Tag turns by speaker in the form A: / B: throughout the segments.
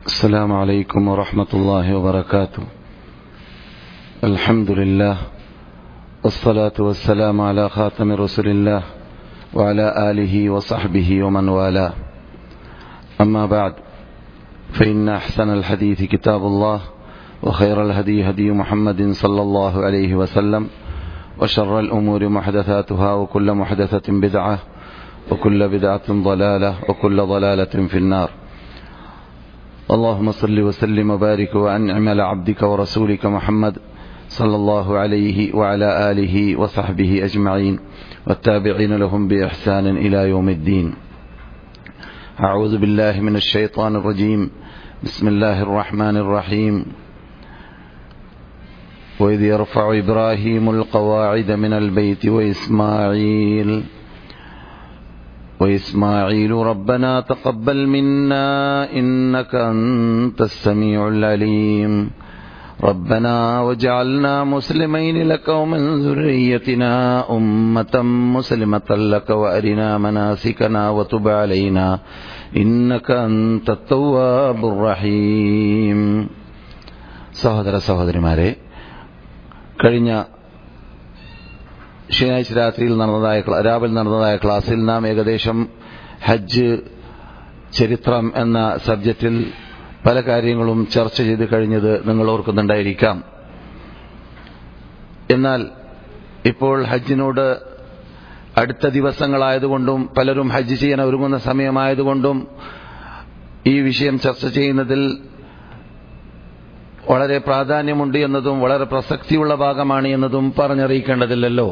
A: السلام عليكم ورحمة الله وبركاته الحمد لله والصلاة والسلام على خاتم رسل الله وعلى آله وصحبه ومن والاه أما بعد فإن أحسن الحديث كتاب الله وخير الهدي هدي محمد صلى الله عليه وسلم وشر الأمور محدثاتها وكل محدثة بدعة وكل بدعة ضلالة وكل ضلالة في النار اللهم صل وسلم وبارك وأنعم على عبدك ورسولك محمد صلى الله عليه وعلى آله وصحبه أجمعين والتابعين لهم بإحسان إلى يوم الدين أعوذ بالله من الشيطان الرجيم بسم الله الرحمن الرحيم وإذ يرفع إبراهيم القواعد من البيت وإسماعيل وإسماعيل ربنا تقبل منا إنك أنت السميع العليم ربنا وجعلنا مسلمين لك ومن ذريتنا أمة مسلمة لك وأرنا مناسكنا وتب علينا إنك أنت التواب الرحيم സഹോദര സഹോദരിമാരെ കഴിഞ്ഞ ശനിയാഴ്ച രാത്രിയിൽ നടന്നതായ രാവിലെ നടന്നതായ ക്ലാസ്സിൽ നാം ഏകദേശം ഹജ്ജ് ചരിത്രം എന്ന സബ്ജക്റ്റിൽ പല കാര്യങ്ങളും ചർച്ച ചെയ്ത് കഴിഞ്ഞത് നിങ്ങൾ ഓർക്കുന്നുണ്ടായിരിക്കാം എന്നാൽ ഇപ്പോൾ ഹജ്ജിനോട് അടുത്ത ദിവസങ്ങളായതുകൊണ്ടും പലരും ഹജ്ജ് ചെയ്യാൻ ഒരുങ്ങുന്ന സമയമായതുകൊണ്ടും ഈ വിഷയം ചർച്ച ചെയ്യുന്നതിൽ വളരെ പ്രാധാന്യമുണ്ട് എന്നതും വളരെ പ്രസക്തിയുള്ള ഭാഗമാണ് എന്നതും പറഞ്ഞറിയിക്കേണ്ടതില്ലല്ലോ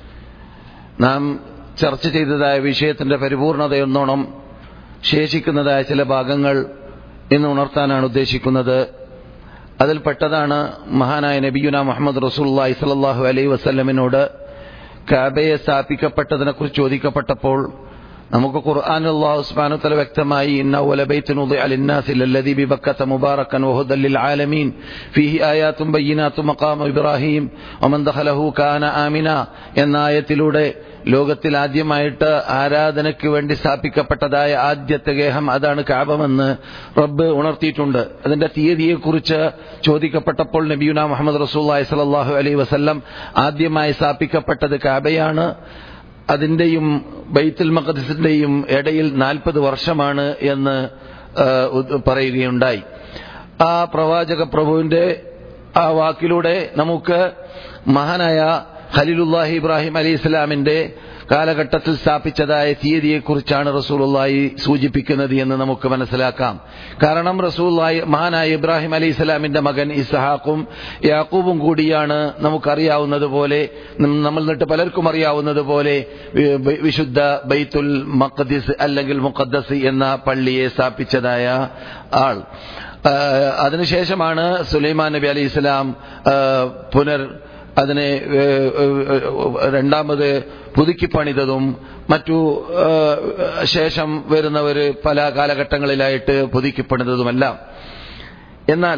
A: നാം ചർച്ച ചെയ്തതായ വിഷയത്തിന്റെ പരിപൂർണതയെന്നോണം ശേഷിക്കുന്നതായ ചില ഭാഗങ്ങൾ ഇന്ന് ഉണർത്താനാണ് ഉദ്ദേശിക്കുന്നത് അതിൽപ്പെട്ടതാണ് മഹാനായ നബിയുന മുഹമ്മദ് റസൂല്ലായി സലാഹു അലൈ വസ്ല്ലമിനോട് കാബയെ സ്ഥാപിക്കപ്പെട്ടതിനെക്കുറിച്ച് ചോദിക്കപ്പെട്ടപ്പോൾ നമുക്ക് ഖുർആൻ അല്ലാഹു സുബ്ഹാനഹു തആല വ്യക്തമായി ഇന്ന അവല ബൈത്തുൻ ഉദിഅ ലിന്നാസി ലല്ലദീ ബിബക്കത മുബാറകൻ വഹുദൽ ലിൽ ആലമീൻ ഫീഹി ആയാത്തും ബയ്യിനാത്തും മഖാമ ഇബ്രാഹിം വമൻ ദഖലഹു കാന ആമിന എന്ന ആയത്തിലൂടെ ലോകത്തിൽ ആദ്യമായിട്ട് ആരാധനയ്ക്ക് വേണ്ടി സ്ഥാപിക്കപ്പെട്ടതായ ആദ്യത്തെ ഗേഹം അതാണ് കാബമെന്ന് റബ്ബ് ഉണർത്തിയിട്ടുണ്ട് അതിന്റെ തീയതിയെക്കുറിച്ച് ചോദിക്കപ്പെട്ടപ്പോൾ നബിയുന മുഹമ്മദ് റസൂല്ലായി സലാഹു അലൈ വസല്ലം ആദ്യമായി സ്ഥാപിക്കപ്പെട്ടത് കാബയാണ് അതിന്റെയും ബൈത്തുൽ മഖദിസിന്റെയും ഇടയിൽ നാൽപ്പത് വർഷമാണ് എന്ന് പറയുകയുണ്ടായി ആ പ്രവാചക പ്രഭുവിന്റെ ആ വാക്കിലൂടെ നമുക്ക് മഹാനായ ഖലീലുല്ലാഹി ഇബ്രാഹിം അലി ഇസ്ലാമിന്റെ കാലഘട്ടത്തിൽ സ്ഥാപിച്ചതായ തീയതിയെക്കുറിച്ചാണ് റസൂലുള്ളാഹി സൂചിപ്പിക്കുന്നത് എന്ന് നമുക്ക് മനസ്സിലാക്കാം കാരണം റസൂലുള്ളാഹി മഹാനായ ഇബ്രാഹിം അലി ഇസ്ലാമിന്റെ മകൻ ഇസ്ഹാഖും യാക്കൂബും കൂടിയാണ് നമുക്കറിയാവുന്നത് പോലെ നമ്മൾ നിന്നിട്ട് പലർക്കും അറിയാവുന്നത് പോലെ വിശുദ്ധ ബൈത്തുൽ മഖദിസ് അല്ലെങ്കിൽ മുഖദ്ദസ് എന്ന പള്ളിയെ സ്ഥാപിച്ചതായ ആൾ അതിനുശേഷമാണ് സുലൈമാൻ നബി അലി ഇസ്ലാം പുനർ അതിനെ രണ്ടാമത് പുതുക്കി പണിതതും മറ്റു ശേഷം വരുന്നവര് പല കാലഘട്ടങ്ങളിലായിട്ട് പുതുക്കി പണിതതുമെല്ലാം എന്നാൽ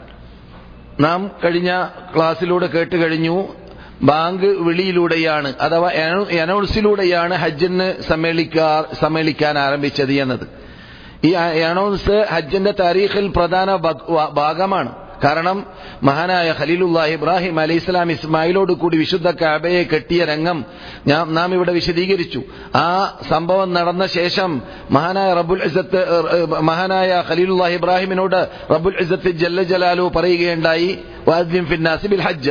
A: നാം കഴിഞ്ഞ ക്ലാസ്സിലൂടെ കേട്ട് കഴിഞ്ഞു ബാങ്ക് വിളിയിലൂടെയാണ് അഥവാ അനൗൺസിലൂടെയാണ് ഹജ്ജിന് സമ്മേളിക്കാ സമ്മേളിക്കാൻ ആരംഭിച്ചത് എന്നത് ഈ അനൗൺസ് ഹജ്ജിന്റെ താരീഖിൽ പ്രധാന ഭാഗമാണ് കാരണം മഹാനായ ഖലീലുല്ലാഹി ഇബ്രാഹിം അലൈഹി ഇസ്ലാം ഇസ്മായിലോട് കൂടി വിശുദ്ധ കാബയെ കെട്ടിയ രംഗം നാം ഇവിടെ വിശദീകരിച്ചു ആ സംഭവം നടന്ന ശേഷം മഹാനായ റബുൽ ഇസത്ത് മഹാനായ ഖലീലുല്ലാഹി ഇബ്രാഹിമിനോട് റബുൽ ഇസത്ത് ജല്ല ജലാലു പറയുകയുണ്ടായി വാദ്യം ഫിന്നാസി ബിൽ ഹജ്ജ്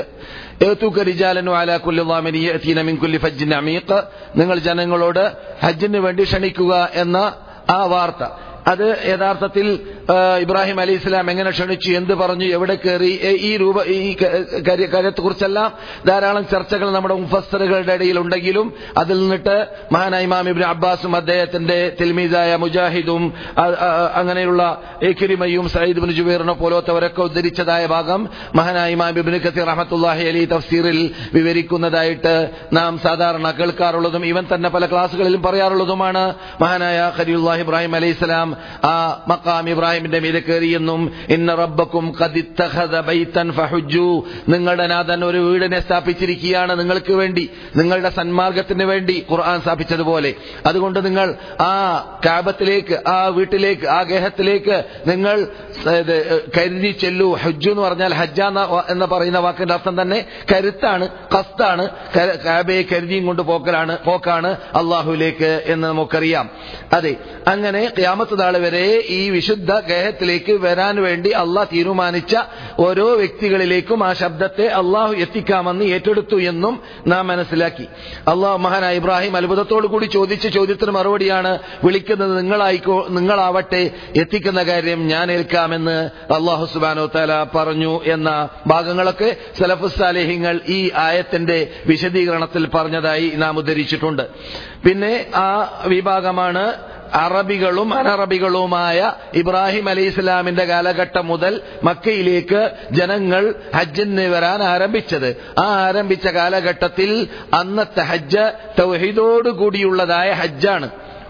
A: നിങ്ങൾ ജനങ്ങളോട് ഹജ്ജിന് വേണ്ടി ക്ഷണിക്കുക എന്ന ആ വാർത്ത അത് യഥാർത്ഥത്തിൽ ഇബ്രാഹിം അലി ഇസ്ലാം എങ്ങനെ ക്ഷണിച്ചു എന്ത് പറഞ്ഞു എവിടെ കയറി ഈ രൂപ ഈ കാര്യത്തെക്കുറിച്ചെല്ലാം ധാരാളം ചർച്ചകൾ നമ്മുടെ മുഫസ്സറുകളുടെ ഇടയിൽ ഉണ്ടെങ്കിലും അതിൽ നിന്നിട്ട് മഹാനായ ഇമാം ഇബ്രാഹിം അബ്ബാസും അദ്ദേഹത്തിന്റെ തിൽമീസായ മുജാഹിദും അങ്ങനെയുള്ള ഏക്കിരിമയും സയ്യിദ് ബിൻ ജുബൈറിനെ പോലത്തവരൊക്കെ ഉദ്ധരിച്ചതായ ഭാഗം മഹാനായ ഇമാം ഇബിൻ കസീർ റഹമത്തുല്ലാഹി അലി തഫ്സീറിൽ വിവരിക്കുന്നതായിട്ട് നാം സാധാരണ കേൾക്കാറുള്ളതും ഇവൻ തന്നെ പല ക്ലാസ്സുകളിലും പറയാറുള്ളതുമാണ് മഹാനായ ഖലീലുല്ലാഹി ഇബ്രാഹിം അലൈഹി സ്വലാം ആ മക്കാം ഇബ്രാഹിമിന്റെ മീതെ കയറിയെന്നും ഇന്ന റബ്ബക്കും ഖദിത്തഖദ ബൈതൻ ഫഹുജ്ജു നിങ്ങളുടെ നാഥൻ ഒരു വീടിനെ സ്ഥാപിച്ചിരിക്കുകയാണ് നിങ്ങൾക്ക് വേണ്ടി നിങ്ങളുടെ സന്മാർഗത്തിന് വേണ്ടി ഖുർആൻ സ്ഥാപിച്ചതുപോലെ അതുകൊണ്ട് നിങ്ങൾ ആ കാബത്തിലേക്ക് ആ വീട്ടിലേക്ക് ആ ഗേഹത്തിലേക്ക് നിങ്ങൾ ഇത് കരുതി ചെല്ലൂ ഹജ്ജു എന്ന് പറഞ്ഞാൽ ഹജ്ജ എന്ന് പറയുന്ന വാക്കിന്റെ അർത്ഥം തന്നെ കരുത്താണ് കസ്താണ് കാബയെ കരുതിയും കൊണ്ട് പോക്കലാണ് പോക്കാണ് അള്ളാഹുലേക്ക് എന്ന് നമുക്കറിയാം അതെ അങ്ങനെ ക്യാമത്ത് നാൾ വരെ ഈ വിശുദ്ധ ഗേഹത്തിലേക്ക് വരാൻ വേണ്ടി അള്ളാഹ് തീരുമാനിച്ച ഓരോ വ്യക്തികളിലേക്കും ആ ശബ്ദത്തെ അള്ളാഹു എത്തിക്കാമെന്ന് ഏറ്റെടുത്തു എന്നും നാം മനസ്സിലാക്കി അള്ളാഹു മഹാനായ ഇബ്രാഹിം അത്ഭുതത്തോടു കൂടി ചോദിച്ച ചോദ്യത്തിന് മറുപടിയാണ് വിളിക്കുന്നത് നിങ്ങളായിക്കോ നിങ്ങളാവട്ടെ എത്തിക്കുന്ന കാര്യം ഞാൻ ഏൽക്കാമെന്ന് അള്ളാഹു സുബാനോ തല പറഞ്ഞു എന്ന ഭാഗങ്ങളൊക്കെ സലഫുസാലേഹിങ്ങൾ ഈ ആയത്തിന്റെ വിശദീകരണത്തിൽ പറഞ്ഞതായി നാം ഉദ്ധരിച്ചിട്ടുണ്ട് പിന്നെ ആ വിഭാഗമാണ് അറബികളും അനറബികളുമായ ഇബ്രാഹിം അലി ഇസ്ലാമിന്റെ കാലഘട്ടം മുതൽ മക്കയിലേക്ക് ജനങ്ങൾ ഹജ്ജിന് വരാൻ ആരംഭിച്ചത് ആ ആരംഭിച്ച കാലഘട്ടത്തിൽ അന്നത്തെ ഹജ്ജ് തൗഹീദോട് കൂടിയുള്ളതായ ഹജ്ജാണ്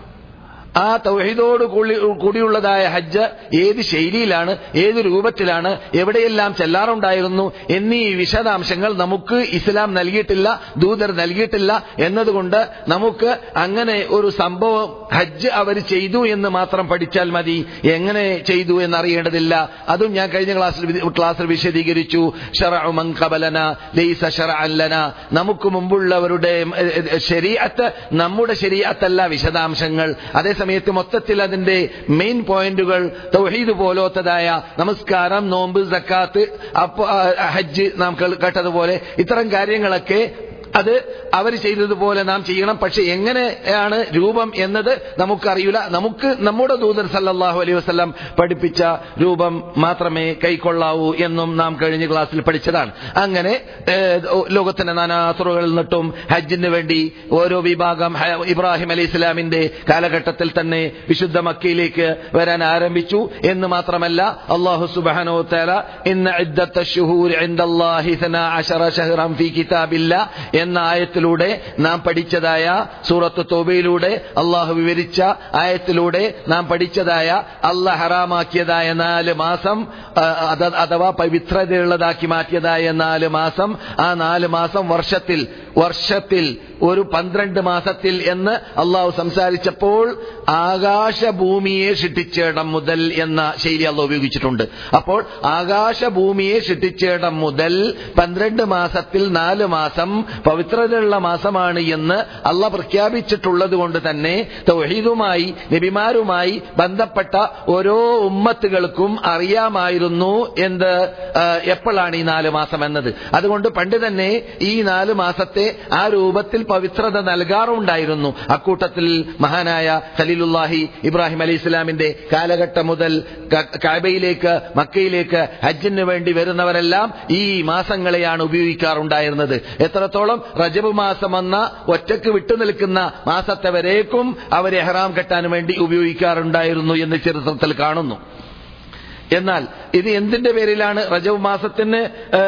A: ആ തൗഹീദോട് കൂടിയുള്ളതായ ഹജ്ജ് ഏത് ശൈലിയിലാണ് ഏത് രൂപത്തിലാണ് എവിടെയെല്ലാം ചെല്ലാറുണ്ടായിരുന്നു എന്നീ വിശദാംശങ്ങൾ നമുക്ക് ഇസ്ലാം നൽകിയിട്ടില്ല ദൂതർ നൽകിയിട്ടില്ല എന്നതുകൊണ്ട് നമുക്ക് അങ്ങനെ ഒരു സംഭവം ഹജ്ജ് അവർ ചെയ്തു എന്ന് മാത്രം പഠിച്ചാൽ മതി എങ്ങനെ ചെയ്തു എന്നറിയേണ്ടതില്ല അതും ഞാൻ കഴിഞ്ഞ ക്ലാസ്സിൽ ക്ലാസ്സിൽ വിശദീകരിച്ചു ഷറഅമൻ കബലന ലൈസ ഷറഅല്ലന നമുക്ക് മുമ്പുള്ളവരുടെ ശരീഅത്ത് നമ്മുടെ ശരീഅത്തല്ല വിശദാംശങ്ങൾ അതേസമയം സമയത്ത് മൊത്തത്തിൽ അതിന്റെ മെയിൻ പോയിന്റുകൾ തൗഹീദ് പോലോത്തതായ നമസ്കാരം നോമ്പ് സക്കാത്ത് ഹജ്ജ് നാം കേട്ടതുപോലെ ഇത്തരം കാര്യങ്ങളൊക്കെ അത് അവർ ചെയ്തതുപോലെ നാം ചെയ്യണം പക്ഷെ എങ്ങനെയാണ് രൂപം എന്നത് നമുക്കറിയില്ല നമുക്ക് നമ്മുടെ ദൂതർ സല്ലാഹു അലൈഹി വസ്ലാം പഠിപ്പിച്ച രൂപം മാത്രമേ കൈക്കൊള്ളാവൂ എന്നും നാം കഴിഞ്ഞ ക്ലാസ്സിൽ പഠിച്ചതാണ് അങ്ങനെ ലോകത്തിന്റെ നാനാതുറകളിൽ നിന്നിട്ടും ഹജ്ജിന് വേണ്ടി ഓരോ വിഭാഗം ഇബ്രാഹിം അലൈഹി ഇസ്ലാമിന്റെ കാലഘട്ടത്തിൽ തന്നെ വിശുദ്ധ മക്കയിലേക്ക് വരാൻ ആരംഭിച്ചു എന്ന് മാത്രമല്ല അള്ളാഹു സുബാനോ തല ഇന്ന എന്ന ആയത്തിലൂടെ നാം പഠിച്ചതായ സൂറത്ത് തോബയിലൂടെ അള്ളാഹു വിവരിച്ച ആയത്തിലൂടെ നാം പഠിച്ചതായ അള്ളാഹ് ഹറാമാക്കിയതായ നാല് മാസം അഥവാ പവിത്രതയുള്ളതാക്കി മാറ്റിയതായ നാല് മാസം ആ നാല് മാസം വർഷത്തിൽ വർഷത്തിൽ ഒരു പന്ത്രണ്ട് മാസത്തിൽ എന്ന് അള്ളാഹു സംസാരിച്ചപ്പോൾ ആകാശഭൂമിയെ സൃഷ്ടിച്ചേടം മുതൽ എന്ന ശൈലി അള്ളാഹ് ഉപയോഗിച്ചിട്ടുണ്ട് അപ്പോൾ ആകാശഭൂമിയെ സൃഷ്ടിച്ചേടം മുതൽ പന്ത്രണ്ട് മാസത്തിൽ നാല് മാസം പവിത്രതയുള്ള മാസമാണ് എന്ന് അള്ള പ്രഖ്യാപിച്ചിട്ടുള്ളത് കൊണ്ട് തന്നെ തൗഹീദുമായി നബിമാരുമായി ബന്ധപ്പെട്ട ഓരോ ഉമ്മത്തുകൾക്കും അറിയാമായിരുന്നു എന്ത് എപ്പോഴാണ് ഈ നാല് മാസം എന്നത് അതുകൊണ്ട് പണ്ട് തന്നെ ഈ നാല് മാസത്തെ ആ രൂപത്തിൽ പവിത്രത നൽകാറുണ്ടായിരുന്നു അക്കൂട്ടത്തിൽ മഹാനായ ഖലീലുല്ലാഹി ഇബ്രാഹിം അലി ഇസ്ലാമിന്റെ കാലഘട്ടം മുതൽ കാബയിലേക്ക് മക്കയിലേക്ക് ഹജ്ജിന് വേണ്ടി വരുന്നവരെല്ലാം ഈ മാസങ്ങളെയാണ് ഉപയോഗിക്കാറുണ്ടായിരുന്നത് എത്രത്തോളം റജബ് മാസം എന്ന ഒറ്റക്ക് വിട്ടുനിൽക്കുന്ന മാസത്തെ വരേക്കും അവരെ ഹറാം കെട്ടാൻ വേണ്ടി ഉപയോഗിക്കാറുണ്ടായിരുന്നു എന്ന് ചരിത്രത്തിൽ കാണുന്നു എന്നാൽ ഇത് എന്തിന്റെ പേരിലാണ് റജബ് മാസത്തിന്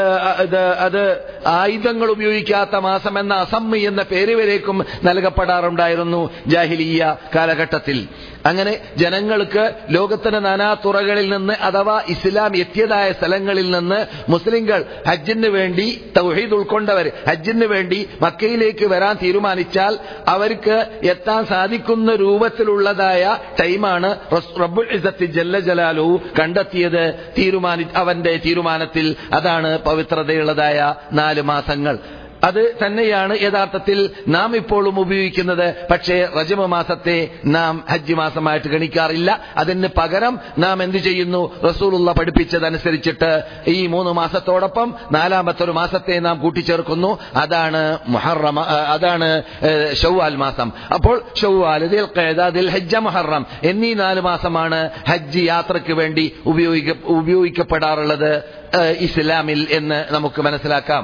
A: അത് ആയുധങ്ങൾ ഉപയോഗിക്കാത്ത മാസം എന്ന അസമ്മി എന്ന പേര് വരേക്കും നൽകപ്പെടാറുണ്ടായിരുന്നു ജാഹിലീയ കാലഘട്ടത്തിൽ അങ്ങനെ ജനങ്ങൾക്ക് ലോകത്തിന്റെ നാനാ തുറകളിൽ നിന്ന് അഥവാ ഇസ്ലാം എത്തിയതായ സ്ഥലങ്ങളിൽ നിന്ന് മുസ്ലിങ്ങൾ ഹജ്ജിന് വേണ്ടി തൗഹീദ് ഉൾക്കൊണ്ടവർ ഹജ്ജിന് വേണ്ടി മക്കയിലേക്ക് വരാൻ തീരുമാനിച്ചാൽ അവർക്ക് എത്താൻ സാധിക്കുന്ന രൂപത്തിലുള്ളതായ ടൈമാണ് റബ്ബുൽ ഇസത്തി ജല്ല ജലാലു കണ്ടെത്തിയത് തീരുമാനി അവന്റെ തീരുമാനത്തിൽ അതാണ് പവിത്രതയുള്ളതായ നാല് മാസങ്ങൾ അത് തന്നെയാണ് യഥാർത്ഥത്തിൽ നാം ഇപ്പോഴും ഉപയോഗിക്കുന്നത് പക്ഷേ റജമ മാസത്തെ നാം ഹജ്ജ് മാസമായിട്ട് ഗണിക്കാറില്ല അതിന് പകരം നാം എന്ത് ചെയ്യുന്നു റസൂലുള്ള പഠിപ്പിച്ചതനുസരിച്ചിട്ട് ഈ മൂന്ന് മാസത്തോടൊപ്പം നാലാമത്തെ ഒരു മാസത്തെ നാം കൂട്ടിച്ചേർക്കുന്നു അതാണ് മുഹറം അതാണ് ഷവ്വാൽ മാസം അപ്പോൾ ഷവ്വാൽ ദിൽ ഹജ്ജ മുഹറം എന്നീ നാല് മാസമാണ് ഹജ്ജ് യാത്രയ്ക്ക് വേണ്ടി ഉപയോഗിക്ക ഉപയോഗിക്കപ്പെടാറുള്ളത് ഇസ്ലാമിൽ എന്ന് നമുക്ക് മനസ്സിലാക്കാം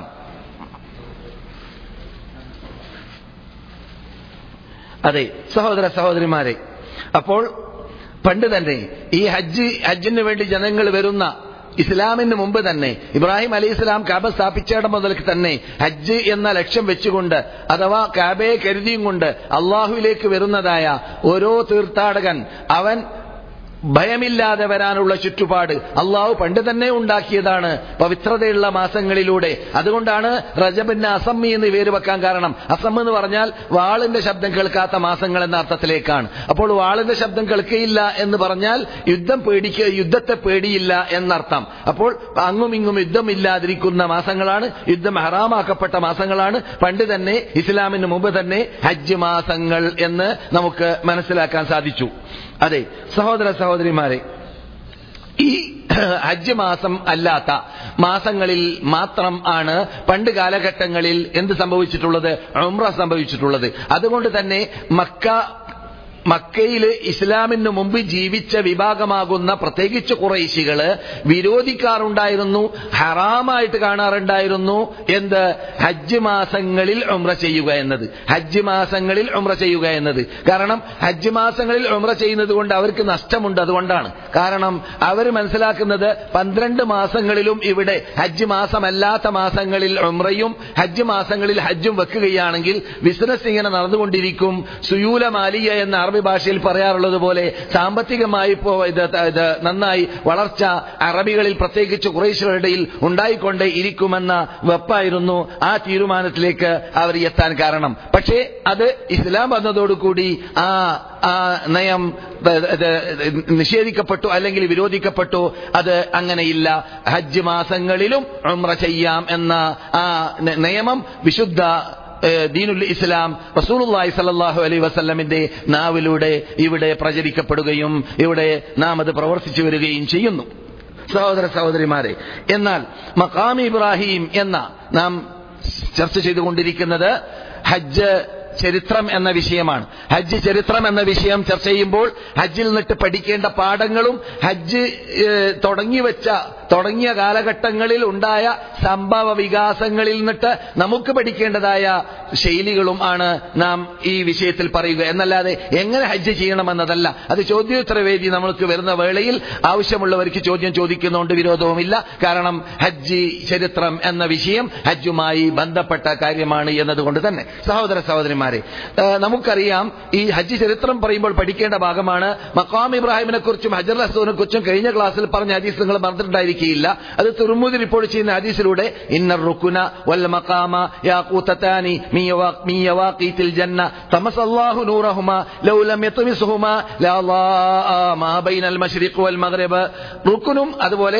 A: അതെ സഹോദര സഹോദരിമാരെ അപ്പോൾ പണ്ട് തന്നെ ഈ ഹജ്ജ് ഹജ്ജിന് വേണ്ടി ജനങ്ങൾ വരുന്ന ഇസ്ലാമിന് മുമ്പ് തന്നെ ഇബ്രാഹിം അലി ഇസ്ലാം കാബ സ്ഥാപിച്ചേടം മുതൽക്ക് തന്നെ ഹജ്ജ് എന്ന ലക്ഷ്യം വെച്ചുകൊണ്ട് അഥവാ കാബയെ കരുതിയും കൊണ്ട് അള്ളാഹുവിലേക്ക് വരുന്നതായ ഓരോ തീർത്ഥാടകൻ അവൻ ഭയമില്ലാതെ വരാനുള്ള ചുറ്റുപാട് അള്ളാഹു പണ്ട് തന്നെ ഉണ്ടാക്കിയതാണ് പവിത്രതയുള്ള മാസങ്ങളിലൂടെ അതുകൊണ്ടാണ് റജബിന് അസമ്മി എന്ന് പേര് വെക്കാൻ കാരണം അസം എന്ന് പറഞ്ഞാൽ വാളിന്റെ ശബ്ദം കേൾക്കാത്ത മാസങ്ങൾ എന്ന അർത്ഥത്തിലേക്കാണ് അപ്പോൾ വാളിന്റെ ശബ്ദം കേൾക്കയില്ല എന്ന് പറഞ്ഞാൽ യുദ്ധം പേടിക്ക യുദ്ധത്തെ പേടിയില്ല എന്നർത്ഥം അപ്പോൾ അങ്ങും ഇങ്ങും യുദ്ധമില്ലാതിരിക്കുന്ന മാസങ്ങളാണ് യുദ്ധം ഹറാമാക്കപ്പെട്ട മാസങ്ങളാണ് പണ്ട് തന്നെ ഇസ്ലാമിന് മുമ്പ് തന്നെ ഹജ്ജ് മാസങ്ങൾ എന്ന് നമുക്ക് മനസ്സിലാക്കാൻ സാധിച്ചു അതെ സഹോദര സഹോദരിമാരെ ഈ ഹജ്ജ് മാസം അല്ലാത്ത മാസങ്ങളിൽ മാത്രം ആണ് പണ്ട് കാലഘട്ടങ്ങളിൽ എന്ത് സംഭവിച്ചിട്ടുള്ളത് ഉംറ സംഭവിച്ചിട്ടുള്ളത് അതുകൊണ്ട് തന്നെ മക്ക മക്കയിൽ ഇസ്ലാമിന് മുമ്പ് ജീവിച്ച വിഭാഗമാകുന്ന പ്രത്യേകിച്ച് കുറേശികള് വിരോധിക്കാറുണ്ടായിരുന്നു ഹറാമായിട്ട് കാണാറുണ്ടായിരുന്നു എന്ത് ഹജ്ജ് മാസങ്ങളിൽ ഉംറ ചെയ്യുക എന്നത് ഹജ്ജ് മാസങ്ങളിൽ ഉംറ ചെയ്യുക എന്നത് കാരണം ഹജ്ജ് മാസങ്ങളിൽ ഉംറ ചെയ്യുന്നത് കൊണ്ട് അവർക്ക് നഷ്ടമുണ്ട് അതുകൊണ്ടാണ് കാരണം അവർ മനസ്സിലാക്കുന്നത് പന്ത്രണ്ട് മാസങ്ങളിലും ഇവിടെ ഹജ്ജ് മാസമല്ലാത്ത മാസങ്ങളിൽ ഉംറയും ഹജ്ജ് മാസങ്ങളിൽ ഹജ്ജും വെക്കുകയാണെങ്കിൽ ബിസിനസ് ഇങ്ങനെ നടന്നുകൊണ്ടിരിക്കും സുയൂല മാലിയ എന്ന അറബി ഭാഷയിൽ പറയാറുള്ളത് പോലെ സാമ്പത്തികമായി ഇപ്പോ ഇത് ഇത് നന്നായി വളർച്ച അറബികളിൽ പ്രത്യേകിച്ച് കുറേശ്വരുടെ ഇടയിൽ ഉണ്ടായിക്കൊണ്ടേ ഇരിക്കുമെന്ന വെപ്പായിരുന്നു ആ തീരുമാനത്തിലേക്ക് അവർ എത്താൻ കാരണം പക്ഷേ അത് ഇസ്ലാം വന്നതോടുകൂടി ആ ആ നയം നിഷേധിക്കപ്പെട്ടു അല്ലെങ്കിൽ വിരോധിക്കപ്പെട്ടു അത് അങ്ങനെയില്ല ഹജ്ജ് മാസങ്ങളിലും ഉംറ ചെയ്യാം എന്ന ആ നിയമം വിശുദ്ധ ദീനുൽ ഇസ്ലാം റസൂലുള്ളാഹി സല്ലല്ലാഹു അലൈഹി വസല്ലമിന്റെ നാവിലൂടെ ഇവിടെ പ്രചരിക്കപ്പെടുകയും ഇവിടെ നാം അത് പ്രവർത്തിച്ചു വരികയും ചെയ്യുന്നു സഹോദര സഹോദരിമാരെ എന്നാൽ മക്കാം ഇബ്രാഹിം എന്ന നാം ചർച്ച ചെയ്തുകൊണ്ടിരിക്കുന്നത് ഹജ്ജ് ചരിത്രം എന്ന വിഷയമാണ് ഹജ്ജ് ചരിത്രം എന്ന വിഷയം ചർച്ച ചെയ്യുമ്പോൾ ഹജ്ജിൽ നിന്നിട്ട് പഠിക്കേണ്ട പാഠങ്ങളും ഹജ്ജ് തുടങ്ങി വെച്ച തുടങ്ങിയ കാലഘട്ടങ്ങളിൽ ഉണ്ടായ സംഭവ വികാസങ്ങളിൽ നിന്നിട്ട് നമുക്ക് പഠിക്കേണ്ടതായ ശൈലികളും ആണ് നാം ഈ വിഷയത്തിൽ പറയുക എന്നല്ലാതെ എങ്ങനെ ഹജ്ജ് ചെയ്യണമെന്നതല്ല അത് ചോദ്യോത്തരവേദി നമ്മൾക്ക് വരുന്ന വേളയിൽ ആവശ്യമുള്ളവർക്ക് ചോദ്യം ചോദിക്കുന്നതുകൊണ്ട് വിരോധവുമില്ല കാരണം ഹജ്ജ് ചരിത്രം എന്ന വിഷയം ഹജ്ജുമായി ബന്ധപ്പെട്ട കാര്യമാണ് എന്നതുകൊണ്ട് തന്നെ സഹോദര സഹോദരിമാരെ നമുക്കറിയാം ഈ ഹജ്ജ് ചരിത്രം പറയുമ്പോൾ പഠിക്കേണ്ട ഭാഗമാണ് മക്കാം ഇബ്രാഹിമിനെ കുറിച്ചും ഹജർ അസൂനെ കുറിച്ചും കഴിഞ്ഞ ക്ലാസ്സിൽ പറഞ്ഞ ഹദീസ് നിങ്ങൾ മറന്നിട്ടുണ്ടായിരിക്കില്ല അത് തുറമുതി റിപ്പോർട്ട് ചെയ്യുന്ന ഹദീസിലൂടെ ഇന്നർ റുക്കുന വൽ മഖാമ യാഖൂതതാനി മീ യവാഖീതിൽ ജന്ന തമസല്ലാഹു നൂറഹുമ ലൗ ലം യത്മിസുഹുമ ലാ മാ ബൈനൽ മശ്രിഖ് വൽ മഗ്രിബ് റുക്കുനും അതുപോലെ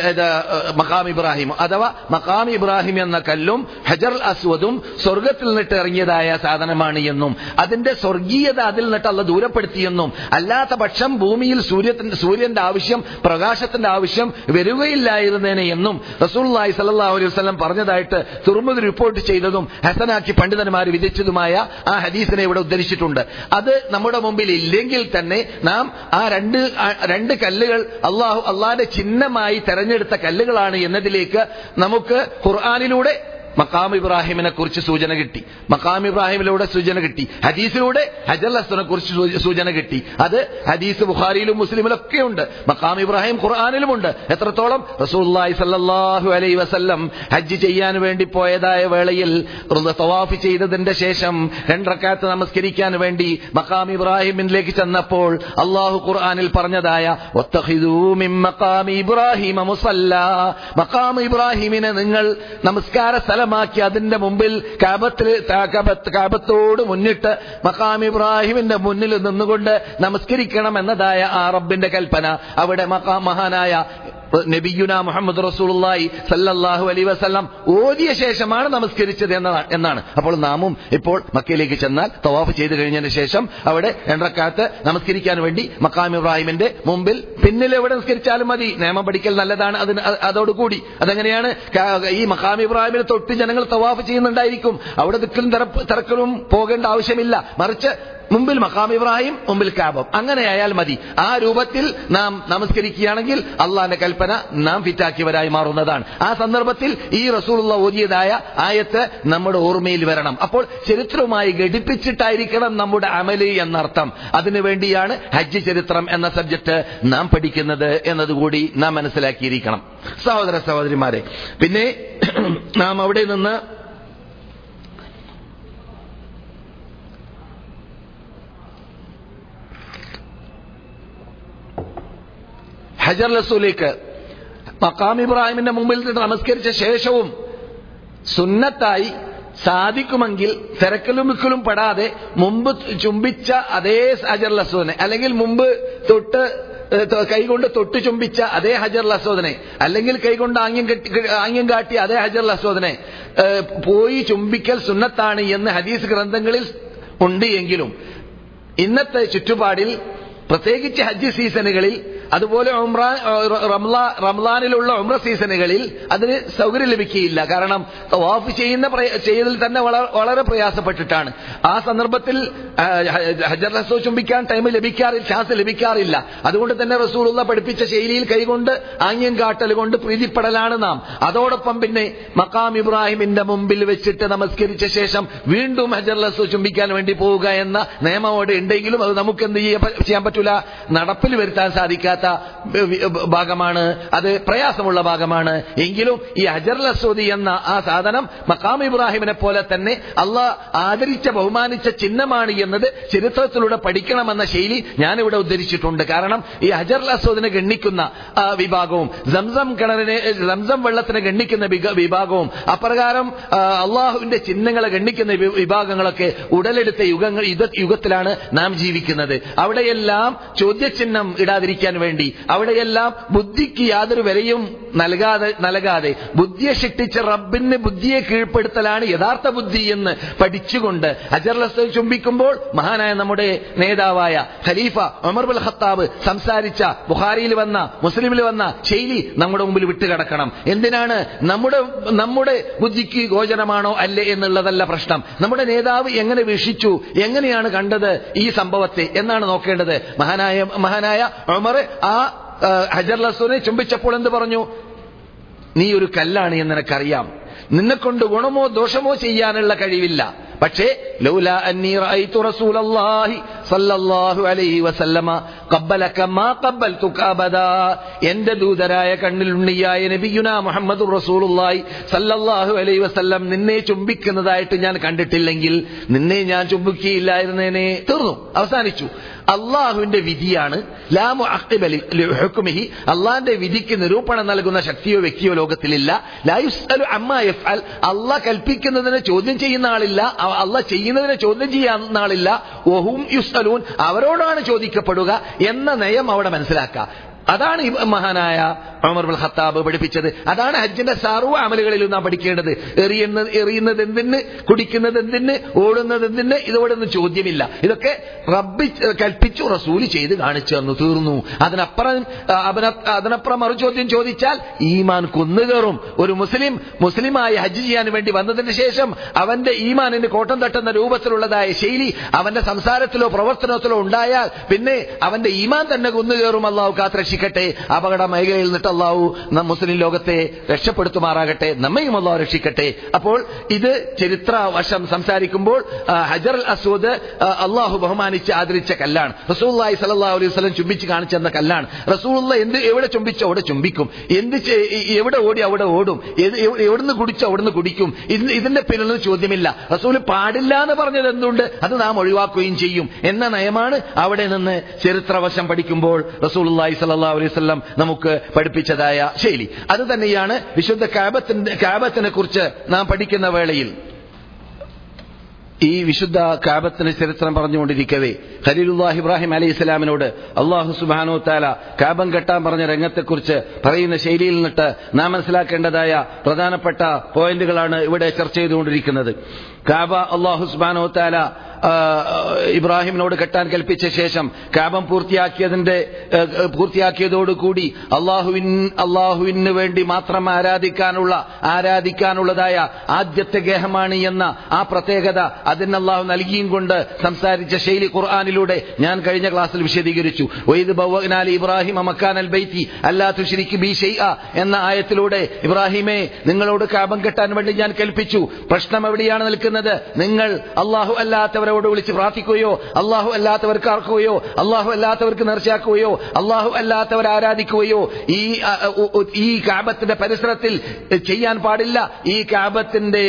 A: മഖാം ഇബ്രാഹിം അഥവാ മഖാം ഇബ്രാഹിം എന്ന കല്ലും ഹജർ അസ്വദും സ്വർഗത്തിൽ നിന്നിട്ട് ഇറങ്ങിയതായ സാധനമാണ് എന്നും അതിന്റെ സ്വർഗീയത അതിൽ നിന്നിട്ട് അല്ല ദൂരപ്പെടുത്തിയെന്നും അല്ലാത്ത പക്ഷം ഭൂമിയിൽ സൂര്യത്തിന്റെ സൂര്യന്റെ ആവശ്യം പ്രകാശത്തിന്റെ ആവശ്യം വരികയില്ലായിരുന്നേനെ എന്നും റസൂള്ളി സല്ലാ അലൈഹി വസ്ലം പറഞ്ഞതായിട്ട് തുറമുത് റിപ്പോർട്ട് ചെയ്തതും ഹസനാക്കി പണ്ഡിതന്മാർ വിധിച്ചതുമായ ആ ഹദീസിനെ ഇവിടെ ഉദ്ധരിച്ചിട്ടുണ്ട് അത് നമ്മുടെ മുമ്പിൽ ഇല്ലെങ്കിൽ തന്നെ നാം ആ രണ്ട് രണ്ട് കല്ലുകൾ അള്ളാഹു അള്ളാന്റെ ചിഹ്നമായി തെരഞ്ഞെടുത്ത കല്ലുകളാണ് എന്നതിലേക്ക് നമുക്ക് ഖുർആാനിലൂടെ മക്കാം ഇബ്രാഹിമിനെ കുറിച്ച് സൂചന കിട്ടി മക്കാം ഇബ്രാഹിമിലൂടെ സൂചന കിട്ടി ഹദീസിലൂടെ ഹജർ അസ്വനെ കുറിച്ച് സൂചന കിട്ടി അത് ഹദീസ് ബുഖാരിയിലും മുസ്ലിമിലും ഒക്കെ ഉണ്ട് മക്കാം ഇബ്രാഹിം ഖുർആാനിലുമുണ്ട് എത്രത്തോളം റസൂല്ലായി സല്ലാഹു അലൈ വസല്ലം ഹജ്ജ് ചെയ്യാൻ വേണ്ടി പോയതായ വേളയിൽ തവാഫ് ചെയ്തതിന്റെ ശേഷം രണ്ടറക്കാത്ത് നമസ്കരിക്കാൻ വേണ്ടി മക്കാം ഇബ്രാഹിമിലേക്ക് ചെന്നപ്പോൾ അള്ളാഹു ഖുർആാനിൽ പറഞ്ഞതായ ഇബ്രാഹിം മക്കാം ഇബ്രാഹിമിനെ നിങ്ങൾ നമസ്കാര സ്ഥലമാക്കി അതിന്റെ മുമ്പിൽ കാബത്തിൽ കാബത്തോട് മുന്നിട്ട് മക്കാം ഇബ്രാഹിമിന്റെ മുന്നിൽ നിന്നുകൊണ്ട് നമസ്കരിക്കണം എന്നതായ ആ റബ്ബിന്റെ കൽപ്പന അവിടെ മക്കാം മഹാനായ നബിയുന മുഹമ്മദ് റസൂലുള്ളാഹി സല്ലല്ലാഹു അലൈഹി വസല്ലം ഓതിയ ശേഷമാണ് നമസ്കരിച്ചത് എന്നതാണ് എന്നാണ് അപ്പോൾ നാമും ഇപ്പോൾ മക്കയിലേക്ക് ചെന്നാൽ തവാഫ് ചെയ്തു കഴിഞ്ഞതിന് ശേഷം അവിടെ രണ്ടക്കാലത്ത് നമസ്കരിക്കാൻ വേണ്ടി മക്കാം ഇബ്രാഹിമിന്റെ മുമ്പിൽ പിന്നിൽ എവിടെ നമസ്കരിച്ചാലും മതി നിയമം പഠിക്കൽ നല്ലതാണ് അതിന് അതോടുകൂടി അതെങ്ങനെയാണ് ഈ മക്കാം ഇബ്രാഹിമിനെ തൊട്ട് ജനങ്ങൾ തവാഫ് ചെയ്യുന്നുണ്ടായിരിക്കും അവിടെ ദിക്കലും തിരക്കലും പോകേണ്ട ആവശ്യമില്ല മറിച്ച് മുമ്പിൽ മക്കാം ഇബ്രാഹിം മുമ്പിൽ കാബം അങ്ങനെയായാൽ മതി ആ രൂപത്തിൽ നാം നമസ്കരിക്കുകയാണെങ്കിൽ അള്ളാന്റെ കൽപ്പന നാം ഫിറ്റാക്കിയവരായി മാറുന്നതാണ് ആ സന്ദർഭത്തിൽ ഈ റസൂലുള്ള ഓതിയതായ ആയത്ത് നമ്മുടെ ഓർമ്മയിൽ വരണം അപ്പോൾ ചരിത്രവുമായി ഘടിപ്പിച്ചിട്ടായിരിക്കണം നമ്മുടെ അമല് എന്നർത്ഥം അതിനുവേണ്ടിയാണ് ഹജ്ജ് ചരിത്രം എന്ന സബ്ജക്ട് നാം പഠിക്കുന്നത് എന്നതുകൂടി നാം മനസ്സിലാക്കിയിരിക്കണം സഹോദര സഹോദരിമാരെ പിന്നെ നാം അവിടെ നിന്ന് ഹജർ ലസൂലേക്ക് മക്കാം ഇബ്രാഹിമിന്റെ മുമ്പിൽ നിന്ന് നമസ്കരിച്ച ശേഷവും സുന്നത്തായി സാധിക്കുമെങ്കിൽ തിരക്കലും മിക്കലും പെടാതെ മുമ്പ് ചുംബിച്ച അതേ ഹജർ ലസൂദിനെ അല്ലെങ്കിൽ മുമ്പ് തൊട്ട് ഏഹ്, ത- കൈകൊണ്ട് തൊട്ട് ചുംബിച്ച അതേ ഹജർ ലസോദനെ അല്ലെങ്കിൽ കൈകൊണ്ട് ആംഗ്യം കെട്ടി ആംഗ്യം കാട്ടി അതേ ഹജർ ലസോദനെ ഏഹ്, പോയി ചുംബിക്കൽ സുന്നത്താണ് എന്ന് ഹദീസ് ഗ്രന്ഥങ്ങളിൽ ഉണ്ട് എങ്കിലും ഇന്നത്തെ ചുറ്റുപാടിൽ പ്രത്യേകിച്ച് ഹജ്ജ് സീസണുകളിൽ അതുപോലെ ഉംറ റംലാ റംലാനിലുള്ള ഉംറ സീസണുകളിൽ അതിന് സൗകര്യം ലഭിക്കുകയില്ല കാരണം തവാഫ് ചെയ്യുന്ന പ്രയ- ചെയ്യലിൽ തന്നെ വള- വളരെ പ്രയാസപ്പെട്ടിട്ടാണ് ആ സന്ദർഭത്തിൽ ആ, ഹ- ഹജർ റസോ ചുംബിക്കാൻ ടൈം ലഭിക്കാറില്ല ചാൻസ് ലഭിക്കാറില്ല അതുകൊണ്ട് തന്നെ റസൂലുള്ള പഠിപ്പിച്ച ശൈലിയിൽ കൈകൊണ്ട് ആംഗ്യം കാട്ടൽ കൊണ്ട് പ്രീതിപ്പെടലാണ് നാം അതോടൊപ്പം പിന്നെ മക്കാം ഇബ്രാഹിമിന്റെ മുമ്പിൽ വെച്ചിട്ട് നമസ്കരിച്ച ശേഷം വീണ്ടും ഹജർ റസോ ചുംബിക്കാൻ വേണ്ടി പോവുക എന്ന നിയമം അവിടെ ഉണ്ടെങ്കിലും അത് നമുക്ക് എന്ത് ചെയ്യാൻ പ- ചെയ്യാൻ പറ്റൂല നടപ്പിൽ വരുത്താൻ സാധിക്കാത്ത ബ- ബ- ഭാഗമാണ് അത് പ്രയാസമുള്ള ഭാഗമാണ് എങ്കിലും ഈ ഹജർ അസ്വദി എന്ന ആ സാധനം മക്കാം ഇബ്രാഹിമിനെ പോലെ തന്നെ അള്ളാഹ് ആദരിച്ച ബഹുമാനിച്ച ചിഹ്നമാണ് എന്നത് ചരിത്രത്തിലൂടെ പഠിക്കണമെന്ന ശൈലി ഞാനിവിടെ ഉദ്ധരിച്ചിട്ടുണ്ട് കാരണം ഈ ഹജർ അസ്വദിനെ ഗണ്ണിക്കുന്ന ആ, വിഭാഗവും സംസം കിണറിനെ സംസം വെള്ളത്തിനെ ഗണ്ണിക്കുന്ന വിക- വിഭാഗവും അപ്രകാരം ആ, അള്ളാഹുവിന്റെ ചിഹ്നങ്ങളെ ഗണ്ണിക്കുന്ന വി- വിഭാഗങ്ങളൊക്കെ ഉടലെടുത്ത യുഗങ്ങൾ യുഗ- യുഗത്തിലാണ് നാം ജീവിക്കുന്നത് അവിടെയെല്ലാം ചോദ്യചിഹ്നം ഇടാതിരിക്കാൻ വേണ്ടി അവിടെയെല്ലാം ബുദ്ധിക്ക് യാതൊരു വിലയും നൽകാതെ നൽകാതെ ബുദ്ധിയെ ശിക്ഷിച്ച റബ്ബിന് ബുദ്ധിയെ കീഴ്പ്പെടുത്തലാണ് യഥാർത്ഥ ബുദ്ധി എന്ന് പഠിച്ചുകൊണ്ട് അജർലസ് ചുംബിക്കുമ്പോൾ മഹാനായ നമ്മുടെ നേതാവായ ഖലീഫ ഉമർ ബുൽ ഖത്താബ് സംസാരിച്ച ബുഖാരിയിൽ വന്ന മുസ്ലിമിൽ വന്ന ശൈലി നമ്മുടെ മുമ്പിൽ വിട്ടുകിടക്കണം എന്തിനാണ് നമ്മുടെ നമ്മുടെ ബുദ്ധിക്ക് ഗോചരമാണോ അല്ലേ എന്നുള്ളതല്ല പ്രശ്നം നമ്മുടെ നേതാവ് എങ്ങനെ വീക്ഷിച്ചു എങ്ങനെയാണ് കണ്ടത് ഈ സംഭവത്തെ എന്നാണ് നോക്കേണ്ടത് മഹാനായ മഹാനായ ഉമർ ആ ആ, ഹജർ ലസൂനെ ചുംബിച്ചപ്പോൾ എന്ത് പറഞ്ഞു നീ ഒരു കല്ലാണ് എന്ന് നിനക്കറിയാം നിന്നെക്കൊണ്ട് ഗുണമോ ദോഷമോ ചെയ്യാനുള്ള കഴിവില്ല പക്ഷേ ലൗല അന്നി റഅയ്തു റസൂലല്ലാഹി സല്ലല്ലാഹു അലൈഹി വസല്ലമ ഖബ്ബലക മാ ഖബ്ബൽതുക അബദാ എന്റെ ദൂതരായ കണ്ണിൽ ഉണ്ണിയായ നബിയുന മുഹമ്മദുർ റസൂലുള്ളാഹി സല്ലല്ലാഹു അലൈഹി വസല്ലം നിന്നെ ചുംബിക്കുന്നതായിട്ട് ഞാൻ കണ്ടിട്ടില്ലെങ്കിൽ നിന്നെ ഞാൻ ചുംബിക്കുകയില്ലായിരുന്നേനെ തീർന്നു അവസാനിച്ചു അള്ളാഹുവിന്റെ വിധിയാണ് ലാമു അഖ്ബലി ഹുക്മിഹി അള്ളാഹിന്റെ വിധിക്ക് നിരൂപണം നൽകുന്ന ശക്തിയോ വ്യക്തിയോ ലോകത്തിലില്ല ലായുസ്അലു അമ്മ യഫ്അൽ അള്ളാഹ് കൽപ്പിക്കുന്നതിനെ ചോദ്യം ചെയ്യുന്ന ആളില്ല അ- അള്ളാഹ് ചെയ്യുന്നതിനെ ചോദ്യം ചെയ്യുന്ന ആളില്ല ഒഹും യുസ്അലൂൻ അവരോടാണ് ചോദിക്കപ്പെടുക എന്ന നയം അവിടെ മനസ്സിലാക്കുക അതാണ് ഈ മഹാനായ ഉമർ ബുൽ ഖത്താബ് പഠിപ്പിച്ചത് അതാണ് ഹജ്ജിന്റെ സർവ്വ അമലുകളിലും നാം പഠിക്കേണ്ടത് എറിയുന്നത് എറിയുന്നത് എന്തിന് കുടിക്കുന്നത് എന്തിന് ഓടുന്നത് എന്തിന് ഇതോടൊന്നും ചോദ്യമില്ല ഇതൊക്കെ റബ്ബി കൽപ്പിച്ചു റസൂല് ചെയ്ത് കാണിച്ചു തന്നു തീർന്നു അതിനപ്പുറം ആ, അവന- അതിനപ്പുറം മറു ചോദ്യം ചോദിച്ചാൽ ഈമാൻ കുന്നുകയറും ഒരു മുസ്ലിം മുസ്ലിമായി ഹജ്ജ് ചെയ്യാൻ വേണ്ടി വന്നതിന് ശേഷം അവന്റെ ഈമാനിന് കോട്ടം തട്ടുന്ന രൂപത്തിലുള്ളതായ ശൈലി അവന്റെ സംസാരത്തിലോ പ്രവർത്തനത്തിലോ ഉണ്ടായാൽ പിന്നെ അവന്റെ ഈമാൻ തന്നെ കുന്നുകയറും അള്ളാഹു കാത്തുരക്ഷിക്കട്ടെ അപകട മേഖലയിൽ നിന്നിട്ട് അള്ളാഹു നം മുസ്ലിം ലോകത്തെ രക്ഷപ്പെടുത്തുമാറാകട്ടെ നമ്മയും അള്ളാഹു രക്ഷിക്കട്ടെ അപ്പോൾ ഇത് ചരിത്ര വശം സംസാരിക്കുമ്പോൾ ആ, ഹജർ അൽ അസ്വദ് ആ, അള്ളാഹു ബഹുമാനിച്ച് ആദരിച്ച കല്ലാണ് റസൂല്ലായി സല്ലാ അലൈഹി വസ്ലം ചുംബിച്ച് കാണിച്ചെന്ന കല്ലാണ് റസൂള്ള എന്ത് എവിടെ ചുംബിച്ചോ അവിടെ ചുംബിക്കും എന്ത് ചെ- എവിടെ ഓടി അവിടെ ഓടും ഏത് എവിടെ- എവിടുന്ന് കുടിച്ചോ അവിടുന്ന് കുടിക്കും ഇത് ഇതിന്റെ പിന്നിലൊന്നും ചോദ്യമില്ല റസൂല് പാടില്ല എന്ന് പറഞ്ഞത് എന്തുകൊണ്ട് അത് നാം ഒഴിവാക്കുകയും ചെയ്യും എന്ന നയമാണ് അവിടെ നിന്ന് ചരിത്രവശം പഠിക്കുമ്പോൾ റസൂലുള്ളാഹി സ്വല്ലല്ലാഹു അലൈഹി വസല്ലം നമുക്ക് പഠിപ്പിച്ചതായ ശൈലി അത് തന്നെയാണ് വിശുദ്ധ കാബത്തിന്റെ കാബത്തിനെ കുറിച്ച് നാം പഠിക്കുന്ന വേളയിൽ ഈ വിശുദ്ധ കാബത്തിന്റെ ചരിത്രം പറഞ്ഞുകൊണ്ടിരിക്കവേ ഖലീലുല്ലാഹ് ഇബ്രാഹിം അലൈഹി ഇസ്ലാമിനോട് അള്ളാഹു സുബാനോ താല കാബം കെട്ടാൻ പറഞ്ഞ രംഗത്തെക്കുറിച്ച് പറയുന്ന ശൈലിയിൽ നിന്നിട്ട് നാം മനസ്സിലാക്കേണ്ടതായ പ്രധാനപ്പെട്ട പോയിന്റുകളാണ് ഇവിടെ ചർച്ച ചെയ്തുകൊണ്ടിരിക്കുന്നത് കാബ അള്ളാഹു സുബാനോ താല ആ, ഇബ്രാഹിമിനോട് കെട്ടാൻ കൽപ്പിച്ച ശേഷം കാബം പൂർത്തിയാക്കിയതിന്റെ ഏ, പൂർത്തിയാക്കിയതോടുകൂടി അള്ളാഹുവിൻ അള്ളാഹുവിന് വേണ്ടി മാത്രം ആരാധിക്കാനുള്ള ആരാധിക്കാനുള്ളതായ ആദ്യത്തെ ഗേഹമാണ് എന്ന ആ പ്രത്യേകത അതിന് അള്ളാഹു നൽകിയും കൊണ്ട് സംസാരിച്ച ശൈലി ഖുർആാനിലൂടെ ഞാൻ കഴിഞ്ഞ ക്ലാസ്സിൽ വിശദീകരിച്ചു വൈദ് ബവ്വനാലി ഇബ്രാഹിം മക്കാൻ അൽ ബൈത്തി അല്ലാ തുശ്രിക്ക് ബി ഷെയ്അ എന്ന ആയത്തിലൂടെ ഇബ്രാഹിമെ നിങ്ങളോട് കാബം കെട്ടാൻ വേണ്ടി ഞാൻ കൽപ്പിച്ചു പ്രശ്നം എവിടെയാണ് നിൽക്കുന്നത് പഠിപ്പിക്കുന്നത് നിങ്ങൾ അള്ളാഹു അല്ലാത്തവരോട് വിളിച്ച് പ്രാർത്ഥിക്കുകയോ അള്ളാഹു അല്ലാത്തവർക്ക് ആർക്കുകയോ അള്ളാഹു അല്ലാത്തവർക്ക് നേർച്ചയാക്കുകയോ അള്ളാഹു അല്ലാത്തവർ ആരാധിക്കുകയോ ഈ അ, ഉ, ഉ, ഈ കാബത്തിന്റെ പരിസരത്തിൽ ചെയ്യാൻ പാടില്ല ഈ കാബത്തിന്റെ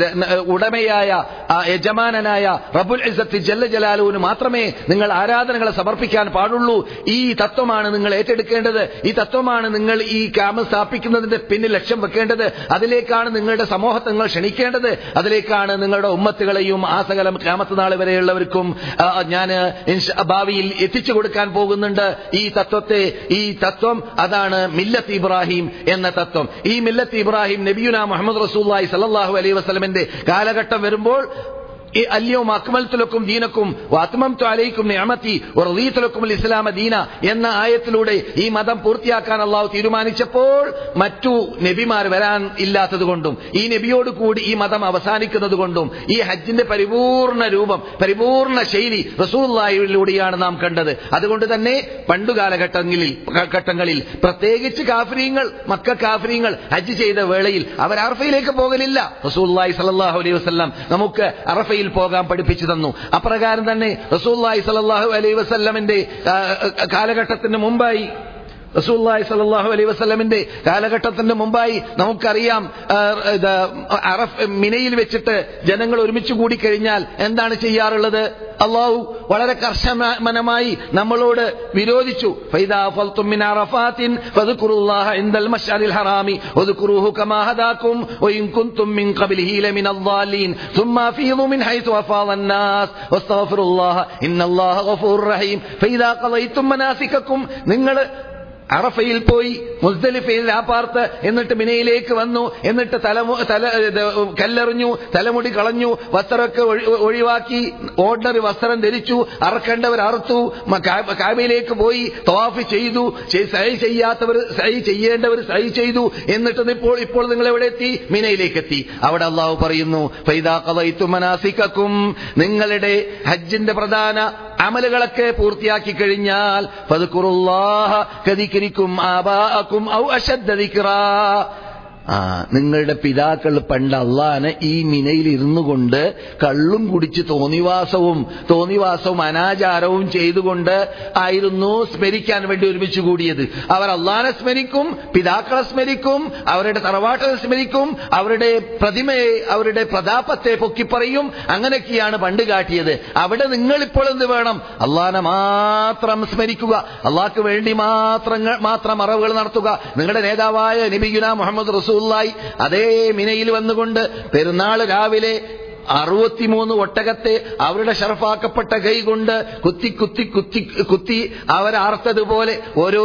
A: ഉടമയായ ആ, യജമാനനായ റബുൽ ഇസത്ത് ജല്ല ജലാലുവിന് മാത്രമേ നിങ്ങൾ ആരാധനകളെ സമർപ്പിക്കാൻ പാടുള്ളൂ ഈ തത്വമാണ് നിങ്ങൾ ഏറ്റെടുക്കേണ്ടത് ഈ തത്വമാണ് നിങ്ങൾ ഈ ക്യാമ്പ് സ്ഥാപിക്കുന്നതിന്റെ പിന്നിൽ ലക്ഷ്യം വെക്കേണ്ടത് അതിലേക്കാണ് നിങ്ങളുടെ സമൂഹത്തെ നിങ്ങൾ ക്ഷണിക്കേണ്ടത് അതിലേക്കാണ് നിങ്ങളുടെ ഉമ്മത്തുകളെയും ആ സകലം ക്യാമത്ത് നാൾ വരെയുള്ളവർക്കും ഞാൻ ഭാവിയിൽ എത്തിച്ചു കൊടുക്കാൻ പോകുന്നുണ്ട് ഈ തത്വത്തെ ഈ തത്വം അതാണ് മില്ലത്ത് ഇബ്രാഹിം എന്ന തത്വം ഈ മില്ലത്ത് ഇബ്രാഹിം നബിയുന മുഹമ്മദ് റസൂല്ലായി സല്ലാഹു അലൈഹി വസ്ലമിന്റെ കാലഘട്ടം വരുമ്പോൾ ഈ അല്യവും അക്മൽത്തുലക്കും ദീനക്കും വാത്മംതു അലൈക്കും നിഅമതി വറദീതുലക്കും ഇസ്ലാമ ദീന എന്ന ആയത്തിലൂടെ ഈ മതം പൂർത്തിയാക്കാൻ അള്ളാഹു തീരുമാനിച്ചപ്പോൾ മറ്റു നബിമാർ വരാൻ ഇല്ലാത്തതുകൊണ്ടും ഈ നബിയോട് കൂടി ഈ മതം അവസാനിക്കുന്നത് കൊണ്ടും ഈ ഹജ്ജിന്റെ പരിപൂർണ രൂപം പരിപൂർണ ശൈലി റസൂല്ലായിലൂടെയാണ് നാം കണ്ടത് അതുകൊണ്ട് തന്നെ പണ്ടു കാലഘട്ടങ്ങളിൽ ഘട്ടങ്ങളിൽ പ്രത്യേകിച്ച് കാഫരീങ്ങൾ മക്ക കാഫരീങ്ങൾ ഹജ്ജ് ചെയ്ത വേളയിൽ അവർ അറഫയിലേക്ക് പോകലില്ല റസൂല്ലായി സല്ലാഹു അലൈഹി വസ്ലാം നമുക്ക് അറഫയിൽ പോകാൻ പഠിപ്പിച്ചു തന്നു അപ്രകാരം തന്നെ റസൂല്ലായി സല്ലാഹു അലൈഹി വസ്ല്ലമിന്റെ കാലഘട്ടത്തിന് മുമ്പായി റസൂല്ലായി സല്ലാഹു അലൈഹി വസ്ലമിന്റെ കാലഘട്ടത്തിന് മുമ്പായി നമുക്കറിയാം ആ, ഇത് അറഫ് മിനയിൽ വെച്ചിട്ട് ജനങ്ങൾ ഒരുമിച്ച് കൂടിക്കഴിഞ്ഞാൽ എന്താണ് ചെയ്യാറുള്ളത് അള്ളാഹു വളരെ കർശനമായി നമ്മളോട് വിരോധിച്ചു ഫൈദാ ഫൽതും മിൻ അറഫാത്തിൻ ഫദ്കുറുല്ലാഹ ഇൻദൽ മശ്അരിൽ ഹറാമി വദ്കുറൂഹു കമാ ഹദാകും വഇൻ കുൻതും മിൻ ഖബ്ലിഹി ലമിൻ الضالين ثم افيضوا من حيث افاض الناس واستغفروا الله ان الله غفور رحيم فاذا قضيتم مناسككم നിങ്ങൾ അറഫയിൽ പോയി മുസ്ദലിഫയിൽ രാപ്പാർത്ത് എന്നിട്ട് മിനയിലേക്ക് വന്നു എന്നിട്ട് തലമു തല ഇത് കല്ലെറിഞ്ഞു തലമുടി കളഞ്ഞു വസ്ത്രമൊക്കെ ഒഴി- ഒഴിവാക്കി ഓർഡിനറി വസ്ത്രം ധരിച്ചു അറക്കേണ്ടവർ അറുത്തു മ- കാ- കാബയിലേക്ക് പോയി തവാഫ് ചെയ്തു ചെയ്- സഹി ചെയ്യാത്തവർ സഹി ചെയ്യേണ്ടവർ സഹി ചെയ്തു എന്നിട്ട് ഇപ്പോൾ ഇപ്പോൾ നിങ്ങൾ എവിടെ എത്തി മിനയിലേക്ക് എത്തി അവിടെ അള്ളാഹു പറയുന്നു ഫൈദാ ഖളൈതു മനാസികക്കും നിങ്ങളുടെ ഹജ്ജിന്റെ പ്രധാന അമലുകളൊക്കെ പൂർത്തിയാക്കി കഴിഞ്ഞാൽ ഫദ്കുറുല്ലാഹ കദിക്രിക്കും ആബാഅക്കും ഔ അശദ്ദ ദിക്റാ ആ നിങ്ങളുടെ പിതാക്കൾ പണ്ട് അള്ളാനെ ഈ മിനയിൽ ഇരുന്നു കൊണ്ട് കള്ളും കുടിച്ച് തോന്നിവാസവും തോന്നിവാസവും അനാചാരവും ചെയ്തുകൊണ്ട് ആയിരുന്നു സ്മരിക്കാൻ വേണ്ടി ഒരുമിച്ച് കൂടിയത് അവർ അള്ളാനെ സ്മരിക്കും പിതാക്കളെ സ്മരിക്കും അവരുടെ തറവാട്ടെ സ്മരിക്കും അവരുടെ പ്രതിമയെ അവരുടെ പ്രതാപത്തെ പൊക്കിപ്പറയും അങ്ങനെയൊക്കെയാണ് പണ്ട് കാട്ടിയത് അവിടെ നിങ്ങൾ ഇപ്പോൾ എന്ത് വേണം അള്ളാനെ മാത്രം സ്മരിക്കുക അള്ളാഹ്ക്ക് വേണ്ടി മാത്രം മാത്രം അറവുകൾ നടത്തുക നിങ്ങളുടെ നേതാവായ നബിഗുന മുഹമ്മദ് റസൂല്ലായി അതേ മിനയിൽ വന്നുകൊണ്ട് പെരുന്നാൾ രാവിലെ അറുപത്തിമൂന്ന് ഒട്ടകത്തെ അവരുടെ ഷറഫാക്കപ്പെട്ട കൈ കൊണ്ട് കുത്തി കുത്തി കുത്തി കുത്തി അവരർത്തതുപോലെ ഓരോ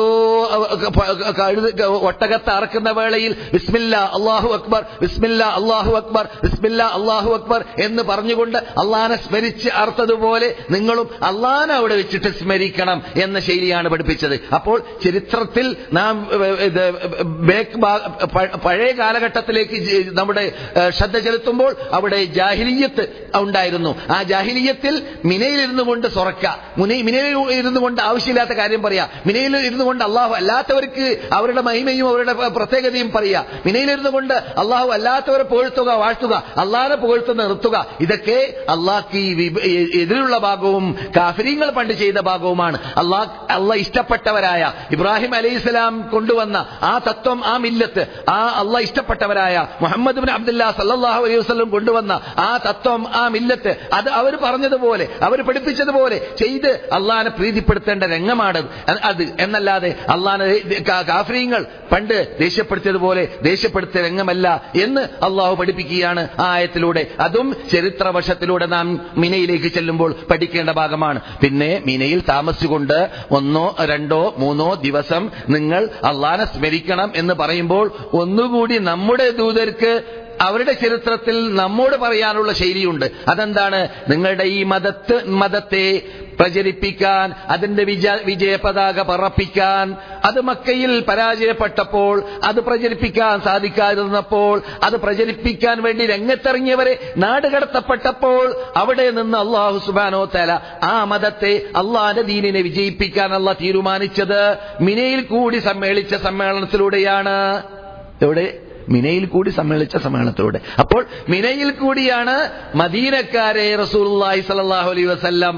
A: കഴുത ഒട്ടകത്തെ അറക്കുന്ന വേളയിൽ ബിസ്മില്ല അള്ളാഹു അക്ബർ ബിസ്മില്ല അള്ളാഹു അക്ബർ ബിസ്മില്ല അള്ളാഹു അക്ബർ എന്ന് പറഞ്ഞുകൊണ്ട് അള്ളാനെ സ്മരിച്ച് അർത്ഥതുപോലെ നിങ്ങളും അള്ളാനെ അവിടെ വെച്ചിട്ട് സ്മരിക്കണം എന്ന ശൈലിയാണ് പഠിപ്പിച്ചത് അപ്പോൾ ചരിത്രത്തിൽ നാം ഏഹ്, ഇത് ബേക്ക് ഭാ- പ- പഴയ കാലഘട്ടത്തിലേക്ക് ജ- നമ്മുടെ ഏഹ്, ശ്രദ്ധ ചെലുത്തുമ്പോൾ അവിടെ ജാഹിലിയത്ത് ഉണ്ടായിരുന്നു ആ ജാഹിലിയത്തിൽ മിനയിൽ ഇരുന്നു കൊണ്ട് സൊറക്ക മുന- മിനയിൽ ഇരുന്നു കൊണ്ട് ആവശ്യമില്ലാത്ത കാര്യം പറയാ മിനയിൽ ഇരുന്നു കൊണ്ട് അള്ളാഹു അല്ലാത്തവർക്ക് അവരുടെ മഹിമയും അവരുടെ പ്ര- പ്രത്യേകതയും പറയാ മിനയിൽ ഇരുന്നു കൊണ്ട് അള്ളാഹു അല്ലാത്തവരെ പുകഴ്ത്തുക വാഴ്ത്തുക അള്ളാഹിനെ പുകഴ്ത്തുന്ന നിർത്തുക ഇതൊക്കെ അള്ളാഹ്ക്ക് ഈ വിപ- എ- എതിരുള്ള ഭാഗവും കാഫര്യങ്ങൾ പണ്ട് ചെയ്ത ഭാഗവുമാണ് അള്ളാഹ് അള്ളാഹ് ഇഷ്ടപ്പെട്ടവരായ ഇബ്രാഹിം അലൈഹിസ്സലാം കൊണ്ടുവന്ന ആ തത്വം ആ മില്ലത്ത് ആ അള്ളാഹ് ഇഷ്ടപ്പെട്ടവരായ മുഹമ്മദ് ബിൻ അബ്ദുല്ല സല്ലല്ലാഹു അലൈഹി വസല്ലം കൊണ്ടുവന്ന ആ തത്വം ആ മില്ലത്ത് അത് അവർ പറഞ്ഞതുപോലെ അവർ പഠിപ്പിച്ചതുപോലെ ചെയ്ത് അള്ളാഹിനെ പ്രീതിപ്പെടുത്തേണ്ട രംഗമാണ് അത് എന്നല്ലാതെ അള്ളാഹിനെ കാഫര്യങ്ങൾ പണ്ട് ദേഷ്യപ്പെടുത്തിയതുപോലെ ദേഷ്യപ്പെടുത്തിയ രംഗമല്ല എന്ന് അള്ളാഹു പഠിപ്പിക്കുകയാണ് ആ ആയത്തിലൂടെ അതും ചരിത്രവശത്തിലൂടെ നാം മിനയിലേക്ക് ചെല്ലുമ്പോൾ പഠിക്കേണ്ട ഭാഗമാണ് പിന്നെ മിനയിൽ താമസിച്ചുകൊണ്ട് ഒന്നോ രണ്ടോ മൂന്നോ ദിവസം നിങ്ങൾ അള്ളാനെ സ്മരിക്കണം എന്ന് പറയുമ്പോൾ ഒന്നുകൂടി നമ്മുടെ ദൂതർക്ക് അവരുടെ ചരിത്രത്തിൽ നമ്മോട് പറയാനുള്ള ശൈലിയുണ്ട് അതെന്താണ് നിങ്ങളുടെ ഈ മതത്ത് മതത്തെ പ്രചരിപ്പിക്കാൻ അതിന്റെ വിജ വിജയ പതാക പറപ്പിക്കാൻ അത് മക്കയിൽ പരാജയപ്പെട്ടപ്പോൾ അത് പ്രചരിപ്പിക്കാൻ സാധിക്കാതിരുന്നപ്പോൾ അത് പ്രചരിപ്പിക്കാൻ വേണ്ടി രംഗത്തിറങ്ങിയവരെ നാടുകടത്തപ്പെട്ടപ്പോൾ അവിടെ നിന്ന് അള്ളാഹു സുബാനോ തല ആ മതത്തെ അള്ളാന്റെ ദീനിനെ വിജയിപ്പിക്കാൻ അള്ളാഹ് തീരുമാനിച്ചത് മിനയിൽ കൂടി സമ്മേളിച്ച സമ്മേളനത്തിലൂടെയാണ് എവിടെ മിനയിൽ കൂടി സമ്മേളിച്ച സമ്മേളനത്തിലൂടെ അപ്പോൾ മിനയിൽ കൂടിയാണ് മദീനക്കാരെ റസൂലുള്ളാഹി സ്വല്ലല്ലാഹു അലൈഹി വസല്ലം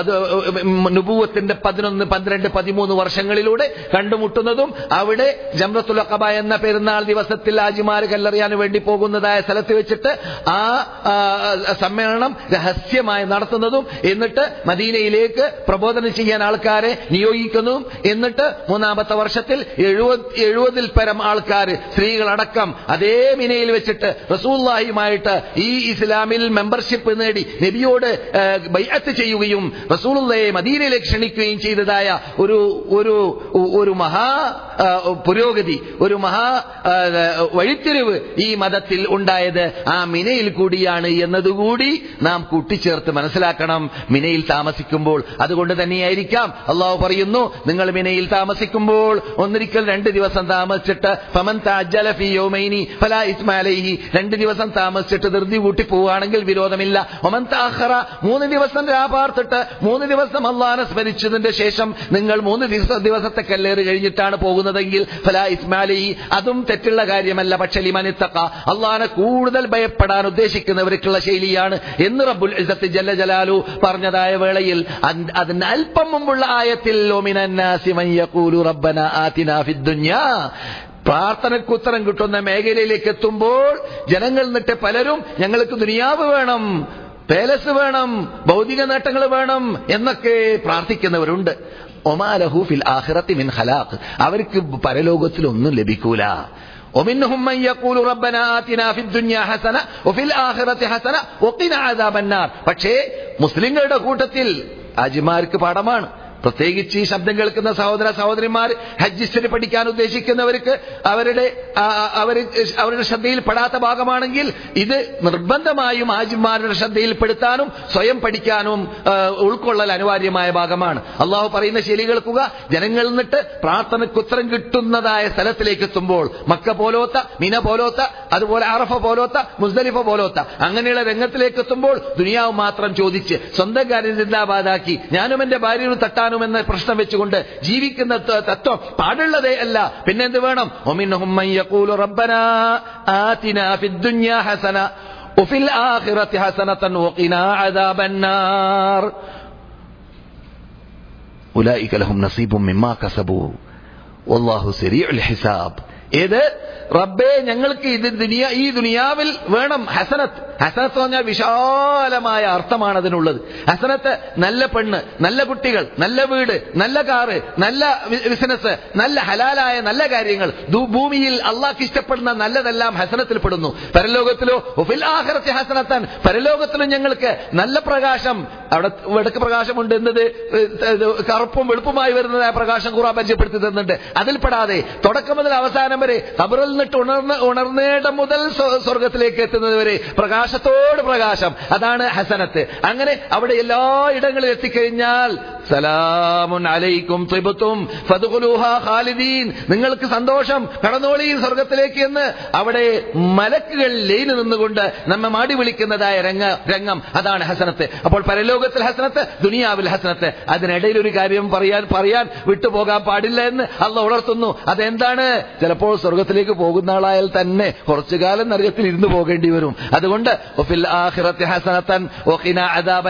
A: നുബൂവത്തിന്റെ പതിനൊന്ന് പന്ത്രണ്ട് പതിമൂന്ന് വർഷങ്ങളിലൂടെ കണ്ടുമുട്ടുന്നതും അവിടെ ജംറത്തുൽ അഖബ എന്ന പെരുന്നാൾ ദിവസത്തിൽ ആജിമാർ കല്ലെറിയാൻ വേണ്ടി പോകുന്നതായ സ്ഥലത്ത് വെച്ചിട്ട് ആ ആ, സമ്മേളനം രഹസ്യമായി നടത്തുന്നതും എന്നിട്ട് മദീനയിലേക്ക് പ്രബോധനം ചെയ്യാൻ ആൾക്കാരെ നിയോഗിക്കുന്നതും എന്നിട്ട് മൂന്നാമത്തെ വർഷത്തിൽ എഴുപത് എഴുപതിൽ പരം ആൾക്കാർ സ്ത്രീകളടക്കം അതേ മിനയിൽ വെച്ചിട്ട് റസൂല്ലാഹിയുമായിട്ട് ഈ ഇസ്ലാമിൽ മെമ്പർഷിപ്പ് നേടി നബിയോട് ആ, ബൈഅത്ത് ചെയ്യുകയും റസൂലുള്ളയെ മദീനയിലേക്ക് ക്ഷണിക്കുകയും ചെയ്തതായ ഒരു ഒരു ഒരു മഹാ ആ, പുരോഗതി ഒരു മഹാ ആ, വഴിത്തിരിവ് ഈ മതത്തിൽ ഉണ്ടായത് ആ മിനയിൽ കൂടിയാണ് എന്നതുകൂടി നാം കൂട്ടിച്ചേർത്ത് മനസ്സിലാക്കണം മിനയിൽ താമസിക്കുമ്പോൾ അതുകൊണ്ട് തന്നെയായിരിക്കാം അള്ളാഹു പറയുന്നു നിങ്ങൾ മിനയിൽ താമസിക്കുമ്പോൾ ഒന്നിരിക്കൽ രണ്ട് ദിവസം താമസിച്ചിട്ട് ഫമൻ താജ്ജല ഫീ യൗമൈനി ഫലാ ഇസ്മ അലൈഹി രണ്ട് ദിവസം താമസിച്ചിട്ട് ധൃതി കൂട്ടി പോവുകയാണെങ്കിൽ വിരോധമില്ല ഒമൻ താഖറ മൂന്ന് ദിവസം രാപാർത്തിട്ട് മൂന്ന് ദിവസം അള്ളാഹനെ സ്മരിച്ചതിന്റെ ശേഷം നിങ്ങൾ മൂന്ന് ദിവസ ദിവസത്തെ കല്ലേറ് കഴിഞ്ഞിട്ടാണ് പോകുന്നതെങ്കിൽ ഫലാ ഇസ്മാലി അതും തെറ്റുള്ള കാര്യമല്ല പക്ഷെ ലിമനിത്തക്ക അള്ളാഹനെ കൂടുതൽ ഭയപ്പെടാൻ ഉദ്ദേശിക്കുന്നവർക്കുള്ള ശൈലിയാണ് എന്ന് റബ്ബുൽ ഇസ്സത്ത് ജല്ല ജലാലു പറഞ്ഞതായ വേളയിൽ അൻ- അതിന് അല്പം മുമ്പുള്ള ആയത്തിൽ ഒമിനന്നാസി മൻ യഖൂലു റബ്ബന ആതിനാ ഫിദ്ദുന്യാ പ്രാർത്ഥനയ്ക്ക് ഉത്തരം കിട്ടുന്ന മേഖലയിലേക്ക് എത്തുമ്പോൾ ജനങ്ങൾ നിന്നിട്ട് പലരും ഞങ്ങൾക്ക് ദുനിയാവ് വേണം പേലസ് വേണം ഭൗതിക നേട്ടങ്ങൾ വേണം എന്നൊക്കെ പ്രാർത്ഥിക്കുന്നവരുണ്ട് ഒമാലഹു ഫിൽ ആഖിറത്തി മിൻ ഖലാഖ് അവർക്ക് പരലോകത്തിൽ ഒന്നും ലഭിക്കൂല ومنهم من يقول ربنا آتنا في الدنيا حسنة وفي الآخرة حسنة وقنا عذاب النار പക്ഷേ മുസ്ലിങ്ങളുടെ കൂട്ടത്തിൽ ആജിമാർക്ക് പാഠമാണ് പ്രത്യേകിച്ച് ഈ ശബ്ദം കേൾക്കുന്ന സഹോദര സഹോദരിമാർ ഹജ്ജ് ഹിസ്റ്ററി പഠിക്കാൻ ഉദ്ദേശിക്കുന്നവർക്ക് അവരുടെ ആ, അവർ അവരുടെ ശ്രദ്ധയിൽ പെടാത്ത ഭാഗമാണെങ്കിൽ ഇത് നിർബന്ധമായും ആജിമാരുടെ ശ്രദ്ധയിൽപ്പെടുത്താനും സ്വയം പഠിക്കാനും ആ, ഉൾക്കൊള്ളൽ അനിവാര്യമായ ഭാഗമാണ് അള്ളാഹു പറയുന്ന ശൈലി കേൾക്കുക ജനങ്ങളിൽ നിന്നിട്ട് പ്രാർത്ഥനയ്ക്ക് ഉത്തരം കിട്ടുന്നതായ സ്ഥലത്തിലേക്ക് എത്തുമ്പോൾ മക്ക പോലോത്ത മിന പോലോത്ത അതുപോലെ അറഫ പോലോത്ത മുസ്ദലിഫ പോലോത്ത അങ്ങനെയുള്ള രംഗത്തിലേക്ക് എത്തുമ്പോൾ ദുനിയാവ് മാത്രം ചോദിച്ച് സ്വന്തം കാര്യം ചിന്താബാദാക്കി ഞാനും എന്റെ ഭാര്യയും തട്ടാനും എന്ന പ്രശ്നം വെച്ചുകൊണ്ട് ജീവിക്കുന്ന ത- തത്വം പാടുള്ളതേ അല്ല പിന്നെന്ത് വേണം ഒമിന്നഹും മൻ യഖൂലു റബ്ബനാ ആതിനാ ഫിദ്ദുന്യാ ഹസന وفي الآخرة حسنة وقنا عذاب النار أولئك لهم نصيب مما كسبوا والله سريع الحساب ഏത് റബ്ബേ ഞങ്ങൾക്ക് ഇത് ദുനിയ ഈ ദുനിയാവിൽ വേണം ഹസനത്ത് ഹസനത്ത് പറഞ്ഞാൽ വിശാലമായ അർത്ഥമാണ് അതിനുള്ളത് ഹസനത്ത് നല്ല പെണ്ണ് നല്ല കുട്ടികൾ നല്ല വീട് നല്ല കാറ് നല്ല ബി- ബിസിനസ് നല്ല ഹലാലായ നല്ല കാര്യങ്ങൾ ദു- ഭൂമിയിൽ അള്ളാഹ്ക്ക് ഇഷ്ടപ്പെടുന്ന നല്ലതെല്ലാം ഹസനത്തിൽ പെടുന്നു പരലോകത്തിലോ ഒഫിൽ ആഹ്റത്തെ ഹസനത്താൻ പരലോകത്തിലും ഞങ്ങൾക്ക് നല്ല പ്രകാശം അവിടെ വെടുക്ക് പ്രകാശമുണ്ട് എന്നത് ഇത് കറുപ്പും വെളുപ്പുമായി വരുന്നതായ പ്രകാശം കൂറാൻ പരിചയപ്പെടുത്തി തന്നിട്ടുണ്ട് അതിൽ പെടാതെ തുടക്കം മുതൽ അവസാനം വരെ കബറിൽ നിന്നിട്ട് ഉണർന്ന് ഉണർന്നേടം മുതൽ സ്വ- സ്വർഗത്തിലേക്ക് എത്തുന്നത് വരെ പ്രകാശത്തോട് പ്രകാശം അതാണ് ഹസനത്ത് അങ്ങനെ അവിടെ എല്ലാ ഇടങ്ങളിൽ എത്തിക്കഴിഞ്ഞാൽ സലാമുൻ അലൈക്കും ത്രിബത്തും ഫദ്ഖുലൂഹാ ഖാലിദീൻ നിങ്ങൾക്ക് സന്തോഷം കടന്നോളിയും സ്വർഗത്തിലേക്ക് എന്ന് അവിടെ മലക്കുകൾ ലൈന് നിന്നുകൊണ്ട് നമ്മെ മാടി വിളിക്കുന്നതായ രംഗ രംഗം അതാണ് ഹസനത്ത് അപ്പോൾ പരലോകത്തിൽ ഹസനത്ത് ദുനിയാവിൽ ഹസനത്ത് അതിനിടയിൽ ഒരു കാര്യം പറയാൻ പറയാൻ വിട്ടുപോകാൻ പാടില്ല എന്ന് അള്ള ഉണർത്തുന്നു അതെന്താണ് ചിലപ്പോൾ സ്വർഗത്തിലേക്ക് പോകുന്ന ആളായാൽ തന്നെ കുറച്ചു കാലം നരകത്തിൽ ഇരുന്ന് പോകേണ്ടി വരും അതുകൊണ്ട് വഫിൽ ആഖിറത്തി ഹസനത്തൻ വഖിന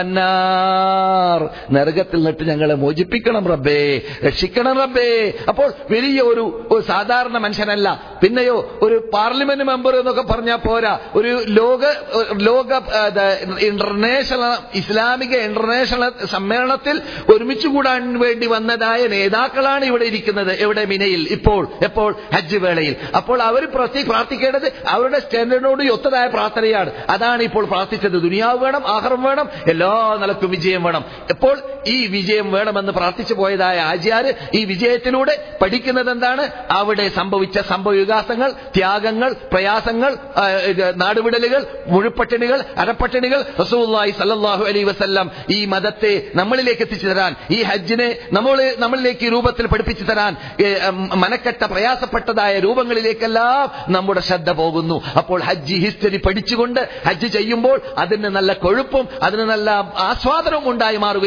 A: അദാബന്നാർ നരകത്തിൽ നിന്നിട്ട് ഞങ്ങളെ മോചിപ്പിക്കണം റബ്ബേ രക്ഷിക്കണം റബ്ബേ അപ്പോൾ വലിയ ഒരു ഒരു സാധാരണ മനുഷ്യനല്ല പിന്നെയോ ഒരു പാർലമെന്റ് മെമ്പർ എന്നൊക്കെ പറഞ്ഞാൽ പോരാ ഒരു ലോക ലോക ആ, ദ, ഇന്റർനാഷണൽ ഇസ്ലാമിക ഇന്റർനാഷണൽ സമ്മേളനത്തിൽ ഒരുമിച്ച് കൂടാൻ വേണ്ടി വന്നതായ നേതാക്കളാണ് ഇവിടെ ഇരിക്കുന്നത് എവിടെ മിനയിൽ ഇപ്പോൾ എപ്പോൾ ഹജ്ജ് വേളയിൽ അപ്പോൾ അവർ പ്രതി പ്രാർത്ഥിക്കേണ്ടത് അവരുടെ സ്റ്റാൻഡേർഡിനോട് ഒത്തതായ പ്രാർത്ഥനയാണ് അതാണ് ഇപ്പോൾ പ്രാർത്ഥിച്ചത് ദുനിയാവ് വേണം ആഹാരം വേണം എല്ലാ നിലക്കും വിജയം വേണം എപ്പോൾ ഈ വിജയം വേണമെന്ന് പ്രാർത്ഥിച്ചു പോയതായ ആചാര് ഈ വിജയത്തിലൂടെ പഠിക്കുന്നത് എന്താണ് അവിടെ സംഭവിച്ച സംഭവവികാസങ്ങൾ ത്യാഗങ്ങൾ പ്രയാസങ്ങൾ ആ, ഇത് നാടുവിടലുകൾ മുഴുപ്പട്ടിണികൾ അരപ്പട്ടിണികൾ റസൂല്ലായി സല്ലല്ലാഹു അലൈ വസല്ലം ഈ മതത്തെ നമ്മളിലേക്ക് എത്തിച്ചു തരാൻ ഈ ഹജ്ജിനെ നമ്മൾ നമ്മളിലേക്ക് ഈ രൂപത്തിൽ പഠിപ്പിച്ചു തരാൻ ഏ, ഉം, മനക്കെട്ട പ്രയാസപ്പെട്ടതായ രൂപങ്ങളിലേക്കെല്ലാം നമ്മുടെ ശ്രദ്ധ പോകുന്നു അപ്പോൾ ഹജ്ജ് ഹിസ്റ്ററി പഠിച്ചുകൊണ്ട് ഹജ്ജ് ചെയ്യുമ്പോൾ അതിന് നല്ല കൊഴുപ്പും അതിന് നല്ല ആസ്വാദനവും ഉണ്ടായി മാറുകയും ചെയ്യുന്നു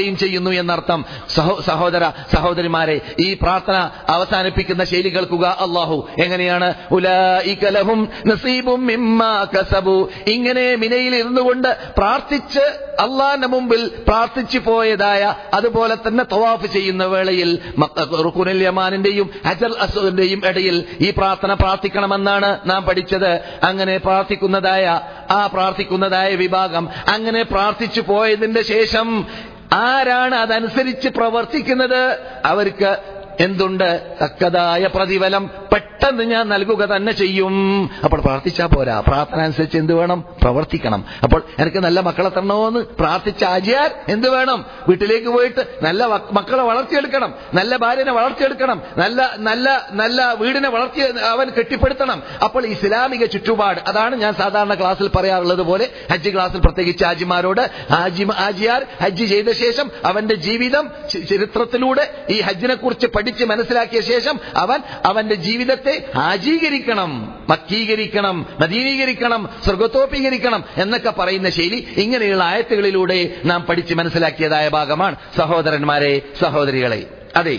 A: ചെയ്യുന്നു എന്നർത്ഥം സഹോ സഹോദര സഹോദരിമാരെ ഈ പ്രാർത്ഥന അവസാനിപ്പിക്കുന്ന ശൈലി കേൾക്കുക അള്ളാഹു എങ്ങനെയാണ് ഉലായിക ലഹും നസീബും മിമ്മാ കസബു ഇങ്ങനെ മിനയിൽ ഇരുന്നു കൊണ്ട് പ്രാർത്ഥിച്ച് അള്ളാന്റെ മുമ്പിൽ പ്രാർത്ഥിച്ചു പോയതായ അതുപോലെ തന്നെ തവാഫ് ചെയ്യുന്ന വേളയിൽ മക്ക- റുക്കുനുൽ യമാനിന്റെയും ഹജർ അസുദിന്റെയും ഇടയിൽ ഈ പ്രാർത്ഥന പ്രാർത്ഥിക്കണമെന്നാണ് നാം പഠിച്ചത് അങ്ങനെ പ്രാർത്ഥിക്കുന്നതായ ആ പ്രാർത്ഥിക്കുന്നതായ വിഭാഗം അങ്ങനെ പ്രാർത്ഥിച്ചു പോയതിന്റെ ശേഷം ആരാണ് അതനുസരിച്ച് പ്രവർത്തിക്കുന്നത് അവർക്ക് എന്തുണ്ട് തക്കതായ പ്രതിഫലം പെട്ടെന്ന് ഞാൻ നൽകുക തന്നെ ചെയ്യും അപ്പോൾ പ്രാർത്ഥിച്ചാ പോരാ പ്രാർത്ഥന അനുസരിച്ച് എന്ത് വേണം പ്രവർത്തിക്കണം അപ്പോൾ എനിക്ക് നല്ല മക്കളെ തരണമെന്ന് പ്രാർത്ഥിച്ച ആചാർ എന്ത് വേണം വീട്ടിലേക്ക് പോയിട്ട് നല്ല വ- മക്കളെ വളർത്തിയെടുക്കണം നല്ല ഭാര്യനെ വളർത്തിയെടുക്കണം നല്ല നല്ല നല്ല വീടിനെ വളർത്തി അവൻ കെട്ടിപ്പടുത്തണം അപ്പോൾ ഇസ്ലാമിക ചുറ്റുപാട് അതാണ് ഞാൻ സാധാരണ ക്ലാസ്സിൽ പറയാറുള്ളത് പോലെ ഹജ്ജ് ക്ലാസ്സിൽ പ്രത്യേകിച്ച് ആജിമാരോട് ആജി ആജിയാർ ഹജ്ജ് ചെയ്ത ശേഷം അവന്റെ ജീവിതം ച- ചരിത്രത്തിലൂടെ ഈ ഹജ്ജിനെ കുറിച്ച് പഠിച്ച് മനസ്സിലാക്കിയ ശേഷം അവൻ അവന്റെ ജീവിതത്തെ ആജീകരിക്കണം മക്കീകരിക്കണം മദീനീകരിക്കണം സ്വർഗത്തോപ്പീകരിക്കണം എന്നൊക്കെ പറയുന്ന ശൈലി ഇങ്ങനെയുള്ള ആയത്തുകളിലൂടെ നാം പഠിച്ച് മനസ്സിലാക്കിയതായ ഭാഗമാണ് സഹോദരന്മാരെ സഹോദരികളെ അതെ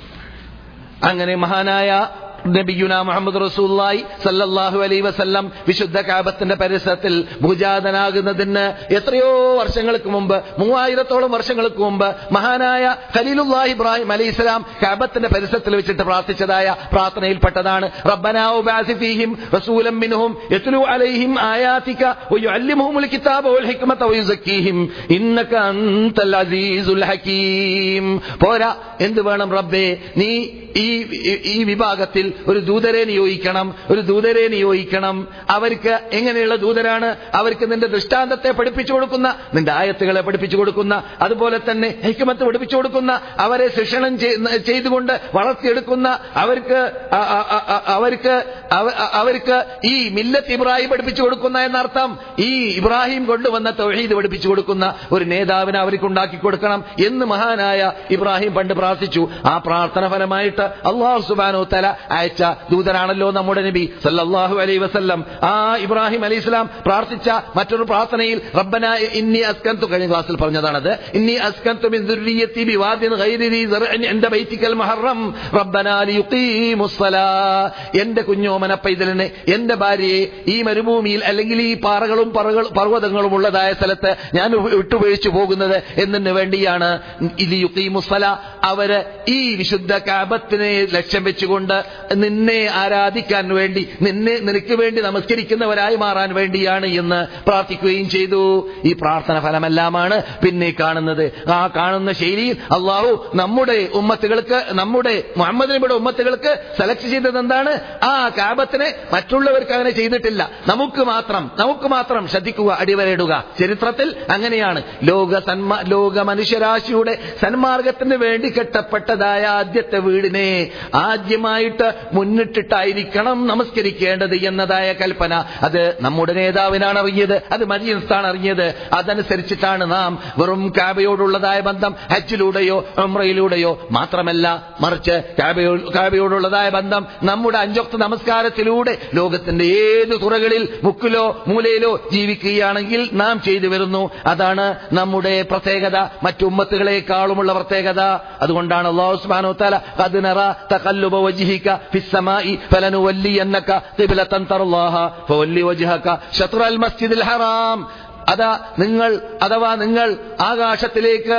A: അങ്ങനെ മഹാനായ നബിയുന മുഹമ്മദ് റസൂല്ലായി സല്ലല്ലാഹു അലൈ വസല്ലം വിശുദ്ധ കാബത്തിന്റെ പരിസരത്തിൽ ഭുജാതനാകുന്നതിന് എത്രയോ വർഷങ്ങൾക്ക് മുമ്പ് മൂവായിരത്തോളം വർഷങ്ങൾക്ക് മുമ്പ് മഹാനായ ഖലീലുല്ലാഹി ഇബ്രാഹിം അലൈഹി ഇസ്ലാം കാബത്തിന്റെ പരിസരത്തിൽ വെച്ചിട്ട് പ്രാർത്ഥിച്ചതായ പ്രാർത്ഥനയിൽപ്പെട്ടതാണ് റബ്ബനാഉ ബാസി ഫീഹിം റസൂലൻ മിൻഹും യത്ലു അലൈഹിം ആയാതിക വയുഅല്ലിമുഹുൽ കിതാബ വൽ ഹിക്മത വയുസക്കീഹിം ഇന്നക അൻതൽ അസീസുൽ ഹകീം പോരാ എന്ത് വേണം റബ്ബേ നീ ഈ ഈ- ഈ വിഭാഗത്തിൽ ഒരു ദൂതരെ നിയോഗിക്കണം ഒരു ദൂതരെ നിയോഗിക്കണം അവർക്ക് എങ്ങനെയുള്ള ദൂതരാണ് അവർക്ക് നിന്റെ ദൃഷ്ടാന്തത്തെ പഠിപ്പിച്ചു കൊടുക്കുന്ന നിന്റെ ആയത്തുകളെ പഠിപ്പിച്ചു കൊടുക്കുന്ന അതുപോലെ തന്നെ ഹിക്മത്ത് പഠിപ്പിച്ചു കൊടുക്കുന്ന അവരെ ശിക്ഷണം ചെയ്- ചെയ്തുകൊണ്ട് വളർത്തിയെടുക്കുന്ന അവർക്ക് അ- അ- അ- അ- അവർക്ക് അവ- അ- അവർക്ക് ഈ മില്ലത്ത് ഇബ്രാഹിം പഠിപ്പിച്ചു കൊടുക്കുന്ന എന്നർത്ഥം ഈ ഇബ്രാഹിം കൊണ്ടുവന്ന തൗഹീദ് പഠിപ്പിച്ചു കൊടുക്കുന്ന ഒരു നേതാവിനെ അവർക്ക് ഉണ്ടാക്കി കൊടുക്കണം എന്ന് മഹാനായ ഇബ്രാഹിം പണ്ട് പ്രാർത്ഥിച്ചു ആ പ്രാർത്ഥന ഫലമായിട്ട് അള്ളാഹു സുബാനോ തല അയച്ച ദൂതനാണല്ലോ നമ്മുടെ നബി സല്ലല്ലാഹു അലൈഹി വസല്ലം ആ ഇബ്രാഹിം അലൈഹി ഇസ്ലാം പ്രാർത്ഥിച്ച മറ്റൊരു പ്രാർത്ഥനയിൽ റബ്ബന ഇന്നി അസ്കന്തു കഴിഞ്ഞ ക്ലാസ്സിൽ പറഞ്ഞതാണത് ഇന്നി അസ്കന്തു മിൻ ദുർരിയത്തി ബിവാദിൻ ഗൈരി ദീ സർഇൻ ഇൻദ ബൈതിക്കൽ മുഹറം റബ്ബന ലിയുഖീമുസ്സലാ എന്റെ കുഞ്ഞോമന പൈതലിനെ എന്റെ ഭാര്യയെ ഈ മരുഭൂമിയിൽ അല്ലെങ്കിൽ ഈ പാറകളും പറകൾ പർവ്വതങ്ങളും ഉള്ളതായ സ്ഥലത്ത് ഞാൻ വിട്ടുപഴിച്ചു പോകുന്നത് എന്നതിന് വേണ്ടിയാണ് ഇത് യുക്കീമുസ്സല അവര് ഈ വിശുദ്ധ കാബത്തിനെ ലക്ഷ്യം വെച്ചുകൊണ്ട് നിന്നെ ആരാധിക്കാൻ വേണ്ടി നിന്നെ നിനക്ക് വേണ്ടി നമസ്കരിക്കുന്നവരായി മാറാൻ വേണ്ടിയാണ് എന്ന് പ്രാർത്ഥിക്കുകയും ചെയ്തു ഈ പ്രാർത്ഥന ഫലമെല്ലാമാണ് പിന്നെ കാണുന്നത് ആ കാണുന്ന ശൈലിയിൽ അള്ളാഹു നമ്മുടെ ഉമ്മത്തുകൾക്ക് നമ്മുടെ മുഹമ്മദ് നബിയുടെ ഉമ്മത്തുകൾക്ക് സെലക്ട് ചെയ്തത് എന്താണ് ആ കാബത്തിനെ മറ്റുള്ളവർക്ക് അങ്ങനെ ചെയ്തിട്ടില്ല നമുക്ക് മാത്രം നമുക്ക് മാത്രം ശ്രദ്ധിക്കുക അടിവരയിടുക ചരിത്രത്തിൽ അങ്ങനെയാണ് ലോക സന്മാ ലോക മനുഷ്യരാശിയുടെ സന്മാർഗത്തിന് വേണ്ടി കെട്ടപ്പെട്ടതായ ആദ്യത്തെ വീടിനെ ആദ്യമായിട്ട് മുന്നിട്ടിട്ടായിരിക്കണം നമസ്കരിക്കേണ്ടത് എന്നതായ കൽപ്പന അത് നമ്മുടെ നേതാവിനാണ് അറിഞ്ഞത് അത് മദീനത്താണ് അറിഞ്ഞത് അതനുസരിച്ചിട്ടാണ് നാം വെറും കാബയോടുള്ളതായ ബന്ധം ഹജ്ജിലൂടെയോ ഉംറയിലൂടെയോ മാത്രമല്ല മറിച്ച് കാബയോ കാബയോടുള്ളതായ ബന്ധം നമ്മുടെ അഞ്ചൊക്ത നമസ്കാരത്തിലൂടെ ലോകത്തിന്റെ ഏത് തുറകളിൽ മുക്കിലോ മൂലയിലോ ജീവിക്കുകയാണെങ്കിൽ നാം ചെയ്തു വരുന്നു അതാണ് നമ്മുടെ പ്രത്യേകത മറ്റുമ്മത്തുകളെക്കാളുമുള്ള പ്രത്യേകത അതുകൊണ്ടാണ് അള്ളാഹു സുബ്ഹാനഹു വതആല ഖദ് നറ തഖല്ലുബ വജ്ഹിക ഫിസ് സമാഇ ഫലനുവല്ലിയന്നക ഖിബ്ലതൻ തർല്ലാഹ ഫവല്ലി വജ്ഹക ശത്റൽ മസ്ജിദിൽ ഹറാം അതാ നിങ്ങൾ അഥവാ നിങ്ങൾ ആകാശത്തിലേക്ക്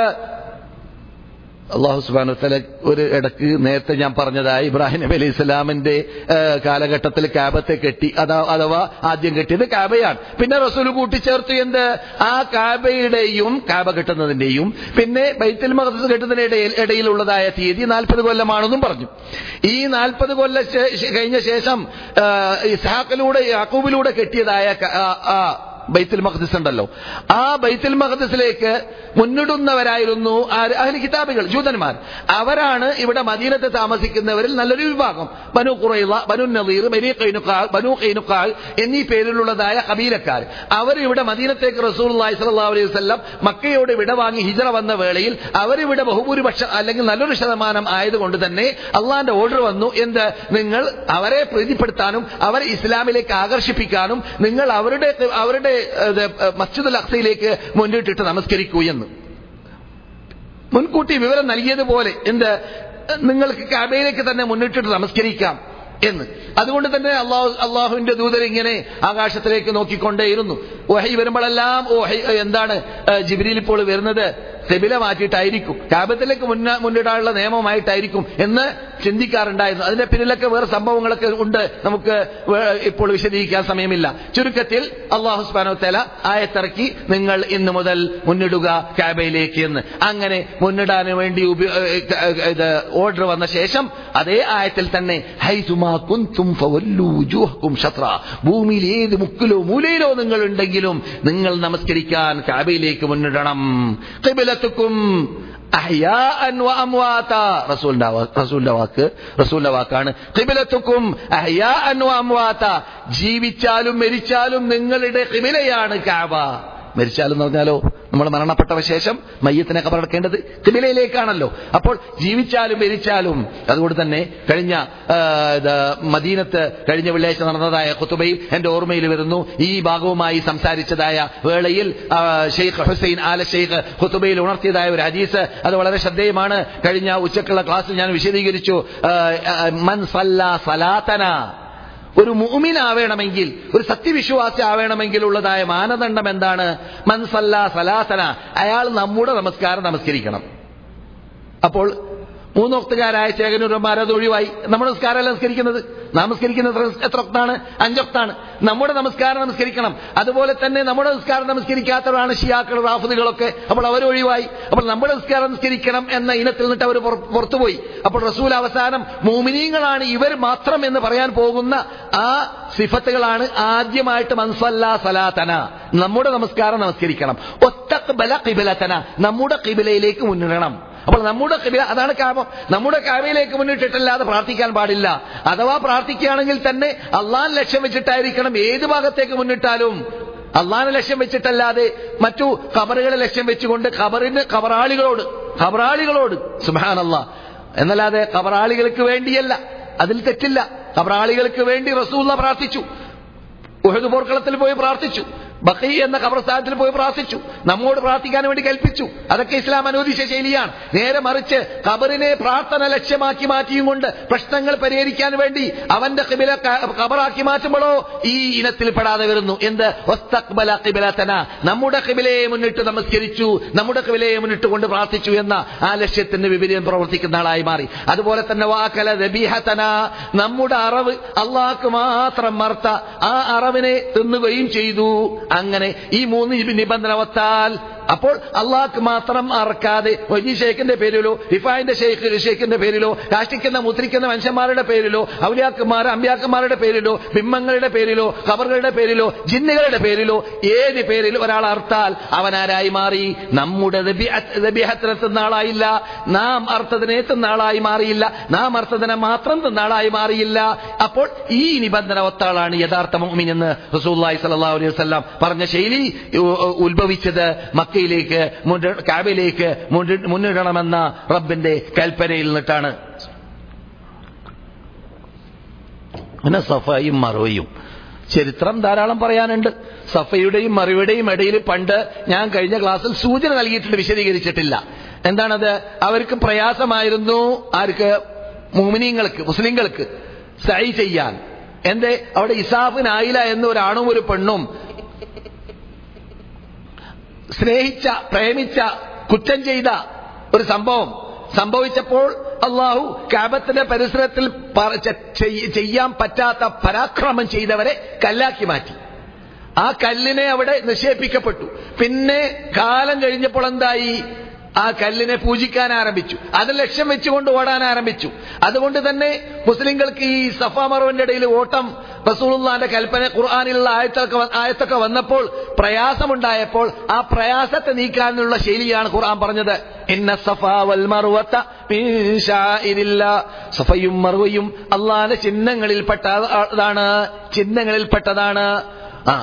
A: അള്ളാഹു സുബാനു തല ഒരു ഇടക്ക് നേരത്തെ ഞാൻ പറഞ്ഞതായി ഇബ്രാഹിം നബി അലൈഹി ഇസ്ലാമിന്റെ കാലഘട്ടത്തിൽ കാബത്തെ കെട്ടി അതാ അഥവാ ആദ്യം കെട്ടിയത് കാബയാണ് പിന്നെ റസൂൽ കൂട്ടിച്ചേർത്തു എന്ത് ആ കാബയുടെയും കാബ കെട്ടുന്നതിന്റെയും പിന്നെ ബൈത്തുൽ മഖദസ് കെട്ടുന്നതിന്റെ ഇടയിൽ ഇടയിലുള്ളതായ തീയതി നാൽപ്പത് കൊല്ലമാണെന്നും പറഞ്ഞു ഈ നാൽപ്പത് കൊല്ലം ശേ- ശേ- കഴിഞ്ഞ ശേഷം ആ, ഇസ്ഹാക്കിലൂടെ യാക്കൂബിലൂടെ കെട്ടിയതായ ക- ആ, ആ ബൈത്തുൽ മഖദിസ് ഉണ്ടല്ലോ ആ ബൈത്തുൽ മഖദിസിലേക്ക് മുന്നിടുന്നവരായിരുന്നു ആര്? അഹ്ലി കിതാബികൾ ജൂതന്മാർ അവരാണ് ഇവിടെ മദീനത്ത് താമസിക്കുന്നവരിൽ നല്ലൊരു വിഭാഗം ബനു ഖുറൈള ബനു നദീർ ബനു ഖൈനുഖാ ബനു ഖൈനുഖാൽ എന്നീ പേരിലുള്ളതായ കബീലക്കാർ അവർ ഇവിടെ മദീനത്തേക്ക് റസൂൽ സല്ലല്ലാഹു അലൈഹി വസല്ലം മക്കയോട് വിട വാങ്ങി ഹിജറ വന്ന വേളയിൽ അവരിവിടെ ബഹുഭൂരിപക്ഷം അല്ലെങ്കിൽ നല്ലൊരു ശതമാനം ആയതുകൊണ്ട് തന്നെ അള്ളാന്റെ ഓർഡർ വന്നു എന്ത് നിങ്ങൾ അവരെ പ്രീതിപ്പെടുത്താനും അവരെ ഇസ്ലാമിലേക്ക് ആകർഷിപ്പിക്കാനും നിങ്ങൾ അവരുടെ അവരുടെ ഏഹ്, മസ്ജിദുൽ അക്സയിലേക്ക് മുന്നിട്ടിട്ട് നമസ്കരിക്കൂ എന്ന് മുൻകൂട്ടി വിവരം നൽകിയതുപോലെ എന്ത് നിങ്ങൾക്ക് കാബയിലേക്ക് തന്നെ മുന്നിട്ടിട്ട് നമസ്കരിക്കാം എന്ന് അതുകൊണ്ട് തന്നെ അള്ളാഹു അള്ളാഹുവിന്റെ ദൂതർ ഇങ്ങനെ ആകാശത്തിലേക്ക് നോക്കിക്കൊണ്ടേയിരുന്നു ഓഹൈ വരുമ്പോഴെല്ലാം ഓഹൈ എന്താണ് ജിബിരിയിൽ ഇപ്പോൾ വരുന്നത് തെബില മാറ്റിയിട്ടായിരിക്കും കാബത്തിലേക്ക് മുന്ന മുന്നിടാനുള്ള നിയമമായിട്ടായിരിക്കും എന്ന് ചിന്തിക്കാറുണ്ടായിരുന്നു അതിന്റെ പിന്നിലൊക്കെ വേറെ സംഭവങ്ങളൊക്കെ ഉണ്ട് നമുക്ക് ഇപ്പോൾ വിശദീകരിക്കാൻ സമയമില്ല ചുരുക്കത്തിൽ അള്ളാഹു സ്ബാനോ തല ആയത്തിറക്കി നിങ്ങൾ ഇന്ന് മുതൽ മുന്നിടുക കാബയിലേക്ക് എന്ന് അങ്ങനെ മുന്നിടാൻ വേണ്ടി ഇത് ഓർഡർ വന്ന ശേഷം അതേ ആയത്തിൽ തന്നെ ഭൂമിയിൽ ഏത് മുക്കിലോ മൂലയിലോ നിങ്ങൾ ഉണ്ടെങ്കിലും നിങ്ങൾ നമസ്കരിക്കാൻ കാബയിലേക്ക് മുന്നിടണം കിബിലത്തുക്കും റസൂലിന്റെ വാക്ക് റസൂലിന്റെ വാക്കാണ് കിബിലത്തുക്കും ജീവിച്ചാലും മരിച്ചാലും നിങ്ങളുടെ കിബിലയാണ് കാബ മരിച്ചാലും പറഞ്ഞാലോ നമ്മൾ മരണപ്പെട്ട ശേഷം മയ്യത്തിനെ കബറടക്കേണ്ടത് കിബിലയിലേക്കാണല്ലോ അപ്പോൾ ജീവിച്ചാലും മരിച്ചാലും അതുകൊണ്ട് തന്നെ കഴിഞ്ഞ മദീനത്ത് കഴിഞ്ഞ വെള്ളിയാഴ്ച നടന്നതായ കുത്തുബയിൽ എന്റെ ഓർമ്മയിൽ വരുന്നു ഈ ഭാഗവുമായി സംസാരിച്ചതായ വേളയിൽ ഷെയ്ഖ് ഹുസൈൻ ആല ഷെയ്ഖ് കുത്തുബയിൽ ഉണർത്തിയതായ ഒരു ഹദീസ് അത് വളരെ ശ്രദ്ധേയമാണ് കഴിഞ്ഞ ഉച്ചക്കുള്ള ക്ലാസ്സിൽ ഞാൻ വിശദീകരിച്ചു മൻ സല്ല സലാത്തന ഒരു മുഅ്മിനാവേണമെങ്കിൽ ഒരു സത്യവിശ്വാസി ആവേണമെങ്കിൽ ഉള്ളതായ മാനദണ്ഡം എന്താണ് മൻസല്ല സലാസന അയാൾ നമ്മുടെ നമസ്കാരം നമസ്കരിക്കണം അപ്പോൾ മൂന്നൊക്തുകാരായ ചേകനൂരന്മാർ അത് ഒഴിവായി നമ്മുടെ നമസ്കാരമല്ല നമസ്കരിക്കുന്നത് നമസ്കരിക്കുന്നത് എത്ര ഒക്താണ് അഞ്ചൊക്താണ് നമ്മുടെ നമസ്കാരം നമസ്കരിക്കണം അതുപോലെ തന്നെ നമ്മുടെ നമസ്കാരം നമസ്കരിക്കാത്തവരാണ് ഷിയാക്കൾ റാഫുദികളൊക്കെ അപ്പോൾ അവർ ഒഴിവായി അപ്പോൾ നമ്മുടെ നമസ്കാരം നമസ്കരിക്കണം എന്ന ഇനത്തിൽ നിന്നിട്ട് അവർ പുറത്തുപോയി അപ്പോൾ റസൂൽ അവസാനം മോമിനീങ്ങളാണ് ഇവർ മാത്രം എന്ന് പറയാൻ പോകുന്ന ആ സിഫത്തുകളാണ് ആദ്യമായിട്ട് മൻസല്ല സലാത്തന നമ്മുടെ നമസ്കാരം നമസ്കരിക്കണം ഒത്തക്ബല കിബിലത്തന നമ്മുടെ കിബിലയിലേക്ക് മുന്നിടണം അപ്പോൾ നമ്മുടെ കിബില അതാണ് കാമം നമ്മുടെ കാമയിലേക്ക് മുന്നിട്ടിട്ടല്ലാതെ പ്രാർത്ഥിക്കാൻ പാടില്ല അഥവാ പ്രാർത്ഥിക്കുകയാണെങ്കിൽ തന്നെ അള്ളാൻ ലക്ഷ്യം വെച്ചിട്ടായിരിക്കണം ഏത് ഭാഗത്തേക്ക് മുന്നിട്ടാലും അള്ളാനെ ലക്ഷ്യം വെച്ചിട്ടല്ലാതെ മറ്റു കബറുകളെ ലക്ഷ്യം വെച്ചുകൊണ്ട് കബറിന് കബറാളികളോട് കബറാളികളോട് സുബാനല്ല എന്നല്ലാതെ കബറാളികൾക്ക് വേണ്ടിയല്ല അതിൽ തെറ്റില്ല കബറാളികൾക്ക് വേണ്ടി റസൂല്ല പ്രാർത്ഥിച്ചു ഉഹദ് പോർക്കളത്തിൽ പോയി പ്രാർത്ഥിച്ചു ബഖി എന്ന ഖബർസ്ഥാനത്തിൽ പോയി പ്രാർത്ഥിച്ചു നമ്മോട് പ്രാർത്ഥിക്കാൻ വേണ്ടി കൽപ്പിച്ചു അതൊക്കെ ഇസ്ലാം അനുവദിച്ച ശൈലിയാണ് നേരെ മറിച്ച് ഖബറിനെ പ്രാർത്ഥന ലക്ഷ്യമാക്കി മാറ്റിയും കൊണ്ട് പ്രശ്നങ്ങൾ പരിഹരിക്കാൻ വേണ്ടി അവന്റെ കിബില ഖബറാക്കി മാറ്റുമ്പോഴോ ഈ ഇനത്തിൽ പെടാതെ വരുന്നു എന്ത് ഒസ്തക്ബല കിബിലത്തന നമ്മുടെ കിബിലയെ മുന്നിട്ട് നമസ്കരിച്ചു നമ്മുടെ കിബിലയെ മുന്നിട്ട് കൊണ്ട് പ്രാർത്ഥിച്ചു എന്ന ആ ലക്ഷ്യത്തിന് വിപരീതം പ്രവർത്തിക്കുന്ന ആളായി മാറി അതുപോലെ തന്നെ വാക്കല ദബീഹത്തന നമ്മുടെ അറവ് അള്ളാഹ്ക്ക് മാത്രം മർത്ത ആ അറവിനെ തിന്നുകയും ചെയ്തു അങ്ങനെ ഈ മൂന്ന് നിബന്ധന വത്താൽ അപ്പോൾ അള്ളാഹ്ക്ക് മാത്രം അറക്കാതെ വജി ഷേഖിന്റെ പേരിലോ റിഫായിന്റെ ഷെയ്ഖ് ഷേഖിന്റെ പേരിലോ കാഷ്ടിക്കുന്ന മുദ്രിക്കുന്ന മനുഷ്യന്മാരുടെ പേരിലോ ഔലിയാക്കന്മാർ അമ്പ്യാക്കന്മാരുടെ പേരിലോ ബിംബങ്ങളുടെ പേരിലോ ഖബറുകളുടെ പേരിലോ ജിന്നുകളുടെ പേരിലോ ഏത് പേരിൽ ഒരാൾ അർത്താൽ അവനാരായി മാറി നമ്മുടെ ദബിഹത്തിനെ തിന്ന ആളായില്ല നാം അർത്ഥത്തിനെ തിന്ന ആളായി മാറിയില്ല നാം അർത്ഥത്തിനെ മാത്രം തിന്ന ആളായി മാറിയില്ല അപ്പോൾ ഈ നിബന്ധന ഒത്താളാണ് യഥാർത്ഥ മുഅ്മിൻ എന്ന് റസൂല്ലായി സല്ലല്ലാഹു അലൈഹി വസല്ലം പറഞ്ഞ ശൈലി ഉത്ഭവിച്ചത് മക്കയിലേക്ക് കാബയിലേക്ക് മുന്നിടണമെന്ന റബ്ബിന്റെ കൽപ്പനയിൽ നിന്നിട്ടാണ് പിന്നെ സഫയും മറവയും ചരിത്രം ധാരാളം പറയാനുണ്ട് സഫയുടെയും മറിയുടെയും ഇടയിൽ പണ്ട് ഞാൻ കഴിഞ്ഞ ക്ലാസ്സിൽ സൂചന നൽകിയിട്ടുണ്ട് വിശദീകരിച്ചിട്ടില്ല എന്താണത് അവർക്ക് പ്രയാസമായിരുന്നു ആർക്ക് മുമിനീങ്ങൾക്ക് മുസ്ലിങ്ങൾക്ക് സൈ ചെയ്യാൻ എന്തേ അവിടെ ഇസാഫിനായില്ല എന്ന് ഒരാണും ഒരു പെണ്ണും സ്നേഹിച്ച പ്രേമിച്ച കുറ്റം ചെയ്ത ഒരു സംഭവം സംഭവിച്ചപ്പോൾ അള്ളാഹു കാബത്തിന്റെ പരിസരത്തിൽ ചെയ്യാൻ പറ്റാത്ത പരാക്രമം ചെയ്തവരെ കല്ലാക്കി മാറ്റി ആ കല്ലിനെ അവിടെ നിക്ഷേപിക്കപ്പെട്ടു പിന്നെ കാലം കഴിഞ്ഞപ്പോൾ എന്തായി ആ കല്ലിനെ പൂജിക്കാൻ ആരംഭിച്ചു അത് ലക്ഷ്യം വെച്ചുകൊണ്ട് ഓടാൻ ആരംഭിച്ചു അതുകൊണ്ട് തന്നെ മുസ്ലിങ്ങൾക്ക് ഈ സഫാ മറവിന്റെ ഇടയിൽ ഓട്ടം റസൂലുള്ളാന്റെ കൽപ്പന ഖുർആാനിലുള്ള ആയത്തൊക്കെ ആയത്തൊക്കെ വന്നപ്പോൾ പ്രയാസമുണ്ടായപ്പോൾ ആ പ്രയാസത്തെ നീക്കാനുള്ള ശൈലിയാണ് ഖുർആൻ പറഞ്ഞത് ഇന്ന സഫാ വൽ മറുവത്ത സഫയും മറുവയും അള്ളാന്റെ ചിഹ്നങ്ങളിൽപ്പെട്ടതാണ് ചിഹ്നങ്ങളിൽപ്പെട്ടതാണ് ആ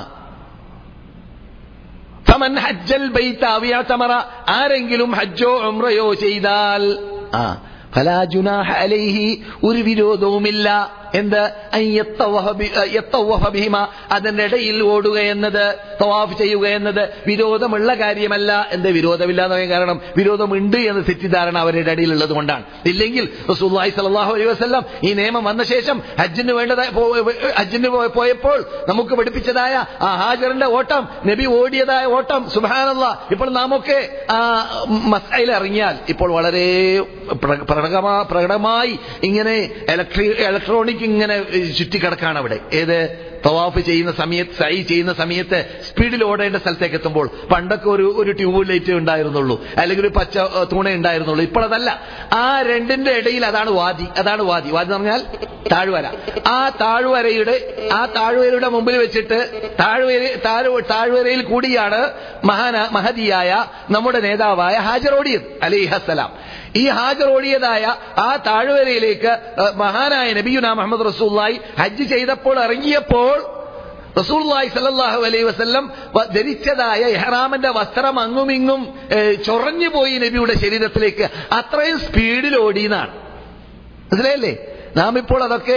A: ഫമൻ ഹജ്ജൽ ബൈത്ത അവിയാത്തമറ ആരെങ്കിലും ഹജ്ജോ ഉംറയോ ചെയ്താൽ ആ ഫലാ ജുനാഹ അലൈഹി ഒരു വിരോധവുമില്ല എന്ത് അൻ യത്തവഹ ബി- അഹ് യത്തവഹ ബിഹിമ അതിന്റെ ഇടയിൽ ഓടുക എന്നത് തവാഫ് ചെയ്യുക എന്നത് വിരോധമുള്ള കാര്യമല്ല എന്ത് വിരോധമില്ലാന്ന് പറയാൻ കാരണം വിരോധമുണ്ട് എന്ന് തെറ്റിദ്ധാരണ അവരുടെ ഇടയിലുള്ളത് കൊണ്ടാണ് ഇല്ലെങ്കിൽ റസൂലുള്ളാഹി സ്വല്ലല്ലാഹു അലൈഹി വസല്ലം ഈ നിയമം വന്ന ശേഷം ഹജ്ജിന് വേണ്ടതായ പോ- ഹജ്ജിന് പോ- പോയപ്പോൾ നമുക്ക് പഠിപ്പിച്ചതായ ആ ഹാജറിന്റെ ഓട്ടം നബി ഓടിയതായ ഓട്ടം സുബാനല്ല ഇപ്പോൾ നാമൊക്കെ ആ മസയിൽ ഇറങ്ങിയാൽ ഇപ്പോൾ വളരെ പ്ര- പ്രകടമാ- പ്രകടമായി ഇങ്ങനെ ഇലക്ട്രി ഇലക്ട്രോണിക് ഇങ്ങനെ ചുറ്റിക്കിടക്കാണ് അവിടെ ഏത് തവാഫ് ചെയ്യുന്ന സമയത്ത് സൈ ചെയ്യുന്ന സമയത്ത് സ്പീഡിൽ ഓടേണ്ട സ്ഥലത്തേക്ക് എത്തുമ്പോൾ പണ്ടൊക്കെ ഒരു ഒരു ട്യൂബ് ലൈറ്റ് ഉണ്ടായിരുന്നുള്ളൂ അല്ലെങ്കിൽ ഒരു പച്ച ഏഹ്, തൂണ ഉണ്ടായിരുന്നുള്ളൂ ഇപ്പോൾ അതല്ല ആ രണ്ടിന്റെ ഇടയിൽ അതാണ് വാദി അതാണ് വാദി വാദി എന്ന് പറഞ്ഞാൽ താഴ്വര ആ താഴ്വരയുടെ ആ താഴ്വരയുടെ മുമ്പിൽ വെച്ചിട്ട് താഴ്വര താഴ് താഴ്വരയിൽ കൂടിയാണ് മഹാന മഹതിയായ നമ്മുടെ നേതാവായ ഹാജർ ഓടിയത് അലിഹസലാം ഈ ഹാജർ ഓടിയതായ ആ താഴ്വരയിലേക്ക് ഏഹ്, മഹാനായ നബിയുന മുഹമ്മദ് റസൂല്ലായി ഹജ്ജ് ചെയ്തപ്പോൾ ഇറങ്ങിയപ്പോൾ റസൂല്ലായി സല്ലല്ലാഹു അലൈഹി വസല്ലം വ- ധരിച്ചതായ ഇഹ്റാമിന്റെ വസ്ത്രം അങ്ങുമിങ്ങും ഏഹ്, ചൊറഞ്ഞു പോയി നബിയുടെ ശരീരത്തിലേക്ക് അത്രയും സ്പീഡിൽ ഓടിയെന്നാണ് മനസ്സിലായില്ലേ നാം ഇപ്പോൾ അതൊക്കെ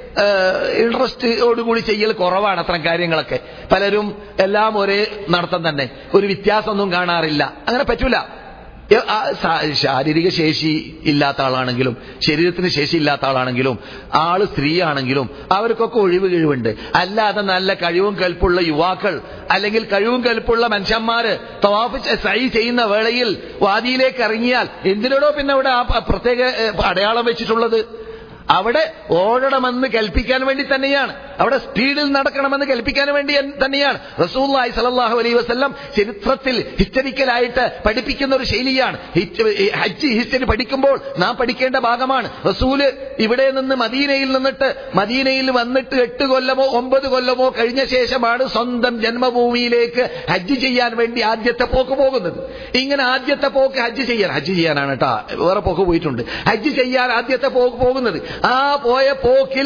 A: ഇൻട്രസ്റ്റോടുകൂടി ചെയ്യൽ കുറവാണ് അത്തരം കാര്യങ്ങളൊക്കെ പലരും എല്ലാം ഒരേ നടത്തം തന്നെ ഒരു വ്യത്യാസമൊന്നും കാണാറില്ല അങ്ങനെ പറ്റൂല എ- ആ സാ- ശാരീരിക ശേഷി ഇല്ലാത്ത ആളാണെങ്കിലും ശരീരത്തിന് ശേഷി ഇല്ലാത്ത ആളാണെങ്കിലും ആള് സ്ത്രീയാണെങ്കിലും അവർക്കൊക്കെ ഒഴിവ് കഴിവുണ്ട് അല്ലാതെ നല്ല കഴിവും കൽപ്പുള്ള യുവാക്കൾ അല്ലെങ്കിൽ കഴിവും കൽപ്പുള്ള മനുഷ്യന്മാര് തവാഫ് ചെ- സൈ ചെയ്യുന്ന വേളയിൽ വാദിയിലേക്ക് ഇറങ്ങിയാൽ എന്തിനോടോ പിന്നെ അവിടെ ആ പ- പ്രത്യേക ഏ, അടയാളം വെച്ചിട്ടുള്ളത് അവിടെ ഓടണമെന്ന് കൽപ്പിക്കാൻ വേണ്ടി തന്നെയാണ് അവിടെ സ്പീഡിൽ നടക്കണമെന്ന് കൽപ്പിക്കാൻ വേണ്ടി എൻ- തന്നെയാണ് റസൂല്ലായി സലല്ലാഹു അലൈഹി വസല്ലം ചരിത്രത്തിൽ ഹിസ്റ്ററിക്കലായിട്ട് പഠിപ്പിക്കുന്ന ഒരു ശൈലിയാണ് ഹിറ്റ്- ഈ ഹജ്ജ് ഹിസ്റ്ററി പഠിക്കുമ്പോൾ നാം പഠിക്കേണ്ട ഭാഗമാണ് റസൂല് ഇവിടെ നിന്ന് മദീനയിൽ നിന്നിട്ട് മദീനയിൽ വന്നിട്ട് എട്ട് കൊല്ലമോ ഒമ്പത് കൊല്ലമോ കഴിഞ്ഞ ശേഷമാണ് സ്വന്തം ജന്മഭൂമിയിലേക്ക് ഹജ്ജ് ചെയ്യാൻ വേണ്ടി ആദ്യത്തെ പോക്ക് പോകുന്നത് ഇങ്ങനെ ആദ്യത്തെ പോക്ക് ഹജ്ജ് ചെയ്യാൻ ഹജ്ജ് ചെയ്യാനാണ് കേട്ടാ വേറെ പോക്ക് പോയിട്ടുണ്ട് ഹജ്ജ് ചെയ്യാൻ ആദ്യത്തെ പോക്ക് പോകുന്നത് ആ പോയ പോക്കിൽ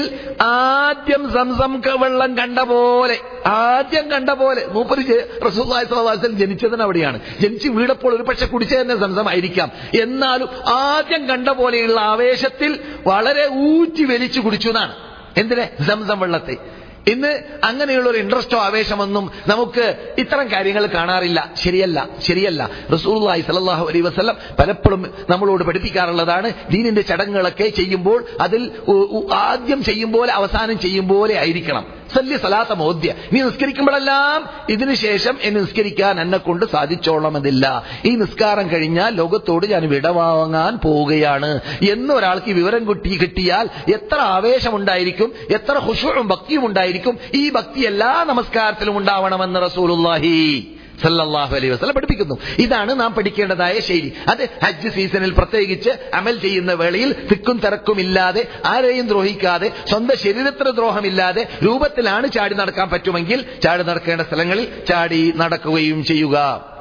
A: ആദ്യം സംസം ക- വെള്ളം കണ്ട പോലെ ആദ്യം കണ്ട പോലെ മൂപ്പര് റസൂല്ലായി സ്വലാസം ജനിച്ചതിന് അവിടെയാണ് ജനിച്ച് വീടപ്പോൾ ഒരു പക്ഷെ കുടിച്ചത് തന്നെ സംസം ആയിരിക്കാം എന്നാലും ആദ്യം കണ്ട പോലെയുള്ള ആവേശത്തിൽ വളരെ ഊറ്റി വലിച്ചു കുടിച്ചു എന്നാണ് എന്തിനെ സംസം വെള്ളത്തെ ഇന്ന് അങ്ങനെയുള്ള ഒരു ഇൻട്രസ്റ്റോ ആവേശമൊന്നും നമുക്ക് ഇത്തരം കാര്യങ്ങൾ കാണാറില്ല ശരിയല്ല ശരിയല്ല റസൂലുള്ളാഹി സ്വല്ലല്ലാഹു അലൈഹി വസല്ലം പലപ്പോഴും നമ്മളോട് പഠിപ്പിക്കാറുള്ളതാണ് ദീനിന്റെ ചടങ്ങുകളൊക്കെ ചെയ്യുമ്പോൾ അതിൽ ഉ- ഉ- ആദ്യം ചെയ്യും പോലെ അവസാനം ചെയ്യും പോലെ ആയിരിക്കണം സല്യ സലാത്ത മോദ്യ നീ നിസ്കരിക്കുമ്പോഴെല്ലാം ഇതിനു ശേഷം എന്നെ നിസ്കരിക്കാൻ എന്നെ കൊണ്ട് സാധിച്ചോളമെന്നില്ല ഈ നിസ്കാരം കഴിഞ്ഞാൽ ലോകത്തോട് ഞാൻ വിടവാങ്ങാൻ പോവുകയാണ് എന്നൊരാൾക്ക് ഈ വിവരം കിട്ടി കിട്ടിയാൽ എത്ര ആവേശമുണ്ടായിരിക്കും എത്ര ഹുഷുവും ഭക്തിയും ഉണ്ടായിരിക്കും ഈ ഭക്തി എല്ലാ നമസ്കാരത്തിലും ഉണ്ടാവണമെന്ന് റസൂലുള്ളാഹി സല്ലല്ലാഹു അലൈഹി വസല്ലം പഠിപ്പിക്കുന്നു ഇതാണ് നാം പഠിക്കേണ്ടതായ ശൈലി അത് ഹജ്ജ് സീസണിൽ പ്രത്യേകിച്ച് അമൽ ചെയ്യുന്ന വേളയിൽ തിക്കും തിരക്കും ഇല്ലാതെ ആരെയും ദ്രോഹിക്കാതെ സ്വന്തം ശരീരത്തിന് ദ്രോഹമില്ലാതെ രൂപത്തിലാണ് ചാടി നടക്കാൻ പറ്റുമെങ്കിൽ ചാടി നടക്കേണ്ട സ്ഥലങ്ങളിൽ ചാടി നടക്കുകയും ചെയ്യുക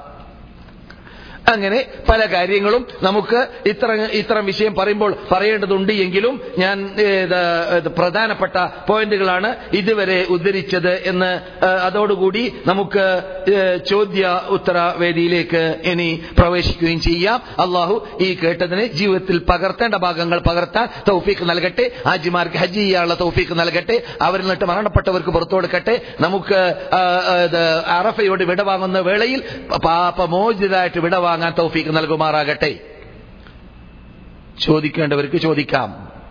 A: അങ്ങനെ പല കാര്യങ്ങളും നമുക്ക് ഇത്ര ഇത്തരം വിഷയം പറയുമ്പോൾ പറയേണ്ടതുണ്ട് എങ്കിലും ഞാൻ ഏത്, ഇത് പ്രധാനപ്പെട്ട പോയിന്റുകളാണ് ഇതുവരെ ഉദ്ധരിച്ചത് എന്ന് ഏ, അതോടുകൂടി നമുക്ക് ഏ, ചോദ്യ ഉത്തര വേദിയിലേക്ക് ഇനി പ്രവേശിക്കുകയും ചെയ്യാം അള്ളാഹു ഈ കേട്ടതിന് ജീവിതത്തിൽ പകർത്തേണ്ട ഭാഗങ്ങൾ പകർത്താൻ തൗഫീക്ക് നൽകട്ടെ ഹാജിമാർക്ക് ഹജ്ജ് ചെയ്യാനുള്ള തൗഫീക്ക് നൽകട്ടെ അവരിൽ നിന്നിട്ട് മരണപ്പെട്ടവർക്ക് പുറത്തു കൊടുക്കട്ടെ നമുക്ക് ആ, ആ, ഇത് അറഫയോട് വിടവാങ്ങുന്ന വേളയിൽ പാപമോചിതരായിട്ട് വിടവാങ്ങാൻ തൗഫീക്ക് നൽകുമാറാകട്ടെ ചോദിക്കേണ്ടവർക്ക് ചോദിക്കാം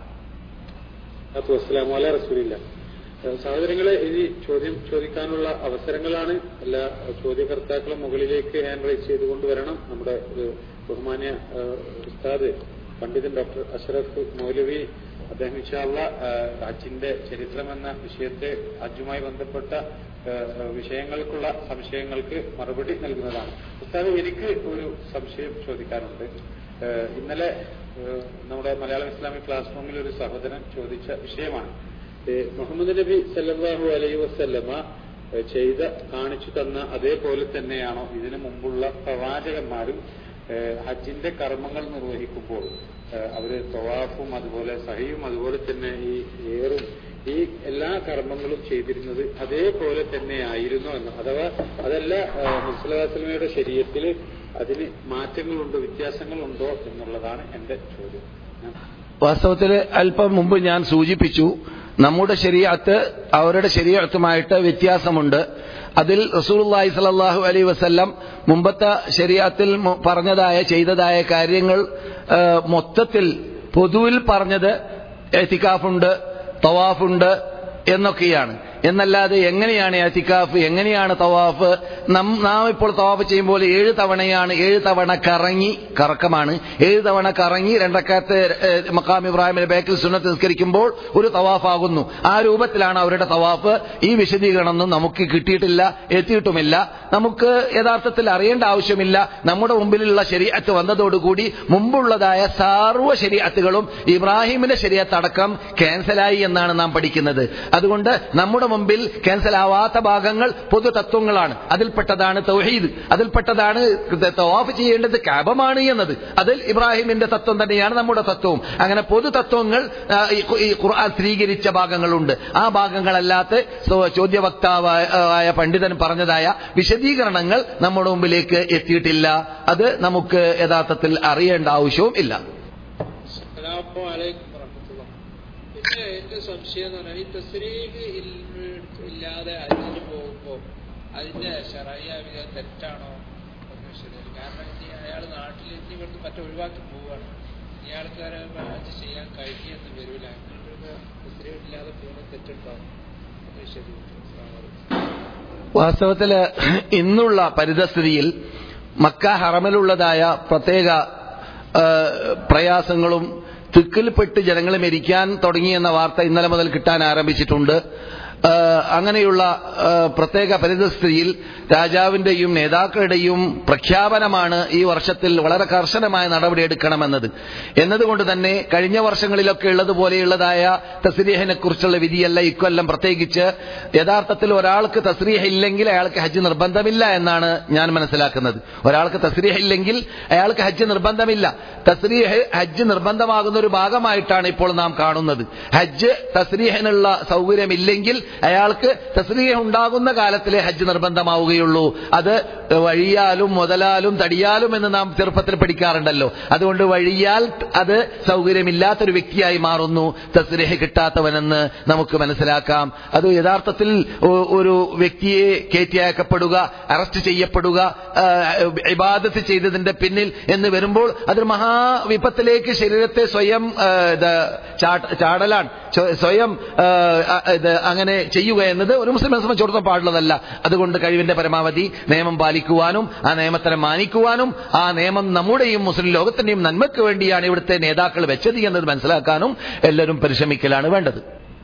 B: വസ്സലാമു അല റസൂലില്ല ഏഹ് സഹോദരങ്ങളെ ഇനി ചോദ്യം ചോദിക്കാനുള്ള അവസരങ്ങളാണ് എല്ലാ ചോദ്യകർത്താക്കളും മുകളിലേക്ക് ഹാൻഡ് റൈസ് ചെയ്തുകൊണ്ട് വരണം നമ്മുടെ ഒരു ബഹുമാന്യ ഏഹ് ഉസ്താദ് പണ്ഡിതൻ ഡോക്ടർ അഷ്റഫ് മൗലവി അദ്ദേഹം ഇൻഷാള്ള ഹജ്ജിന്റെ ചരിത്രം എന്ന വിഷയത്തെ ഹജ്ജുമായി ബന്ധപ്പെട്ട ഏഹ് വിഷയങ്ങൾക്കുള്ള സംശയങ്ങൾക്ക് മറുപടി നൽകുന്നതാണ് ഉസ്താദ് എനിക്ക് ഒരു സംശയം ചോദിക്കാനുണ്ട് ഏഹ് ഇന്നലെ ഏഹ് നമ്മുടെ മലയാളം ഇസ്ലാമിക് ക്ലാസ് റൂമിൽ ഒരു സഹോദരൻ ചോദിച്ച വിഷയമാണ് ഏഹ് മുഹമ്മദ് നബി സല്ലല്ലാഹു അലൈഹി വസല്ലമ ഏഹ് ചെയ്ത കാണിച്ചു തന്ന അതേപോലെ തന്നെയാണോ ഇതിനു മുമ്പുള്ള പ്രവാചകന്മാരും ഏഹ് ഹജ്ജിന്റെ കർമ്മങ്ങൾ നിർവഹിക്കുമ്പോൾ ഏഹ് അവര് തവാഫും അതുപോലെ സഹിയും അതുപോലെ തന്നെ ഈ ഏറും ഈ എല്ലാ കർമ്മങ്ങളും ചെയ്തിരുന്നത് അതേപോലെ തന്നെയായിരുന്നു എന്ന് അഥവാ അതല്ല മുസ്ലാസ്ലമയുടെ ശരീരത്തിൽ അതിന് മാറ്റങ്ങളുണ്ടോ വ്യത്യാസങ്ങളുണ്ടോ എന്നുള്ളതാണ് എന്റെ ചോദ്യം ഞാൻ
A: വാസ്തവത്തിൽ അല്പം മുമ്പ് ഞാൻ സൂചിപ്പിച്ചു നമ്മുടെ ശരീഅത്ത് അവരുടെ ശരീഅത്തുമായിട്ട് വ്യത്യാസമുണ്ട് അതിൽ റസൂലുള്ളാഹി സ്വല്ലല്ലാഹു അലൈഹി വസല്ലം മുമ്പത്തെ ശരീഅത്തിൽ മു- പറഞ്ഞതായ ചെയ്തതായ കാര്യങ്ങൾ ആ, മൊത്തത്തിൽ പൊതുവിൽ പറഞ്ഞത് എത്തിക്കാഫുണ്ട് തവാഫുണ്ട് എന്നൊക്കെയാണ് എന്നല്ലാതെ എങ്ങനെയാണ് എത്തിക്കാഫ് എങ്ങനെയാണ് തവാഫ് നം നാം ഇപ്പോൾ തവാഫ് ചെയ്യുമ്പോൾ ഏഴ് തവണയാണ് ഏഴ് തവണ കറങ്ങി കറക്കമാണ് ഏഴ് തവണ കറങ്ങി രണ്ടക്കാലത്ത് മക്കാം ഇബ്രാഹിമിന്റെ ബേക്കിൽ സുന്നത്ത് നിസ്കരിക്കുമ്പോൾ ഒരു തവാഫാകുന്നു ആ രൂപത്തിലാണ് അവരുടെ തവാഫ് ഈ വിശദീകരണമൊന്നും നമുക്ക് കിട്ടിയിട്ടില്ല എത്തിയിട്ടുമില്ല നമുക്ക് യഥാർത്ഥത്തിൽ അറിയേണ്ട ആവശ്യമില്ല നമ്മുടെ മുമ്പിലുള്ള ശരീഅത്ത് വന്നതോടുകൂടി മുമ്പുള്ളതായ സാർവ ശരീഅത്തുകളും ഇബ്രാഹിമിന്റെ ശരീഅത്ത് അടക്കം ക്യാൻസലായി എന്നാണ് നാം പഠിക്കുന്നത് അതുകൊണ്ട് നമ്മുടെ മുമ്പിൽ ക്യാൻസൽ ആവാത്ത ഭാഗങ്ങൾ പൊതു തത്വങ്ങളാണ് അതിൽപ്പെട്ടതാണ് തൗഹീദ് അതിൽപ്പെട്ടതാണ് തവാഫ് ചെയ്യേണ്ടത് കാബമാണ് എന്നത് അതിൽ ഇബ്രാഹിമിന്റെ തത്വം തന്നെയാണ് നമ്മുടെ തത്വവും അങ്ങനെ പൊതു തത്വങ്ങൾ ആ, ഈ ഖു- ഈ ഖുർആൻ സ്ഥിരീകരിച്ച ഭാഗങ്ങളുണ്ട് ആ ഭാഗങ്ങളല്ലാത്ത സോ- ചോദ്യവക്താവായ ആയ പണ്ഡിതൻ പറഞ്ഞതായ വിശദീകരണങ്ങൾ നമ്മുടെ മുമ്പിലേക്ക് എത്തിയിട്ടില്ല അത് നമുക്ക് യഥാർത്ഥത്തിൽ അറിയേണ്ട ആവശ്യവും ഇല്ല
C: അസ്സലാമു അലൈക്കും വറഹ്മത്തുള്ളാഹി. പിന്നെ എന്റെ സംശയം എന്ന് പറഞ്ഞാൽ ഈ തസ്രീഖ് ഇൽ- ഇല്ലാതെ അതിന് പോകുമ്പോൾ അതിന്റെ ശറായ വിധം തെറ്റാണോ എന്ന് ശരിയല്ല കാരണം ഇനി അയാൾ നാട്ടിൽ ഇനി ഇവിടുന്ന് മറ്റേ ഒഴിവാക്കി പോവുകയാണ് ഇയാൾക്ക് വരെ അത് ചെയ്യാൻ കഴിയുമെന്ന് വരില്ല അങ്ങനൊരു തസ്രീഖ് ഇല്ലാതെ പോകുന്നത് തെറ്റുണ്ടാവും അത് ശരി
A: വാസ്തവത്തില് ഇന്നുള്ള പരിതസ്ഥിതിയിൽ മക്ക ഹറമിലുള്ളതായ പ്രത്യേക ആ, പ്രയാസങ്ങളും തിക്കിൽപ്പെട്ട് ജനങ്ങളെ മരിക്കാൻ തുടങ്ങിയെന്ന വാർത്ത ഇന്നലെ മുതൽ കിട്ടാൻ ആരംഭിച്ചിട്ടുണ്ട് ആ, അങ്ങനെയുള്ള ആ, പ്രത്യേക പരിതസ്ഥിതിയിൽ രാജാവിന്റെയും നേതാക്കളുടെയും പ്രഖ്യാപനമാണ് ഈ വർഷത്തിൽ വളരെ കർശനമായ നടപടിയെടുക്കണമെന്നത് എന്നതുകൊണ്ട് തന്നെ കഴിഞ്ഞ വർഷങ്ങളിലൊക്കെ ഉള്ളതുപോലെയുള്ളതായ തസ്രീഹിനെ കുറിച്ചുള്ള വിധിയല്ല ഇക്കൊല്ലം പ്രത്യേകിച്ച് യഥാർത്ഥത്തിൽ ഒരാൾക്ക് തസ്രീഹ് ഇല്ലെങ്കിൽ അയാൾക്ക് ഹജ്ജ് നിർബന്ധമില്ല എന്നാണ് ഞാൻ മനസ്സിലാക്കുന്നത് ഒരാൾക്ക് തസ്രീഹ് ഇല്ലെങ്കിൽ അയാൾക്ക് ഹജ്ജ് നിർബന്ധമില്ല തസ്രീഹ് ഹജ്ജ് നിർബന്ധമാകുന്ന ഒരു ഭാഗമായിട്ടാണ് ഇപ്പോൾ നാം കാണുന്നത് ഹജ്ജ് തസ്രീഹിനുള്ള സൗകര്യമില്ലെങ്കിൽ അയാൾക്ക് തസ്രീഹ് ഉണ്ടാകുന്ന കാലത്തിലെ ഹജ്ജ് നിർബന്ധമാവുകയുള്ളൂ അത് വഴിയാലും മുതലാലും തടിയാലും എന്ന് നാം ചെറുപ്പത്തിൽ പഠിക്കാറുണ്ടല്ലോ അതുകൊണ്ട് വഴിയാൽ അത് സൗകര്യമില്ലാത്തൊരു വ്യക്തിയായി മാറുന്നു തസ്രീഹ് കിട്ടാത്തവനെന്ന് നമുക്ക് മനസ്സിലാക്കാം അത് യഥാർത്ഥത്തിൽ ഒ- ഒരു വ്യക്തിയെ കയറ്റിയാക്കപ്പെടുക അറസ്റ്റ് ചെയ്യപ്പെടുക ആ, ഇബാദത്ത് ചെയ്തതിന്റെ പിന്നിൽ എന്ന് വരുമ്പോൾ അതൊരു മഹാവിപത്തിലേക്ക് ശരീരത്തെ സ്വയം ആ, ഇത് ചാട്ട- ചാടലാണ് സ്വ- സ്വയം ആ, ആ, ഇത് അങ്ങനെ ചെയ്യുക എന്നത് ഒരു മുസ്ലിം സംബന്ധിച്ചിടത്തോളം പാടുള്ളതല്ല അതുകൊണ്ട് കഴിവിന്റെ പരമാവധി നിയമം പാലിക്കുവാനും ആ നിയമത്തിനെ മാനിക്കുവാനും ആ നിയമം നമ്മുടെയും മുസ്ലിം ലോകത്തിന്റെയും നന്മയ്ക്ക് വേണ്ടിയാണ് ഇവിടുത്തെ നേതാക്കൾ വെച്ചത് എന്നത് മനസ്സിലാക്കാനും എല്ലാവരും പരിശ്രമിക്കലാണ് വേണ്ടത്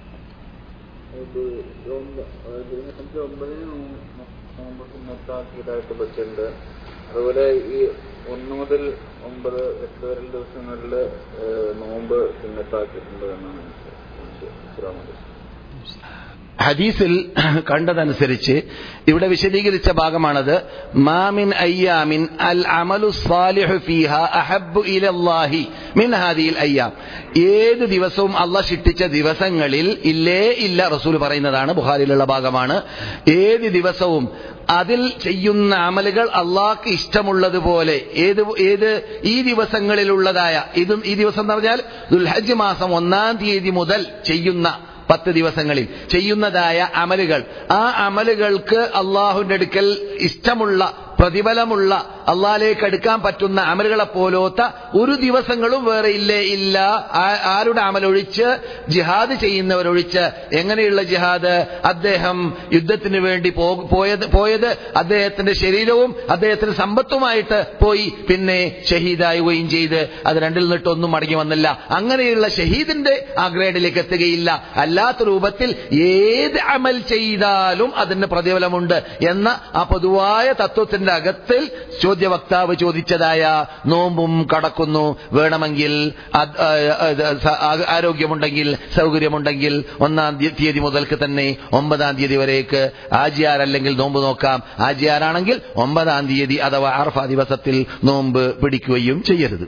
D: ഇരുപത്തഞ്ച് ഒമ്പതിന് നോമ്പ് സുന്നത്താക്കിയതായിട്ട് പറ്റുന്നുണ്ട് അതുപോലെ ഈ ഒന്ന് മുതൽ ഒമ്പത് എട്ട് വരെ ദിവസങ്ങളിൽ നോമ്പ് സുന്നത്താക്കിയിട്ടുണ്ട് എന്നാണ് മനസ്സിലാവുന്നത്
A: ഹദീസിൽ കണ്ടതനുസരിച്ച് ഇവിടെ വിശദീകരിച്ച ഭാഗമാണത് മാമിൻ അയ്യാമിൻ അൽ അമലു സാലിഹു ഫീഹ അഹബ്ബു ഇലല്ലാഹി മിൻ ഹാദിയിൽ അയ്യാം ഏത് ദിവസവും അള്ളാഹ് ശിക്ഷിച്ച ദിവസങ്ങളിൽ ഇല്ലേ ഇല്ല റസൂൽ പറയുന്നതാണ് ബുഹാരിയിലുള്ള ഭാഗമാണ് ഏത് ദിവസവും അതിൽ ചെയ്യുന്ന അമലുകൾ അള്ളാഹ്ക്ക് ഇഷ്ടമുള്ളതുപോലെ ഏത് ഏത് ഈ ദിവസങ്ങളിലുള്ളതായ ഇത് ഈ ദിവസം എന്ന് പറഞ്ഞാൽ ദുൽഹജ്ജ് മാസം ഒന്നാം തീയതി മുതൽ ചെയ്യുന്ന പത്ത് ദിവസങ്ങളിൽ ചെയ്യുന്നതായ അമലുകൾ ആ അമലുകൾക്ക് അള്ളാഹുവിന്റെ അടുക്കൽ ഇഷ്ടമുള്ള പ്രതിഫലമുള്ള അള്ളാഹിലേക്ക് അടുക്കാൻ പറ്റുന്ന അമലുകളെ പോലോത്ത ഒരു ദിവസങ്ങളും വേറെ ഇല്ലേ ഇല്ല ആ- ആരുടെ അമലൊഴിച്ച് ജിഹാദ് ചെയ്യുന്നവരൊഴിച്ച് എങ്ങനെയുള്ള ജിഹാദ് അദ്ദേഹം യുദ്ധത്തിന് വേണ്ടി പോ- പോയത് പോയത് അദ്ദേഹത്തിന്റെ ശരീരവും അദ്ദേഹത്തിന്റെ സമ്പത്തുമായിട്ട് പോയി പിന്നെ ഷഹീദായുകയും ചെയ്ത് അത് രണ്ടിൽ നിന്നിട്ടൊന്നും മടങ്ങി വന്നില്ല അങ്ങനെയുള്ള ഷഹീദിന്റെ ആ ഗ്രേഡിലേക്ക് എത്തുകയില്ല അല്ലാത്ത രൂപത്തിൽ ഏത് അമൽ ചെയ്താലും അതിന് പ്രതിഫലമുണ്ട് എന്ന ആ പൊതുവായ തത്വത്തിന്റെ അകത്തിൽ ചോദ്യവക്താവ് ചോദിച്ചതായ നോമ്പും കടക്കുന്നു വേണമെങ്കിൽ അത്, ആ, അത് സ- ആ- ആരോഗ്യമുണ്ടെങ്കിൽ സൗകര്യമുണ്ടെങ്കിൽ ഒന്നാം തീ- തീയതി മുതൽക്ക് തന്നെ ഒമ്പതാം തീയതി വരേക്ക് ആജിയാരല്ലെങ്കിൽ നോമ്പ് നോക്കാം ആജിയാരാണെങ്കിൽ ഒമ്പതാം തീയതി അഥവാ അർഫ ദിവസത്തിൽ നോമ്പ് പിടിക്കുകയും ചെയ്യരുത്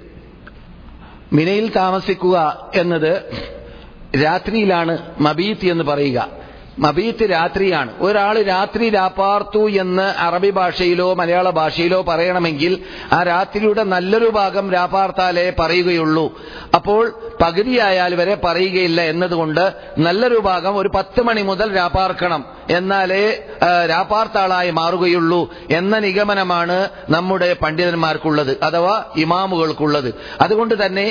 A: മിനയിൽ താമസിക്കുക എന്നത് രാത്രിയിലാണ് മബീത്ത് എന്ന് പറയുക മബീത്ത് രാത്രിയാണ് ഒരാൾ രാത്രി രാപ്പാർത്തു എന്ന് അറബി ഭാഷയിലോ മലയാള ഭാഷയിലോ പറയണമെങ്കിൽ ആ രാത്രിയുടെ നല്ലൊരു ഭാഗം രാപ്പാർത്താലേ പറയുകയുള്ളൂ അപ്പോൾ പകുതിയായാൽ വരെ പറയുകയില്ല എന്നതുകൊണ്ട് നല്ലൊരു ഭാഗം ഒരു പത്ത് മണി മുതൽ രാപ്പാർക്കണം എന്നാലേ ആ, രാപ്പാർത്താളായി മാറുകയുള്ളൂ എന്ന നിഗമനമാണ് നമ്മുടെ പണ്ഡിതന്മാർക്കുള്ളത് അഥവാ ഇമാമുകൾക്കുള്ളത് അതുകൊണ്ട് തന്നെ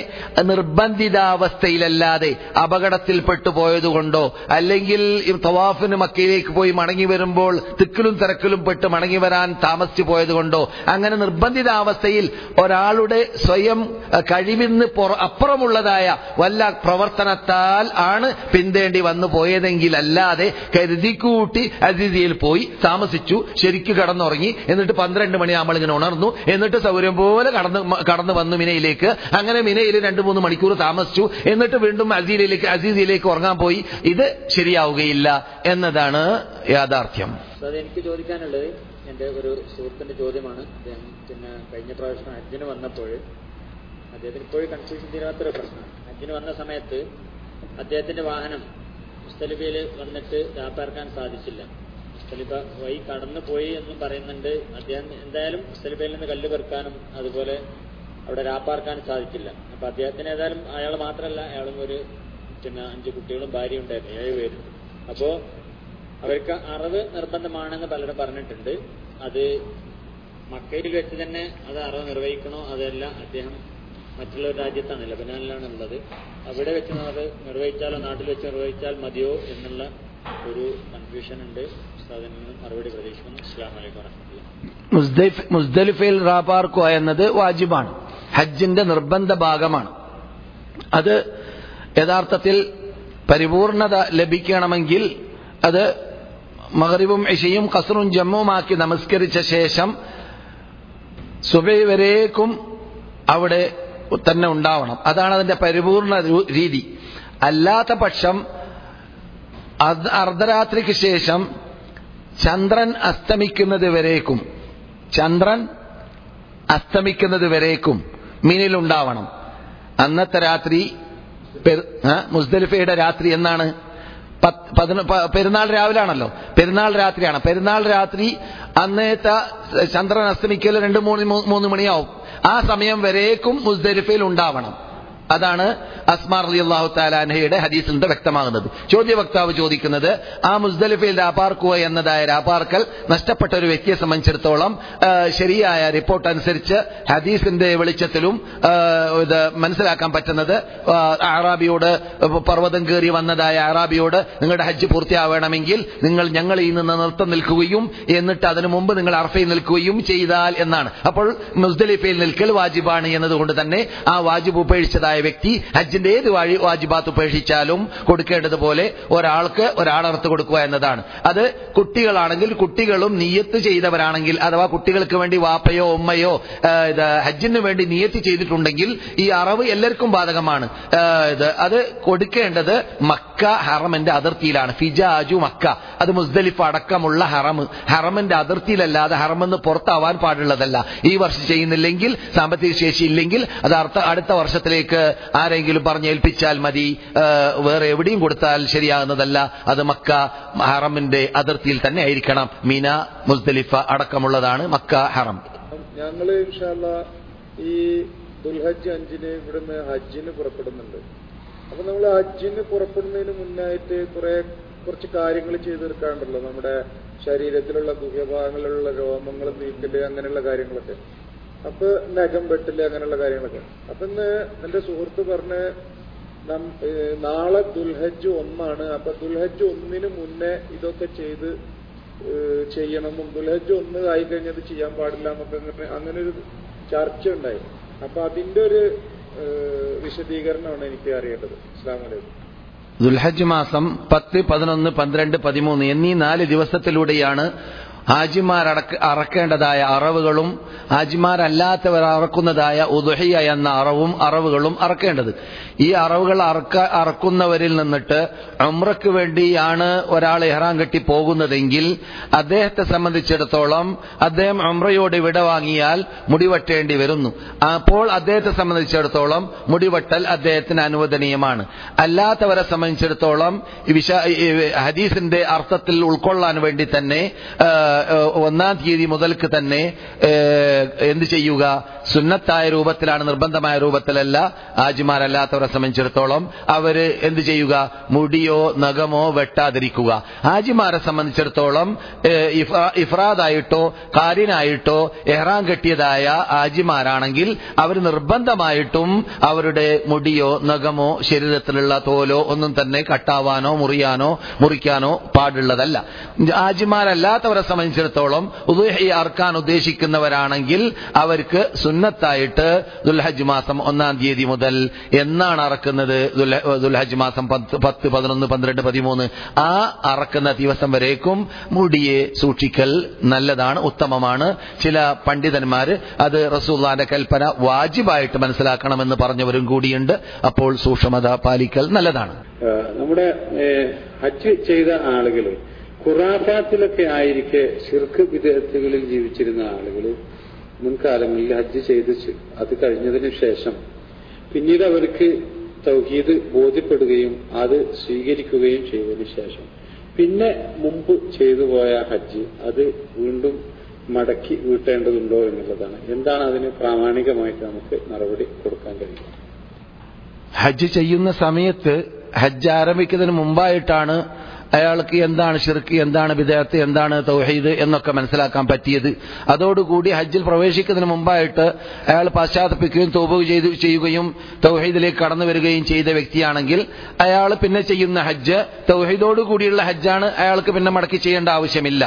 A: നിർബന്ധിതാവസ്ഥയിലല്ലാതെ അപകടത്തിൽപ്പെട്ടു പോയതുകൊണ്ടോ അല്ലെങ്കിൽ ഈ തവാഫിന് മക്കയിലേക്ക് പോയി മടങ്ങി വരുമ്പോൾ തിക്കിലും തിരക്കിലും പെട്ട് മടങ്ങി വരാൻ താമസിച്ചു പോയതുകൊണ്ടോ അങ്ങനെ നിർബന്ധിതാവസ്ഥയിൽ ഒരാളുടെ സ്വയം അഹ്, കഴിവിന്ന് പുറ- അപ്പുറമുള്ളതായ വല്ല പ്രവർത്തനത്താൽ ആണ് പിന്തേണ്ടി വന്നു പോയതെങ്കിൽ അല്ലാതെ കരുതിക്കൂട്ടി അതിഥിയിൽ പോയി താമസിച്ചു ശരിക്ക് കടന്നുറങ്ങി എന്നിട്ട് പന്ത്രണ്ട് മണിയാകുമ്പോൾ ഇങ്ങനെ ഉണർന്നു എന്നിട്ട് സൗകര്യം പോലെ കടന്നു കടന്നു വന്നു മിനയിലേക്ക് അങ്ങനെ മിനയിൽ രണ്ട് മൂന്ന് മണിക്കൂർ താമസിച്ചു എന്നിട്ട് വീണ്ടും അസീലിലേക്ക് അസീസിയിലേക്ക് ഉറങ്ങാൻ പോയി ഇത് ശരിയാവുകയില്ല എന്നതാണ് യാഥാർത്ഥ്യം
E: സോ അത് എനിക്ക് ചോദിക്കാനുള്ളത് എൻ്റെ ഒരു സുഹൃത്തിന്റെ ചോദ്യമാണ് അദ്ദേഹം പിന്നെ കഴിഞ്ഞ പ്രാവശ്യം ഹജ്ജിന് വന്നപ്പോൾ അദ്ദേഹത്തിന് ഇപ്പോഴും കൺഫ്യൂഷൻ തീരാത്തൊരു പ്രശ്നമാണ് ഹജ്ജിന് വന്ന സമയത്ത് അദ്ദേഹത്തിന്റെ വാഹനം മുസ്തലിഫയിൽ വന്നിട്ട് രാപ്പാർക്കാൻ സാധിച്ചില്ല മുസ്തലിഫ വഴി കടന്നു പോയി എന്നും പറയുന്നുണ്ട് അദ്ദേഹം എന്തായാലും മുസ്തലിഫയിൽ നിന്ന് കല്ല് പെറുക്കാനും അതുപോലെ അവിടെ രാപ്പാർക്കാനും സാധിച്ചില്ല അപ്പൊ അദ്ദേഹത്തിന് ഏതായാലും അയാൾ മാത്രമല്ല അയാളും ഒരു പിന്നെ അഞ്ച് കുട്ടികളും ഭാര്യയും ഉണ്ടായിരുന്നു ഏഴ് പേര് അപ്പോ അവർക്ക് അറിവ് നിർബന്ധമാണെന്ന് പലരും പറഞ്ഞിട്ടുണ്ട് അത് മക്കയിൽ വെച്ച് തന്നെ അത് അറിവ് നിർവഹിക്കണോ അതല്ല അദ്ദേഹം മറ്റുള്ള ഒരു രാജ്യത്താണ് ലബനാനിലാണ് ഉള്ളത് അവിടെ വെച്ച് അത് നിർവഹിച്ചാലോ നാട്ടിൽ വെച്ച് നിർവഹിച്ചാൽ മതിയോ എന്നുള്ള ഒരു കൺഫ്യൂഷൻ ഉണ്ട് അതിൽ നിന്നും മറുപടി പ്രതീക്ഷിക്കുന്നു അസ്സാം വലൈക്കും വരഹമുല്ല
A: മുസ്ദലിഫ്- മുസ്ദലിഫയിൽ റാപ്പാർക്കുക എന്നത് വാജിബാണ് ഹജ്ജിന്റെ നിർബന്ധ ഭാഗമാണ് അത് യഥാർത്ഥത്തിൽ പരിപൂർണത ലഭിക്കണമെങ്കിൽ അത് മഹറിബും ഇഷയും കസറും ജമ്മുമാക്കി നമസ്കരിച്ച ശേഷം സുബൈ വരേക്കും അവിടെ തന്നെ ഉണ്ടാവണം അതാണ് അതിന്റെ പരിപൂർണ രു- രീതി അല്ലാത്ത പക്ഷം അർദ്ധ- അർദ്ധരാത്രിക്ക് ശേഷം ചന്ദ്രൻ അസ്തമിക്കുന്നത് വരേക്കും ചന്ദ്രൻ അസ്തമിക്കുന്നത് വരേക്കും മീനിലുണ്ടാവണം അന്നത്തെ രാത്രി പെരു- ആ, മുസ്ദലിഫയുടെ രാത്രി എന്നാണ് പത്ത് പതിന- പ- പെരുന്നാൾ രാവിലാണല്ലോ പെരുന്നാൾ രാത്രിയാണ് പെരുന്നാൾ രാത്രി അന്നേത്തെ ചന്ദ്രൻ അസ്തമിക്കൽ രണ്ട് മൂന്ന് മൂ- മൂന്ന് മണിയാവും ആ സമയം വരേക്കും മുസ്ദലിഫയിൽ ഉണ്ടാവണം അതാണ് അസ്മാർ അലി അള്ളാഹു താലാൻഹയുടെ ഹദീസിൽ നിന്ന് വ്യക്തമാകുന്നത് ചോദ്യ വക്താവ് ചോദിക്കുന്നത് ആ മുസ്ദലിഫയിൽ രാപ്പാർക്കുക എന്നതായ രാപ്പാർക്കൽ നഷ്ടപ്പെട്ട ഒരു വ്യക്തിയെ സംബന്ധിച്ചിടത്തോളം ആ, ശരിയായ റിപ്പോർട്ട് അനുസരിച്ച് ഹദീസിന്റെ വെളിച്ചത്തിലും ആ, ഇത് മനസ്സിലാക്കാൻ പറ്റുന്നത് ആ, അറാബിയോട് പർവ്വതം കയറി വന്നതായ അറാബിയോട് നിങ്ങളുടെ ഹജ്ജ് പൂർത്തിയാവണമെങ്കിൽ നിങ്ങൾ ഞങ്ങൾ ഈ നിന്ന് നൃത്തം നിൽക്കുകയും എന്നിട്ട് അതിനു മുമ്പ് നിങ്ങൾ അർഫയിൽ നിൽക്കുകയും ചെയ്താൽ എന്നാണ് അപ്പോൾ മുസ്ദലിഫയിൽ നിൽക്കൽ വാജിബാണ് എന്നതുകൊണ്ട് തന്നെ ആ വാജിബ് ഉപേക്ഷിച്ചതായ വ്യക്തി ഹജ്ജിന്റെ ഏത് വഴി വാജിബാത്ത് ഉപേക്ഷിച്ചാലും കൊടുക്കേണ്ടതുപോലെ ഒരാൾക്ക് ഒരാളർത്ത് കൊടുക്കുക എന്നതാണ് അത് കുട്ടികളാണെങ്കിൽ കുട്ടികളും നിയത്ത് ചെയ്തവരാണെങ്കിൽ അഥവാ കുട്ടികൾക്ക് വേണ്ടി വാപ്പയോ ഉമ്മയോ ആ, ഇത് ഹജ്ജിന് വേണ്ടി നിയത്ത് ചെയ്തിട്ടുണ്ടെങ്കിൽ ഈ അറവ് എല്ലാവർക്കും ബാധകമാണ് ആ, ഇത് അത് കൊടുക്കേണ്ടത് മക്ക ഹറമിന്റെ അതിർത്തിയിലാണ് ഫിജാജു മക്ക അത് മുസ്ദലിഫ് അടക്കമുള്ള ഹറം ഹറമിന്റെ അതിർത്തിയിലല്ലാതെ ഹറമെന്ന് പുറത്താവാൻ പാടുള്ളതല്ല ഈ വർഷം ചെയ്യുന്നില്ലെങ്കിൽ സാമ്പത്തിക ശേഷി ഇല്ലെങ്കിൽ അത് അർത്ഥ അടുത്ത വർഷത്തിലേക്ക് ആരെങ്കിലും പറഞ്ഞേൽപ്പിച്ചാൽ മതി ആ, വേറെ എവിടെയും കൊടുത്താൽ ശരിയാകുന്നതല്ല അത് മക്ക ഹറമിന്റെ അതിർത്തിയിൽ തന്നെ ആയിരിക്കണം മീന മുസ്ദലിഫ അടക്കമുള്ളതാണ് മക്ക ഹറം
F: ഞങ്ങള് ഇൻഷാല്ല ഈ ദുൽഹജ്ജ് അഞ്ചിന് ഇവിടുന്ന് ഹജ്ജിന് പുറപ്പെടുന്നുണ്ട് അപ്പൊ നമ്മൾ ഹജ്ജിന് പുറപ്പെടുന്നതിന് മുന്നായിട്ട് കുറെ കുറച്ച് കാര്യങ്ങൾ ചെയ്തു തീർക്കാറുണ്ടല്ലോ നമ്മുടെ ശരീരത്തിലുള്ള ഗുഹ്യഭാഗങ്ങളിലുള്ള രോമങ്ങൾ നീക്കല് അങ്ങനെയുള്ള കാര്യങ്ങളൊക്കെ അപ്പൊ നഖം വെട്ടല് അങ്ങനെയുള്ള കാര്യങ്ങളൊക്കെ അപ്പൊ ഇന്ന് എന്റെ സുഹൃത്ത് പറഞ്ഞ നം- ഏഹ് നാളെ ദുൽഹജ്ജ് ഒന്നാണ് അപ്പൊ ദുൽഹജ്ജ് ഒന്നിന് മുന്നേ ഇതൊക്കെ ചെയ്ത് ഏഹ് ചെയ്യണം ദുൽഹജ്ജ് ഒന്ന് ആയി കഴിഞ്ഞത് ചെയ്യാൻ പാടില്ല എന്നൊക്കെ അങ്ങനെ അങ്ങനെ ഒരു ചർച്ച ഉണ്ടായി അപ്പൊ അതിന്റെ ഒരു ഏഹ് വിശദീകരണമാണ് എനിക്ക് അറിയേണ്ടത് അസ്ലാം വലൈക്കും
A: ദുൽഹജ്ജ് മാസം പത്ത് പതിനൊന്ന് പന്ത്രണ്ട് പതിമൂന്ന് എന്നീ നാല് ദിവസത്തിലൂടെയാണ് ഹാജിമാർ അറക്കേണ്ടതായ അറവുകളും ഹാജിമാരല്ലാത്തവർ അറക്കുന്നതായ ഉദുഹിയ എന്ന അറവും അറവുകളും അറക്കേണ്ടത് ഈ അറവുകൾ അറക്ക അറക്കുന്നവരിൽ നിന്നിട്ട് ഉമ്രക്ക് വേണ്ടിയാണ് ഒരാൾ ഇഹ്റാം കെട്ടി പോകുന്നതെങ്കിൽ അദ്ദേഹത്തെ സംബന്ധിച്ചിടത്തോളം അദ്ദേഹം ഉമ്രയോട് വിട വാങ്ങിയാൽ മുടിവെട്ടേണ്ടി വരുന്നു അപ്പോൾ അദ്ദേഹത്തെ സംബന്ധിച്ചിടത്തോളം മുടിവെട്ടൽ അദ്ദേഹത്തിന് അനുവദനീയമാണ് അല്ലാത്തവരെ സംബന്ധിച്ചിടത്തോളം ഈ വിശ ഈ ഹദീസിന്റെ അർത്ഥത്തിൽ ഉൾക്കൊള്ളാൻ വേണ്ടി തന്നെ ആ, ആ, ഒന്നാം തീയതി മുതൽക്ക് തന്നെ ഏ, എന്ത് ചെയ്യുക സുന്നത്തായ രൂപത്തിലാണ് നിർബന്ധമായ രൂപത്തിലല്ല ഹാജിമാരല്ലാത്തവരെ സംബന്ധിച്ചിടത്തോളം അവര് എന്ത് ചെയ്യുക മുടിയോ നഖമോ വെട്ടാതിരിക്കുക ഹാജിമാരെ സംബന്ധിച്ചിടത്തോളം ഏ, ഇഫ്രാ- ഇഫ്രാദായിട്ടോ കാരിനായിട്ടോ എഹ്റാം കെട്ടിയതായ ഹാജിമാരാണെങ്കിൽ അവർ നിർബന്ധമായിട്ടും അവരുടെ മുടിയോ നഖമോ ശരീരത്തിലുള്ള തോലോ ഒന്നും തന്നെ കട്ടാവാനോ മുറിയാനോ മുറിക്കാനോ പാടുള്ളതല്ല ഹാജിമാരല്ലാത്തവരെ സംബന്ധിച്ചിടത്തോളം ഉദുഹി അർക്കാൻ ഉദ്ദേശിക്കുന്നവരാണെങ്കിൽ അവർക്ക് സുന്നത്തായിട്ട് ദുൽഹജ് മാസം ഒന്നാം തീയതി മുതൽ എന്നാണ് അറക്കുന്നത് ദുൽഹ- ദുൽഹജ് മാസം പത്ത് പത്ത് പതിനൊന്ന് പന്ത്രണ്ട് പതിമൂന്ന് ആ അറക്കുന്ന ദിവസം വരേക്കും മുടിയെ സൂക്ഷിക്കൽ നല്ലതാണ് ഉത്തമമാണ് ചില പണ്ഡിതന്മാര് അത് റസൂള്ളാന്റെ കൽപ്പന വാജിബായിട്ട് മനസ്സിലാക്കണമെന്ന് പറഞ്ഞവരും കൂടിയുണ്ട് അപ്പോൾ സൂക്ഷ്മത പാലിക്കൽ നല്ലതാണ്
B: ഏഹ് നമ്മുടെ ഏഹ് ഹജ്ജ് ചെയ്ത ആളുകൾ ഖുറാഫാത്തിലൊക്കെ ആയിരിക്കെ ഷിർക്ക് വിദേഹത്തുകളിൽ ജീവിച്ചിരുന്ന ആളുകൾ മുൻകാലങ്ങളിൽ ഹജ്ജ് ചെയ്ത് ചെ- അത് കഴിഞ്ഞതിന് ശേഷം പിന്നീട് അവർക്ക് തൗഹീദ് ബോധ്യപ്പെടുകയും അത് സ്വീകരിക്കുകയും ചെയ്തതിന് ശേഷം പിന്നെ മുമ്പ് ചെയ്തു പോയ ഹജ്ജ് അത് വീണ്ടും മടക്കി വീട്ടേണ്ടതുണ്ടോ എന്നുള്ളതാണ് എന്താണ് അതിന് പ്രാമാണികമായിട്ട് നമുക്ക് നടപടി കൊടുക്കാൻ കഴിയുക
A: ഹജ്ജ് ചെയ്യുന്ന സമയത്ത് ഹജ്ജ് ആരംഭിക്കുന്നതിന് മുമ്പായിട്ടാണ് അയാൾക്ക് എന്താണ് ഷിർക്ക് എന്താണ് വിദേഹത്ത് എന്താണ് തൗഹീദ് എന്നൊക്കെ മനസ്സിലാക്കാൻ പറ്റിയത് അതോടുകൂടി ഹജ്ജിൽ പ്രവേശിക്കുന്നതിന് മുമ്പായിട്ട് അയാൾ പശ്ചാത്തപിക്കുകയും തോപ ചെയ്ത് ചെയ്യുകയും തൗഹീദിലേക്ക് കടന്നു വരികയും ചെയ്ത വ്യക്തിയാണെങ്കിൽ അയാൾ പിന്നെ ചെയ്യുന്ന ഹജ്ജ് തൗഹീദോടുകൂടിയുള്ള ഹജ്ജാണ് അയാൾക്ക് പിന്നെ മടക്കി ചെയ്യേണ്ട ആവശ്യമില്ല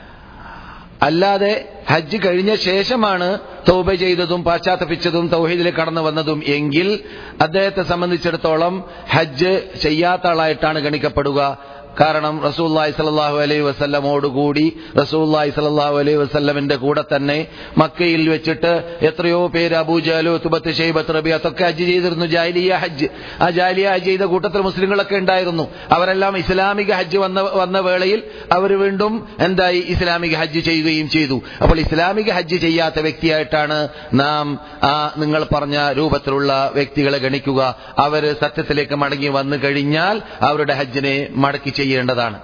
A: അല്ലാതെ ഹജ്ജ് കഴിഞ്ഞ ശേഷമാണ് തൗബ ചെയ്തതും പാശ്ചാത്തപിച്ചതും തൗഹീദിലേക്ക് കടന്നു വന്നതും എങ്കിൽ അദ്ദേഹത്തെ സംബന്ധിച്ചിടത്തോളം ഹജ്ജ് ചെയ്യാത്ത ആളായിട്ടാണ് ഗണിക്കപ്പെടുക കാരണം റസൂല്ലായി സലാഹു അലൈഹി വസല്ലമോടുകൂടി റസൂല്ലായി സലാഹു അലൈഹി വസല്ലമിന്റെ കൂടെ തന്നെ മക്കയിൽ വെച്ചിട്ട് എത്രയോ പേര് അബൂജാലു തുബത്ത് ഷെയ്ബത്ത് റബി അതൊക്കെ ഹജ്ജ് ചെയ്തിരുന്നു ജാലിയ ഹജ്ജ് ആ ജാലിയ ഹജ്ജ് ചെയ്ത കൂട്ടത്തിൽ മുസ്ലിങ്ങളൊക്കെ ഉണ്ടായിരുന്നു അവരെല്ലാം ഇസ്ലാമിക ഹജ്ജ് വന്ന വന്ന വേളയിൽ അവർ വീണ്ടും എന്തായി ഇസ്ലാമിക ഹജ്ജ് ചെയ്യുകയും ചെയ്തു അപ്പോൾ ഇസ്ലാമിക ഹജ്ജ് ചെയ്യാത്ത വ്യക്തിയായിട്ടാണ് നാം ആ നിങ്ങൾ പറഞ്ഞ രൂപത്തിലുള്ള വ്യക്തികളെ ഗണിക്കുക അവര് സത്യത്തിലേക്ക് മടങ്ങി വന്നു കഴിഞ്ഞാൽ അവരുടെ ഹജ്ജിനെ മടക്കി ചെയ്യേണ്ടതാണ്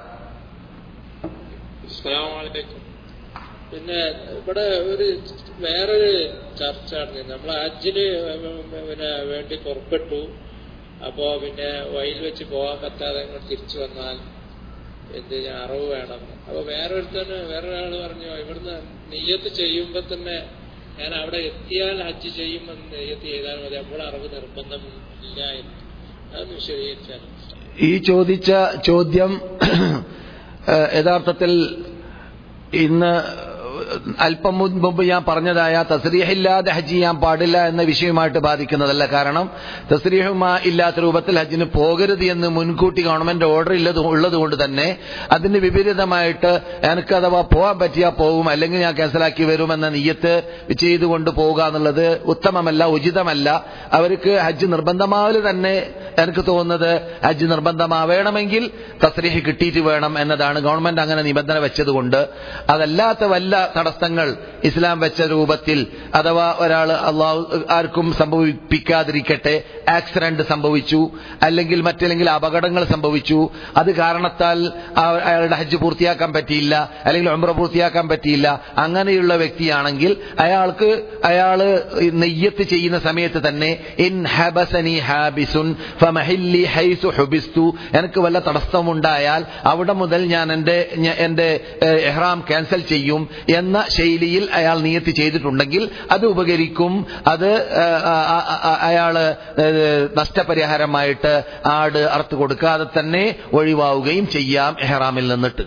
C: അസ്സലാമലൈക്കും പിന്നെ ഇവിടെ ഒരു വേറൊരു ചർച്ച നടന്നു നമ്മൾ ഹജ്ജിന് പിന്നെ വേണ്ടി പുറപ്പെട്ടു അപ്പോ പിന്നെ വഴിയിൽ വെച്ച് പോകാൻ പറ്റാതെ ഇങ്ങോട്ട് തിരിച്ചു വന്നാൽ എന്ത് ചെയ്യാൻ അറിവ് വേണം അപ്പൊ വേറൊരുത്തന് വേറൊരാൾ പറഞ്ഞു ഇവിടുന്ന് നെയ്യത്ത് ചെയ്യുമ്പോ തന്നെ ഞാൻ അവിടെ എത്തിയാൽ ഹജ്ജ് ചെയ്യുമെന്ന് നെയ്യത്ത് ചെയ്താൽ മതി അപ്പോൾ അറിവ് നിർബന്ധം ഇല്ല എന്ന് അതൊന്ന് വിശദീകരിച്ചാൽ
A: ഈ ചോദിച്ച ചോദ്യം ഏഹ്, യഥാർത്ഥത്തിൽ ഇന്ന് അല്പം മുൻപ് ഞാൻ പറഞ്ഞതായ തസ്രീഹില്ലാതെ ഹജ്ജ് ചെയ്യാൻ പാടില്ല എന്ന വിഷയവുമായിട്ട് ബാധിക്കുന്നതല്ല കാരണം തസ്രീഹുമാ ഇല്ലാത്ത രൂപത്തിൽ ഹജ്ജിന് പോകരുത് എന്ന് മുൻകൂട്ടി ഗവൺമെന്റ് ഓർഡർ ഇല്ലത് ഉള്ളത് കൊണ്ട് തന്നെ അതിന് വിപരീതമായിട്ട് എനിക്ക് അഥവാ പോകാൻ പറ്റിയാൽ പോകും അല്ലെങ്കിൽ ഞാൻ ക്യാൻസലാക്കി വരുമെന്ന നീയത്ത് ചെയ്തുകൊണ്ട് പോവുക എന്നുള്ളത് ഉത്തമമല്ല ഉചിതമല്ല അവർക്ക് ഹജ്ജ് നിർബന്ധമാവല് തന്നെ എനിക്ക് തോന്നുന്നത് ഹജ്ജ് നിർബന്ധമാവേണമെങ്കിൽ തസ്രീഹ് കിട്ടിയിട്ട് വേണം എന്നതാണ് ഗവൺമെന്റ് അങ്ങനെ നിബന്ധന വെച്ചതുകൊണ്ട് അതല്ലാത്ത വല്ല തടസ്സങ്ങൾ ഇസ്ലാം വെച്ച രൂപത്തിൽ അഥവാ ഒരാൾ അള്ളാഹു ആർക്കും സംഭവിപ്പിക്കാതിരിക്കട്ടെ ആക്സിഡന്റ് സംഭവിച്ചു അല്ലെങ്കിൽ മറ്റല്ലെങ്കിൽ അപകടങ്ങൾ സംഭവിച്ചു അത് കാരണത്താൽ ആ- അയാളുടെ ഹജ്ജ് പൂർത്തിയാക്കാൻ പറ്റിയില്ല അല്ലെങ്കിൽ ഉംറ പൂർത്തിയാക്കാൻ പറ്റിയില്ല അങ്ങനെയുള്ള വ്യക്തിയാണെങ്കിൽ അയാൾക്ക് അയാള് നെയ്യത്ത് ചെയ്യുന്ന സമയത്ത് തന്നെ ഇൻ ഹബസനി ഹാബിസുൻ ഫമഹില്ലി ഹൈസു ഹുബിസ്തു എനിക്ക് വല്ല തടസ്സമുണ്ടായാൽ അവിടെ മുതൽ ഞാൻ എന്റെ ഞ- എന്റെ ഏഹ്, എഹ്റാം ക്യാൻസൽ ചെയ്യും എന്ന ശൈലിയിൽ അയാൾ നിയത്തി ചെയ്തിട്ടുണ്ടെങ്കിൽ അത് ഉപകരിക്കും അത് ഏഹ്, ആ- ആ- ആ- അയാള് ഏഹ്, നഷ്ടപരിഹാരമായിട്ട് ആട് അറുത്ത് കൊടുക്കാതെ തന്നെ ഒഴിവാവുകയും ചെയ്യാം എഹ്റാമിൽ നിന്നിട്ട്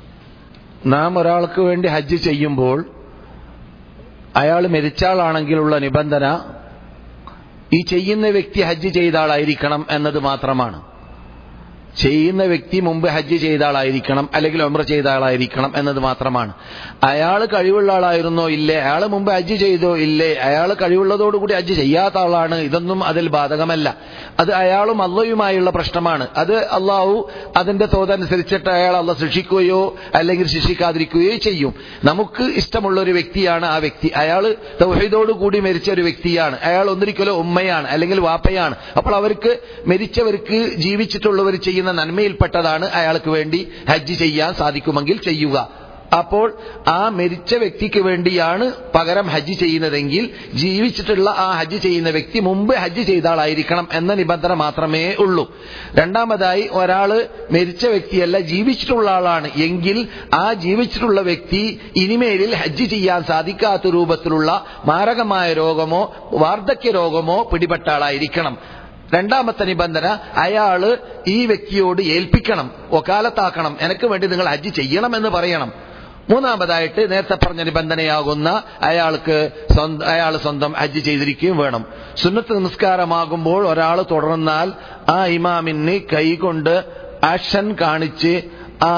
A: നാം ഒരാൾക്ക് വേണ്ടി ഹജ്ജ് ചെയ്യുമ്പോൾ അയാൾ മരിച്ചാളാണെങ്കിലുള്ള നിബന്ധന ഈ ചെയ്യുന്ന വ്യക്തി ഹജ്ജ് ചെയ്ത ആളായിരിക്കണം എന്നത് മാത്രമാണ് ചെയ്യുന്ന വ്യക്തി മുമ്പ് ഹജ്ജ് ചെയ്ത ആളായിരിക്കണം അല്ലെങ്കിൽ ഉംറ ചെയ്ത ആളായിരിക്കണം എന്നത് മാത്രമാണ് അയാൾ കഴിവുള്ള ആളായിരുന്നോ ഇല്ലേ അയാൾ മുമ്പ് ഹജ്ജ് ചെയ്തോ ഇല്ലേ അയാൾ കഴിവുള്ളതോടുകൂടി ഹജ്ജ് ചെയ്യാത്ത ആളാണ് ഇതൊന്നും അതിൽ ബാധകമല്ല അത് അയാളും അള്ളയുമായുള്ള പ്രശ്നമാണ് അത് അള്ളാഹു അതിന്റെ തോതനുസരിച്ചിട്ട് അയാൾ അള്ള ശിക്ഷിക്കുകയോ അല്ലെങ്കിൽ ശിക്ഷിക്കാതിരിക്കുകയോ ചെയ്യും നമുക്ക് ഇഷ്ടമുള്ള ഒരു വ്യക്തിയാണ് ആ വ്യക്തി അയാൾ തൗഹീദോടുകൂടി മരിച്ച ഒരു വ്യക്തിയാണ് അയാൾ ഒന്നിരിക്കലോ ഉമ്മയാണ് അല്ലെങ്കിൽ വാപ്പയാണ് അപ്പോൾ അവർക്ക് മരിച്ചവർക്ക് ജീവിച്ചിട്ടുള്ളവർ ചെയ്യുന്ന നന്മയിൽപ്പെട്ടതാണ് അയാൾക്ക് വേണ്ടി ഹജ്ജ് ചെയ്യാൻ സാധിക്കുമെങ്കിൽ ചെയ്യുക അപ്പോൾ ആ മരിച്ച വ്യക്തിക്ക് വേണ്ടിയാണ് പകരം ഹജ്ജ് ചെയ്യുന്നതെങ്കിൽ ജീവിച്ചിട്ടുള്ള ആ ഹജ്ജ് ചെയ്യുന്ന വ്യക്തി മുമ്പ് ഹജ്ജ് ചെയ്ത ആളായിരിക്കണം എന്ന നിബന്ധന മാത്രമേ ഉള്ളൂ രണ്ടാമതായി ഒരാള് മരിച്ച വ്യക്തിയല്ല ജീവിച്ചിട്ടുള്ള ആളാണ് എങ്കിൽ ആ ജീവിച്ചിട്ടുള്ള വ്യക്തി ഇനിമേലിൽ ഹജ്ജ് ചെയ്യാൻ സാധിക്കാത്ത രൂപത്തിലുള്ള മാരകമായ രോഗമോ വാർദ്ധക്യ രോഗമോ പിടിപെട്ട ആളായിരിക്കണം രണ്ടാമത്തെ നിബന്ധന അയാള് ഈ വ്യക്തിയോട് ഏൽപ്പിക്കണം ഒക്കാലത്താക്കണം എനിക്ക് വേണ്ടി നിങ്ങൾ ഹജ്ജ് ചെയ്യണം എന്ന് പറയണം മൂന്നാമതായിട്ട് നേരത്തെ പറഞ്ഞ നിബന്ധനയാകുന്ന അയാൾക്ക് സ്വന്തം അയാൾ സ്വന്തം ഹജ്ജ് ചെയ്തിരിക്കുകയും വേണം സുന്നത്ത് നമസ്കാരമാകുമ്പോൾ ഒരാൾ തുടർന്നാൽ ആ ഇമാമിന് കൈകൊണ്ട് ആക്ഷൻ കാണിച്ച് ആ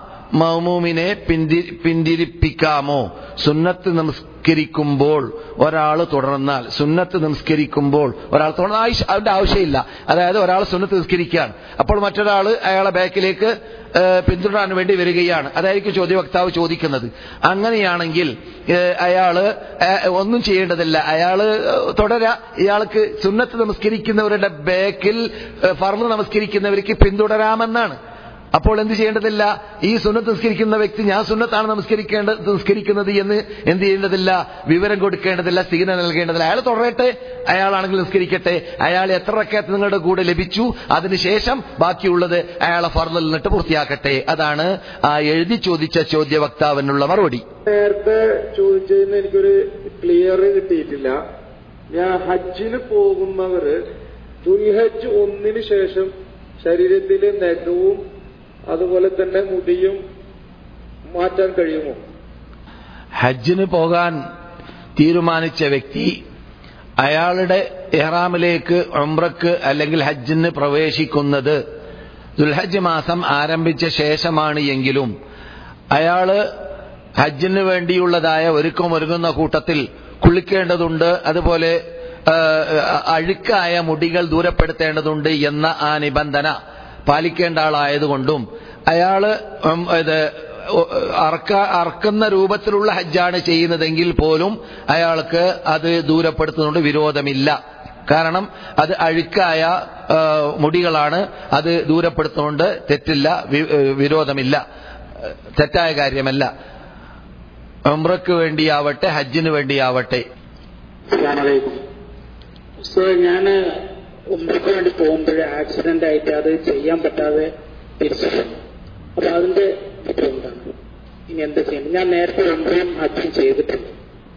A: മൗമൂമിനെ പിന്തി പിന്തിരിപ്പിക്കാമോ സുന്നത്ത് നമസ്കരിക്കുമ്പോൾ ഒരാൾ തുടർന്നാൽ സുന്നത്ത് നമസ്കരിക്കുമ്പോൾ ഒരാൾ തുടർന്ന അതിന്റെ ആവശ്യമില്ല അതായത് ഒരാൾ സുന്നത്ത് നിസ്കരിക്കുകയാണ് അപ്പോൾ മറ്റൊരാൾ അയാളെ ബാക്കിലേക്ക് പിന്തുടരാൻ വേണ്ടി വരികയാണ് അതായിരിക്കും ചോദ്യവക്താവ് ചോദിക്കുന്നത് അങ്ങനെയാണെങ്കിൽ അയാള് ഒന്നും ചെയ്യേണ്ടതില്ല അയാള് തുടരാ ഇയാൾക്ക് സുന്നത്ത് നമസ്കരിക്കുന്നവരുടെ ബാക്കിൽ ഫർന്ന് നമസ്കരിക്കുന്നവർക്ക് പിന്തുടരാമെന്നാണ് അപ്പോൾ എന്ത് ചെയ്യേണ്ടതില്ല ഈ സുന്നത്ത് നിസ്കരിക്കുന്ന വ്യക്തി ഞാൻ സുന്നത്താണ് നമസ്കരിക്കേണ്ട നിസ്കരിക്കുന്നത് എന്ന് എന്ത് ചെയ്യേണ്ടതില്ല വിവരം കൊടുക്കേണ്ടതില്ല സിഗ്നൽ നൽകേണ്ടതില്ല അയാൾ തുടരട്ടെ അയാളാണെങ്കിൽ നിസ്കരിക്കട്ടെ അയാൾ എത്ര റക്കത്ത് നിങ്ങളുടെ കൂടെ ലഭിച്ചു അതിനുശേഷം ബാക്കിയുള്ളത് അയാളെ ഫർദിൽ നിന്നിട്ട് പൂർത്തിയാക്കട്ടെ അതാണ് ആ എഴുതി ചോദിച്ച ചോദ്യവക്താവിനുള്ള മറുപടി
F: നേരത്തെ ചോദിച്ചതിന് എനിക്കൊരു ക്ലിയർ കിട്ടിയിട്ടില്ല ഞാൻ ഹജ്ജിന് പോകുന്നവര് ദുൽഹജ്ജ് ഒന്നിന് ശേഷം ശരീരത്തിലെ നഖവും അതുപോലെ തന്നെ മുടിയും മാറ്റാൻ കഴിയുമോ
A: ഹജ്ജിന് പോകാൻ തീരുമാനിച്ച വ്യക്തി അയാളുടെ ഇഹ്റാമിലേക്ക് ഉംറക്ക് അല്ലെങ്കിൽ ഹജ്ജിന് പ്രവേശിക്കുന്നത് ദുൽഹജ്ജ് മാസം ആരംഭിച്ച ശേഷമാണ് എങ്കിലും അയാള് ഹജ്ജിന് വേണ്ടിയുള്ളതായ ഒരുക്കം ഒരുങ്ങുന്ന കൂട്ടത്തിൽ കുളിക്കേണ്ടതുണ്ട് അതുപോലെ അഴുക്കായ മുടികൾ ദൂരപ്പെടുത്തേണ്ടതുണ്ട് എന്ന ആ നിബന്ധന പാലിക്കേണ്ട ആളായതുകൊണ്ടും അയാള് ഇത് അറക്ക അറക്കുന്ന രൂപത്തിലുള്ള ഹജ്ജാണ് ചെയ്യുന്നതെങ്കിൽ പോലും അയാൾക്ക് അത് ദൂരപ്പെടുത്തുന്നുണ്ട് വിരോധമില്ല കാരണം അത് അഴുക്കായ മുടികളാണ് അത് ദൂരപ്പെടുത്തുന്നുണ്ട് തെറ്റില്ല വിരോധമില്ല തെറ്റായ കാര്യമല്ല ഉംറയ്ക്ക് വേണ്ടിയാവട്ടെ ഹജ്ജിന് വേണ്ടിയാവട്ടെ
G: ഞാൻ ഉമ്രക്ക് വേണ്ടി പോകുമ്പോൾ ആക്സിഡന്റ് ആയിട്ട് അത് ചെയ്യാൻ പറ്റാതെ തിരിച്ചു അപ്പൊ അതിന്റെ എന്താണ് ഇനി എന്താ ചെയ്യുന്നത് ഞാൻ നേരത്തെ ഉമ്രയും ഹജ്ജും ചെയ്തിട്ടുണ്ട്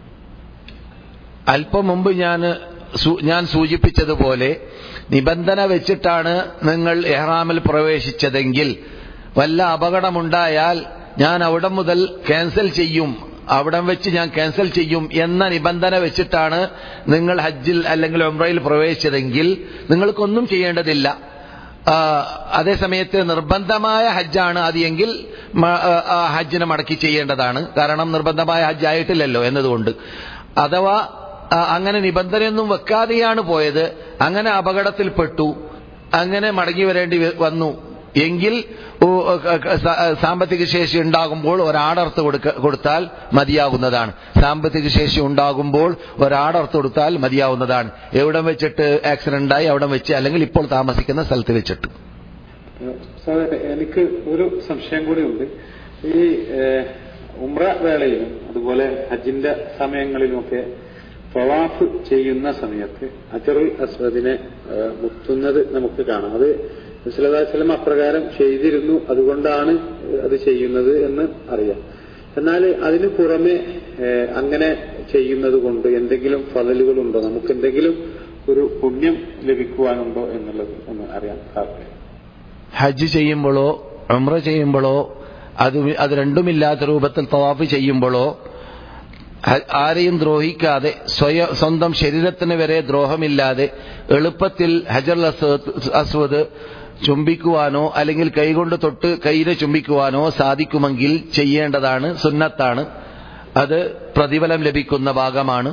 A: അല്പം മുമ്പ് ഞാൻ ഞാൻ സൂചിപ്പിച്ചതുപോലെ നിബന്ധന വെച്ചിട്ടാണ് നിങ്ങൾ എഹ്റാമിൽ പ്രവേശിച്ചതെങ്കിൽ വല്ല അപകടമുണ്ടായാൽ ഞാൻ അവിടെ മുതൽ ക്യാൻസൽ ചെയ്യും അവിടം വെച്ച് ഞാൻ ക്യാൻസൽ ചെയ്യും എന്ന നിബന്ധന വെച്ചിട്ടാണ് നിങ്ങൾ ഹജ്ജിൽ അല്ലെങ്കിൽ ഒമ്രയിൽ പ്രവേശിച്ചതെങ്കിൽ നിങ്ങൾക്കൊന്നും ചെയ്യേണ്ടതില്ല അതേസമയത്ത് നിർബന്ധമായ ഹജ്ജാണ് അത് എങ്കിൽ ഹജ്ജിനെ മടക്കി ചെയ്യേണ്ടതാണ് കാരണം നിർബന്ധമായ ഹജ്ജ് ആയിട്ടില്ലല്ലോ എന്നതുകൊണ്ട് അഥവാ അങ്ങനെ നിബന്ധനയൊന്നും വെക്കാതെയാണ് പോയത് അങ്ങനെ അപകടത്തിൽപ്പെട്ടു അങ്ങനെ മടങ്ങി വരേണ്ടി വന്നു എങ്കിൽ സാമ്പത്തിക ശേഷി ഉണ്ടാകുമ്പോൾ ഒരാടർത്ത് കൊടുത്താൽ മതിയാകുന്നതാണ് സാമ്പത്തിക ശേഷി ഉണ്ടാകുമ്പോൾ ഒരാടർത്ത് കൊടുത്താൽ മതിയാവുന്നതാണ് എവിടം വെച്ചിട്ട് ആക്സിഡന്റ് ആയി അവിടെ വെച്ച് അല്ലെങ്കിൽ ഇപ്പോൾ താമസിക്കുന്ന സ്ഥലത്ത് വെച്ചിട്ട്
B: എനിക്ക് ഒരു സംശയം കൂടി ഉണ്ട് ഈ ഉമ്ര വേളയിലും അതുപോലെ ഹജ്ജിന്റെ സമയങ്ങളിലുമൊക്കെ പ്രവാഫ് ചെയ്യുന്ന സമയത്ത് അജറുൽ അസ്വദിനെ മുത്തുന്നത് നമുക്ക് കാണാം അത് മുസ്ലിം അപ്രകാരം ചെയ്തിരുന്നു അതുകൊണ്ടാണ് അത് ചെയ്യുന്നത് എന്ന് അറിയാം എന്നാൽ അതിനു പുറമെ അങ്ങനെ ചെയ്യുന്നത് കൊണ്ട് എന്തെങ്കിലും ഫലലുകളുണ്ടോ നമുക്ക് എന്തെങ്കിലും ഒരു പുണ്യം ലഭിക്കുവാനുണ്ടോ എന്നുള്ളത് ഒന്ന് അറിയാൻ താല്പര്യം
A: ഹജ്ജ് ചെയ്യുമ്പോഴോ ഉമ്ര ചെയ്യുമ്പോഴോ അത് അത് രണ്ടുമില്ലാത്ത രൂപത്തിൽ തവാഫ് ചെയ്യുമ്പോഴോ ആരെയും ദ്രോഹിക്കാതെ സ്വയ സ്വന്തം ശരീരത്തിന് വരെ ദ്രോഹമില്ലാതെ എളുപ്പത്തിൽ ഹജർ അസ്വദ് ചുംബിക്കുവാനോ അല്ലെങ്കിൽ കൈകൊണ്ട് തൊട്ട് കൈനെ ചുംബിക്കുവാനോ സാധിക്കുമെങ്കിൽ ചെയ്യേണ്ടതാണ് സുന്നത്താണ് അത് പ്രതിഫലം ലഭിക്കുന്ന ഭാഗമാണ്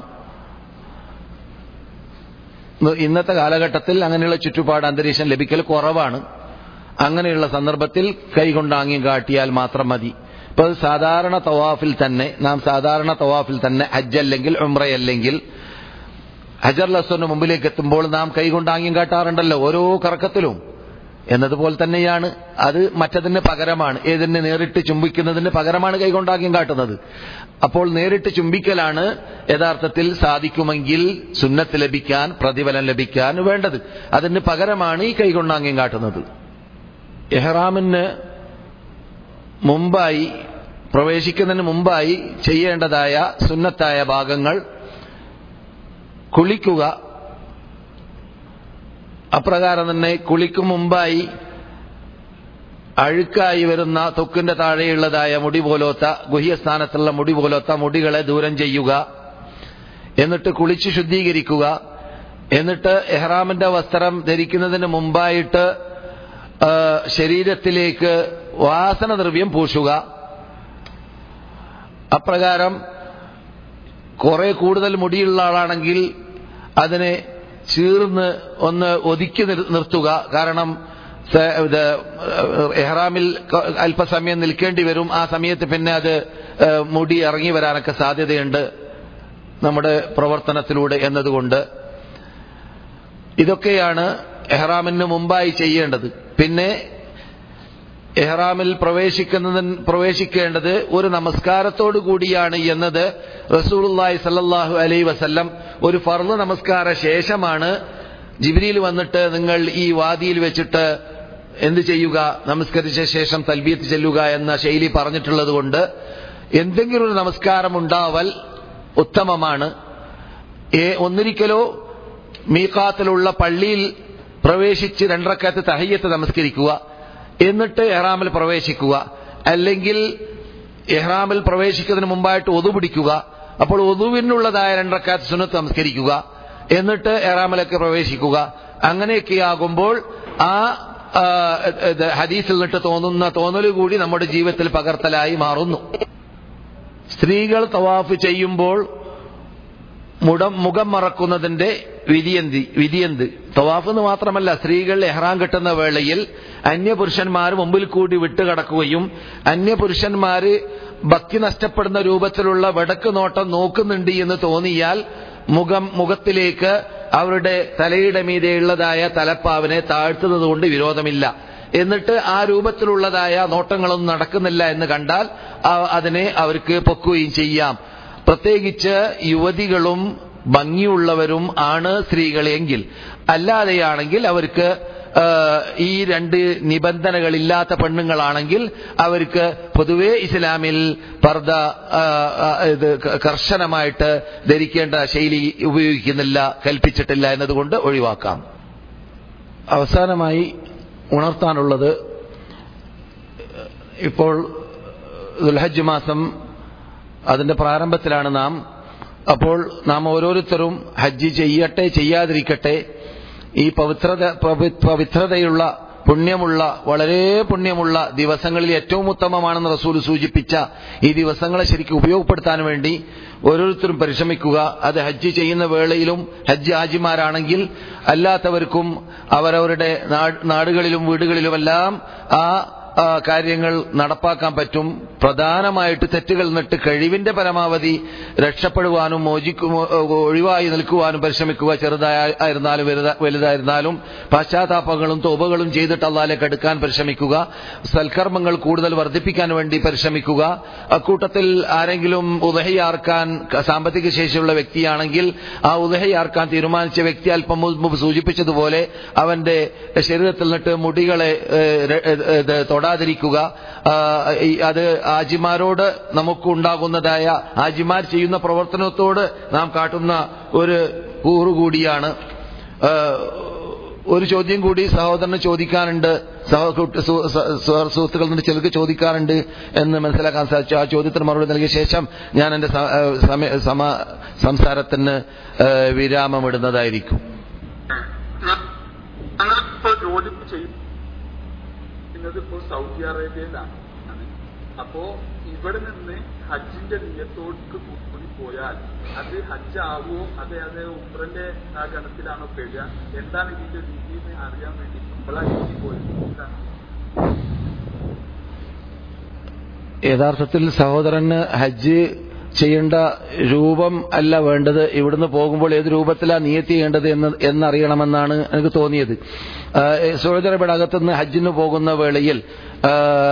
A: ഇന്നത്തെ കാലഘട്ടത്തിൽ അങ്ങനെയുള്ള ചുറ്റുപാട് അന്തരീക്ഷം ലഭിക്കൽ കുറവാണ് അങ്ങനെയുള്ള സന്ദർഭത്തിൽ കൈകൊണ്ട് ആംഗ്യം കാട്ടിയാൽ മാത്രം മതി ഇപ്പൊ സാധാരണ തവാഫിൽ തന്നെ നാം സാധാരണ തവാഫിൽ തന്നെ ഹജ്ജ് അല്ലെങ്കിൽ ഉംറയല്ലെങ്കിൽ ഹജർ ലസ്വറിന് മുമ്പിലേക്ക് എത്തുമ്പോൾ നാം കൈകൊണ്ട് ആംഗ്യം കാട്ടാറുണ്ടല്ലോ ഓരോ കറക്കത്തിലും എന്നതുപോലെ തന്നെയാണ് അത് മറ്റതിന് പകരമാണ് ഏതിന് നേരിട്ട് ചുംബിക്കുന്നതിന് പകരമാണ് കൈകൊണ്ടാഗ്യം കാട്ടുന്നത് അപ്പോൾ നേരിട്ട് ചുംബിക്കലാണ് യഥാർത്ഥത്തിൽ സാധിക്കുമെങ്കിൽ സുന്നത്ത് ലഭിക്കാൻ പ്രതിഫലം ലഭിക്കാൻ വേണ്ടത് അതിന് പകരമാണ് ഈ കൈകൊണ്ടാഗ്യം കാട്ടുന്നത് എഹ്റാമിന് മുമ്പായി പ്രവേശിക്കുന്നതിന് മുമ്പായി ചെയ്യേണ്ടതായ സുന്നത്തായ ഭാഗങ്ങൾ കുളിക്കുക അപ്രകാരം തന്നെ കുളിക്കും മുമ്പായി അഴുക്കായി വരുന്ന തൊക്കിന്റെ താഴെയുള്ളതായ മുടി പോലോത്ത ഗുഹ്യസ്ഥാനത്തുള്ള മുടി പോലോത്ത മുടികളെ ദൂരം ചെയ്യുക എന്നിട്ട് കുളിച്ച് ശുദ്ധീകരിക്കുക എന്നിട്ട് എഹ്റാമിന്റെ വസ്ത്രം ധരിക്കുന്നതിന് മുമ്പായിട്ട് ശരീരത്തിലേക്ക് വാസനദ്രവ്യം പൂശുക അപ്രകാരം കുറെ കൂടുതൽ മുടിയുള്ള ആളാണെങ്കിൽ അതിനെ ചീർന്ന് ഒന്ന് ഒതുക്കി നിർത്തുക കാരണം ഇത് എഹ്റാമിൽ അല്പസമയം നിൽക്കേണ്ടി വരും ആ സമയത്ത് പിന്നെ അത് മുടി ഇറങ്ങി വരാനൊക്കെ സാധ്യതയുണ്ട് നമ്മുടെ പ്രവർത്തനത്തിലൂടെ എന്നതുകൊണ്ട് ഇതൊക്കെയാണ് എഹ്റാമിന് മുമ്പായി ചെയ്യേണ്ടത് പിന്നെ എഹ്റാമിൽ പ്രവേശിക്കുന്നതിന് പ്രവേശിക്കേണ്ടത് ഒരു നമസ്കാരത്തോടു കൂടിയാണ് എന്നത് റസൂലുള്ളാഹി സല്ലല്ലാഹു അലൈഹി വസല്ലം ഒരു ഫർള് നമസ്കാര ശേഷമാണ് ജിബ്രീൽ വന്നിട്ട് നിങ്ങൾ ഈ വാദിയിൽ വെച്ചിട്ട് എന്ത് ചെയ്യുക നമസ്കരിച്ച ശേഷം തൽബീത്ത് ചെല്ലുക എന്ന ശൈലി പറഞ്ഞിട്ടുള്ളത് കൊണ്ട് എന്തെങ്കിലും ഒരു നമസ്കാരം ഉണ്ടാവൽ ഉത്തമമാണ് ഒന്നിരിക്കലോ മീക്കാത്തിലുള്ള പള്ളിയിൽ പ്രവേശിച്ച് രണ്ടരക്കാത്ത് തഹയ്യത്ത് നമസ്കരിക്കുക എന്നിട്ട് എഹ്റാമിൽ പ്രവേശിക്കുക അല്ലെങ്കിൽ എഹ്റാമിൽ പ്രവേശിക്കുന്നതിന് മുമ്പായിട്ട് ഒതു പിടിക്കുക അപ്പോൾ ഒതുവിനുള്ളതായ രണ്ടരക്കാത്ത് സുന്നത്ത് നമസ്കരിക്കുക എന്നിട്ട് എഹ്റാമിലേക്ക് പ്രവേശിക്കുക അങ്ങനെയൊക്കെയാകുമ്പോൾ ആ ഹദീസിൽ നിന്നിട്ട് തോന്നുന്ന തോന്നൽ കൂടി നമ്മുടെ ജീവിതത്തിൽ പകർത്തലായി മാറുന്നു സ്ത്രീകൾ തവാഫ് ചെയ്യുമ്പോൾ മുടം മുഖം മറക്കുന്നതിന്റെ വിധിയന്തി വിധിയന്ത് തവാഫ് എന്ന് മാത്രമല്ല സ്ത്രീകൾ എഹ്റാം കെട്ടുന്ന വേളയിൽ അന്യപുരുഷന്മാർ മുമ്പിൽ കൂടി വിട്ടുകടക്കുകയും അന്യപുരുഷന്മാര് ഭക്തി നഷ്ടപ്പെടുന്ന രൂപത്തിലുള്ള വടക്ക് നോട്ടം നോക്കുന്നുണ്ട് എന്ന് തോന്നിയാൽ മുഖം മുഖത്തിലേക്ക് അവരുടെ തലയുടെ മീതെയുള്ളതായ തലപ്പാവിനെ താഴ്ത്തുന്നത് കൊണ്ട് വിരോധമില്ല എന്നിട്ട് ആ രൂപത്തിലുള്ളതായ നോട്ടങ്ങളൊന്നും നടക്കുന്നില്ല എന്ന് കണ്ടാൽ അതിനെ അവർക്ക് പൊക്കുകയും ചെയ്യാം പ്രത്യേകിച്ച് യുവതികളും ഭംഗിയുള്ളവരും ആണ് സ്ത്രീകളെങ്കിൽ അല്ലാതെയാണെങ്കിൽ അവർക്ക് ഈ രണ്ട് നിബന്ധനകളില്ലാത്ത പെണ്ണുങ്ങളാണെങ്കിൽ അവർക്ക് പൊതുവെ ഇസ്ലാമിൽ പർദ ഇത് കർശനമായിട്ട് ധരിക്കേണ്ട ശൈലി ഉപയോഗിക്കുന്നില്ല കൽപ്പിച്ചിട്ടില്ല എന്നതുകൊണ്ട് ഒഴിവാക്കാം അവസാനമായി ഉണർത്താനുള്ളത് ഇപ്പോൾ ദുൽഹജ്ജ് മാസം അതിന്റെ പ്രാരംഭത്തിലാണ് നാം അപ്പോൾ നാം ഓരോരുത്തരും ഹജ്ജ് ചെയ്യട്ടെ ചെയ്യാതിരിക്കട്ടെ ഈ പവിത്രത പവിത്രതയുള്ള പുണ്യമുള്ള വളരെ പുണ്യമുള്ള ദിവസങ്ങളിൽ ഏറ്റവും ഉത്തമമാണെന്ന് റസൂൽ സൂചിപ്പിച്ച ഈ ദിവസങ്ങളെ ശരിക്കും ഉപയോഗപ്പെടുത്താൻ വേണ്ടി ഓരോരുത്തരും പരിശ്രമിക്കുക അത് ഹജ്ജ് ചെയ്യുന്ന വേളയിലും ഹജ്ജ് ഹാജിമാരാണെങ്കിൽ അല്ലാത്തവർക്കും അവരവരുടെ നാടുകളിലും വീടുകളിലുമെല്ലാം ആ കാര്യങ്ങൾ നടപ്പാക്കാൻ പറ്റും പ്രധാനമായിട്ട് തെറ്റുകൾ നിന്നിട്ട് കഴിവിന്റെ പരമാവധി രക്ഷപ്പെടുവാനും മോചിക്കു ഒഴിവായി നിൽക്കുവാനും പരിശ്രമിക്കുക ചെറുതായിരുന്നാലും വലുതായിരുന്നാലും പശ്ചാത്താപങ്ങളും തോപകളും ചെയ്തിട്ട് അള്ളാലേക്ക് അടുക്കാൻ പരിശ്രമിക്കുക സൽക്കർമ്മങ്ങൾ കൂടുതൽ വർദ്ധിപ്പിക്കാൻ വേണ്ടി പരിശ്രമിക്കുക അക്കൂട്ടത്തിൽ ആരെങ്കിലും ഉദഹയാർക്കാൻ സാമ്പത്തിക ശേഷിയുള്ള വ്യക്തിയാണെങ്കിൽ ആ ഉദഹയാർക്കാൻ തീരുമാനിച്ച വ്യക്തി അല്പം മുമ്പ് സൂചിപ്പിച്ചതുപോലെ അവന്റെ ശരീരത്തിൽ നിന്നിട്ട് മുടികളെ തൊടാതിരിക്കുക അത് ആജിമാരോട് നമുക്കുണ്ടാകുന്നതായ ആജിമാർ ചെയ്യുന്ന പ്രവർത്തനത്തോട് നാം കാട്ടുന്ന ഒരു കൂറുകൂടിയാണ് ഒരു ചോദ്യം കൂടി സഹോദരന് ചോദിക്കാനുണ്ട് സുഹൃത്തുക്കളിൽ നിന്ന് ചിലർക്ക് ചോദിക്കാറുണ്ട് എന്ന് മനസ്സിലാക്കാൻ സാധിച്ചു ആ ചോദ്യത്തിന് മറുപടി നൽകിയ ശേഷം ഞാൻ എന്റെ സംസാരത്തിന് വിരാമമിടുന്നതായിരിക്കും
H: ഞങ്ങളിപ്പോ ജോലി ചെയ്യും ജീവിക്കുന്നത് ഇപ്പോൾ സൗദി അറേബ്യയിലാണ് ആണ്. അപ്പോ ഇവിടെ നിന്ന് ഹജ്ജിന്റെ നിയത്തോട്ട് കൂടി പോയാൽ അത് ഹജ്ജ് ആവുമോ അതെ അതെ ഉംറന്റെ ആ ഗണത്തിലാണോ പെടുക എന്താണ് ഇതിന്റെ രീതി എന്ന് അറിയാൻ വേണ്ടി നമ്മളാ രീതി പോയത് എന്താണ്
A: യഥാർത്ഥത്തിൽ സഹോദരന് ഹജ്ജ് ചെയ്യേണ്ട രൂപം അല്ല വേണ്ടത് ഇവിടുന്ന് പോകുമ്പോൾ ഏത് രൂപത്തിലാണ് നിയത്തി ചെയ്യേണ്ടത് എന്ന് എന്നറിയണമെന്നാണ് എനിക്ക് തോന്നിയത് ആ, സൗദി അറേബ്യയുടെ അകത്തുനിന്ന് ഹജ്ജിന് പോകുന്ന വേളയിൽ ആ,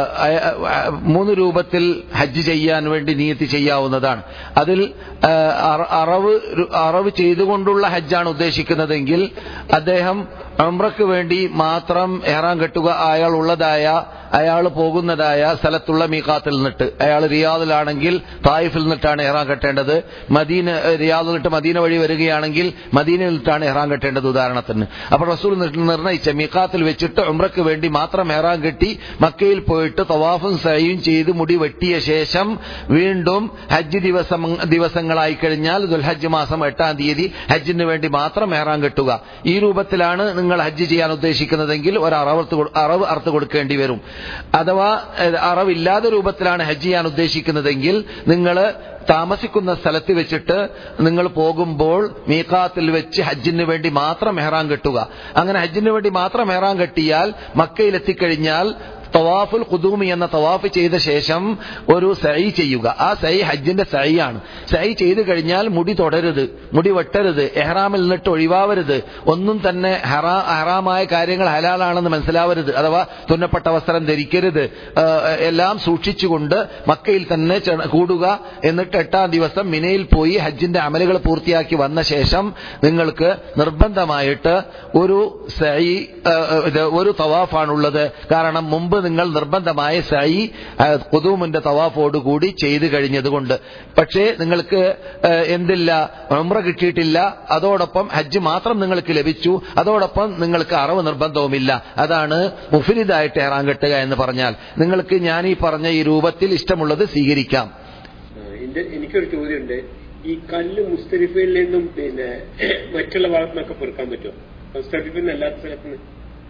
A: ആ, മൂന്ന് രൂപത്തിൽ ഹജ്ജ് ചെയ്യാൻ വേണ്ടി നിയത്തി ചെയ്യാവുന്നതാണ് അതിൽ ആ, അറ- അറവ് രു- അറവ് ചെയ്തുകൊണ്ടുള്ള ഹജ്ജാണ് ഉദ്ദേശിക്കുന്നതെങ്കിൽ അദ്ദേഹം ഉംറയ്ക്ക് വേണ്ടി മാത്രം എഹ്റാം കെട്ടുക അയാൾ ഉള്ളതായ അയാൾ പോകുന്നതായ സ്ഥലത്തുള്ള മീഖാത്തിൽ നിന്നിട്ട് അയാൾ റിയാദിലാണെങ്കിൽ തായിഫിൽ നിന്നിട്ടാണ് എഹ്റാം കെട്ടേണ്ടത് മദീന റിയാദിൽ നിന്നിട്ട് മദീന വഴി വരികയാണെങ്കിൽ മദീനയിൽ നിന്നിട്ടാണ് എഹ്റാം കെട്ടേണ്ടത് ഉദാഹരണത്തിന് അപ്പോൾ റസൂൽ നിർ- നിർണയിച്ച മീഖാത്തിൽ വെച്ചിട്ട് ഉംറയ്ക്ക് വേണ്ടി മാത്രം എഹ്റാം കെട്ടി മക്കയിൽ പോയിട്ട് തവാഫും സയും ചെയ്ത് മുടി വെട്ടിയ ശേഷം വീണ്ടും ഹജ്ജ് ദിവസം ദിവസങ്ങളായി കഴിഞ്ഞാൽ ദുൽഹജ്ജ് മാസം എട്ടാം തീയതി ഹജ്ജിന് വേണ്ടി മാത്രം എഹ്റാം കെട്ടുക ഈ രൂപത്തിലാണ് നിങ്ങൾ ഹജ്ജ് ചെയ്യാൻ ഉദ്ദേശിക്കുന്നതെങ്കിൽ ഒരു അറവത്ത് കൊ- അറവ് അറുത്ത് കൊടുക്കേണ്ടി വരും അഥവാ ഏഹ്, അറവില്ലാത്ത രൂപത്തിലാണ് ഹജ്ജ് ചെയ്യാൻ ഉദ്ദേശിക്കുന്നതെങ്കിൽ നിങ്ങൾ താമസിക്കുന്ന സ്ഥലത്ത് വെച്ചിട്ട് നിങ്ങൾ പോകുമ്പോൾ മീഖാത്തിൽ വെച്ച് ഹജ്ജിന് വേണ്ടി മാത്രം മെഹറാൻ കെട്ടുക അങ്ങനെ ഹജ്ജിന് വേണ്ടി മാത്രം മെഹറാൻ കെട്ടിയാൽ മക്കയിൽ എത്തിക്കഴിഞ്ഞാൽ തവാഫുൽ ഖുദൂമി എന്ന തവാഫ് ചെയ്ത ശേഷം ഒരു സൈ ചെയ്യുക ആ സൈ ഹജ്ജിന്റെ സൈയാണ് സൈ ചെയ്തു കഴിഞ്ഞാൽ മുടി തുടരുത് മുടി വെട്ടരുത് എഹ്റാമിൽ നിന്നിട്ട് ഒഴിവാവരുത് ഒന്നും തന്നെ ഹറാ ഹറാമായ കാര്യങ്ങൾ ഹലാലാണെന്ന് മനസ്സിലാവരുത് അഥവാ തുന്നപ്പെട്ട വസ്ത്രം ധരിക്കരുത് ആ, എല്ലാം സൂക്ഷിച്ചുകൊണ്ട് മക്കയിൽ തന്നെ ചെ- കൂടുക എന്നിട്ട് എട്ടാം ദിവസം മിനയിൽ പോയി ഹജ്ജിന്റെ അമലുകൾ പൂർത്തിയാക്കി വന്ന ശേഷം നിങ്ങൾക്ക് നിർബന്ധമായിട്ട് ഒരു സൈ ആ, ഇത് ഒരു തവാഫാണുള്ളത് കാരണം മുമ്പ് നിങ്ങൾ നിർബന്ധമായ സൈ ആ, ഖുദൂമിന്റെ തവാഫോടുകൂടി ചെയ്തു കഴിഞ്ഞതുകൊണ്ട് പക്ഷേ നിങ്ങൾക്ക് ആ, എന്തില്ല ഉംറ കിട്ടിയിട്ടില്ല അതോടൊപ്പം ഹജ്ജ് മാത്രം നിങ്ങൾക്ക് ലഭിച്ചു അതോടൊപ്പം നിങ്ങൾക്ക് അറവ് നിർബന്ധവുമില്ല അതാണ് മുഫിരിദായിട്ട് ഏറാൻ കെട്ടുക എന്ന് പറഞ്ഞാൽ നിങ്ങൾക്ക് ഞാൻ ഈ പറഞ്ഞ ഈ രൂപത്തിൽ ഇഷ്ടമുള്ളത് സ്വീകരിക്കാം
I: എന്റെ എനിക്കൊരു ചോദ്യമുണ്ട് ഈ കല്ല് മുസ്തലിഫയിൽ നിന്നും പിന്നെ മറ്റുള്ള ഭാഗത്തുനിന്നൊക്കെ പെറുക്കാൻ പറ്റുമോ മുസ്തലിഫിൽ നിന്ന് അല്ലാത്ത സ്ഥലത്ത് നിന്ന്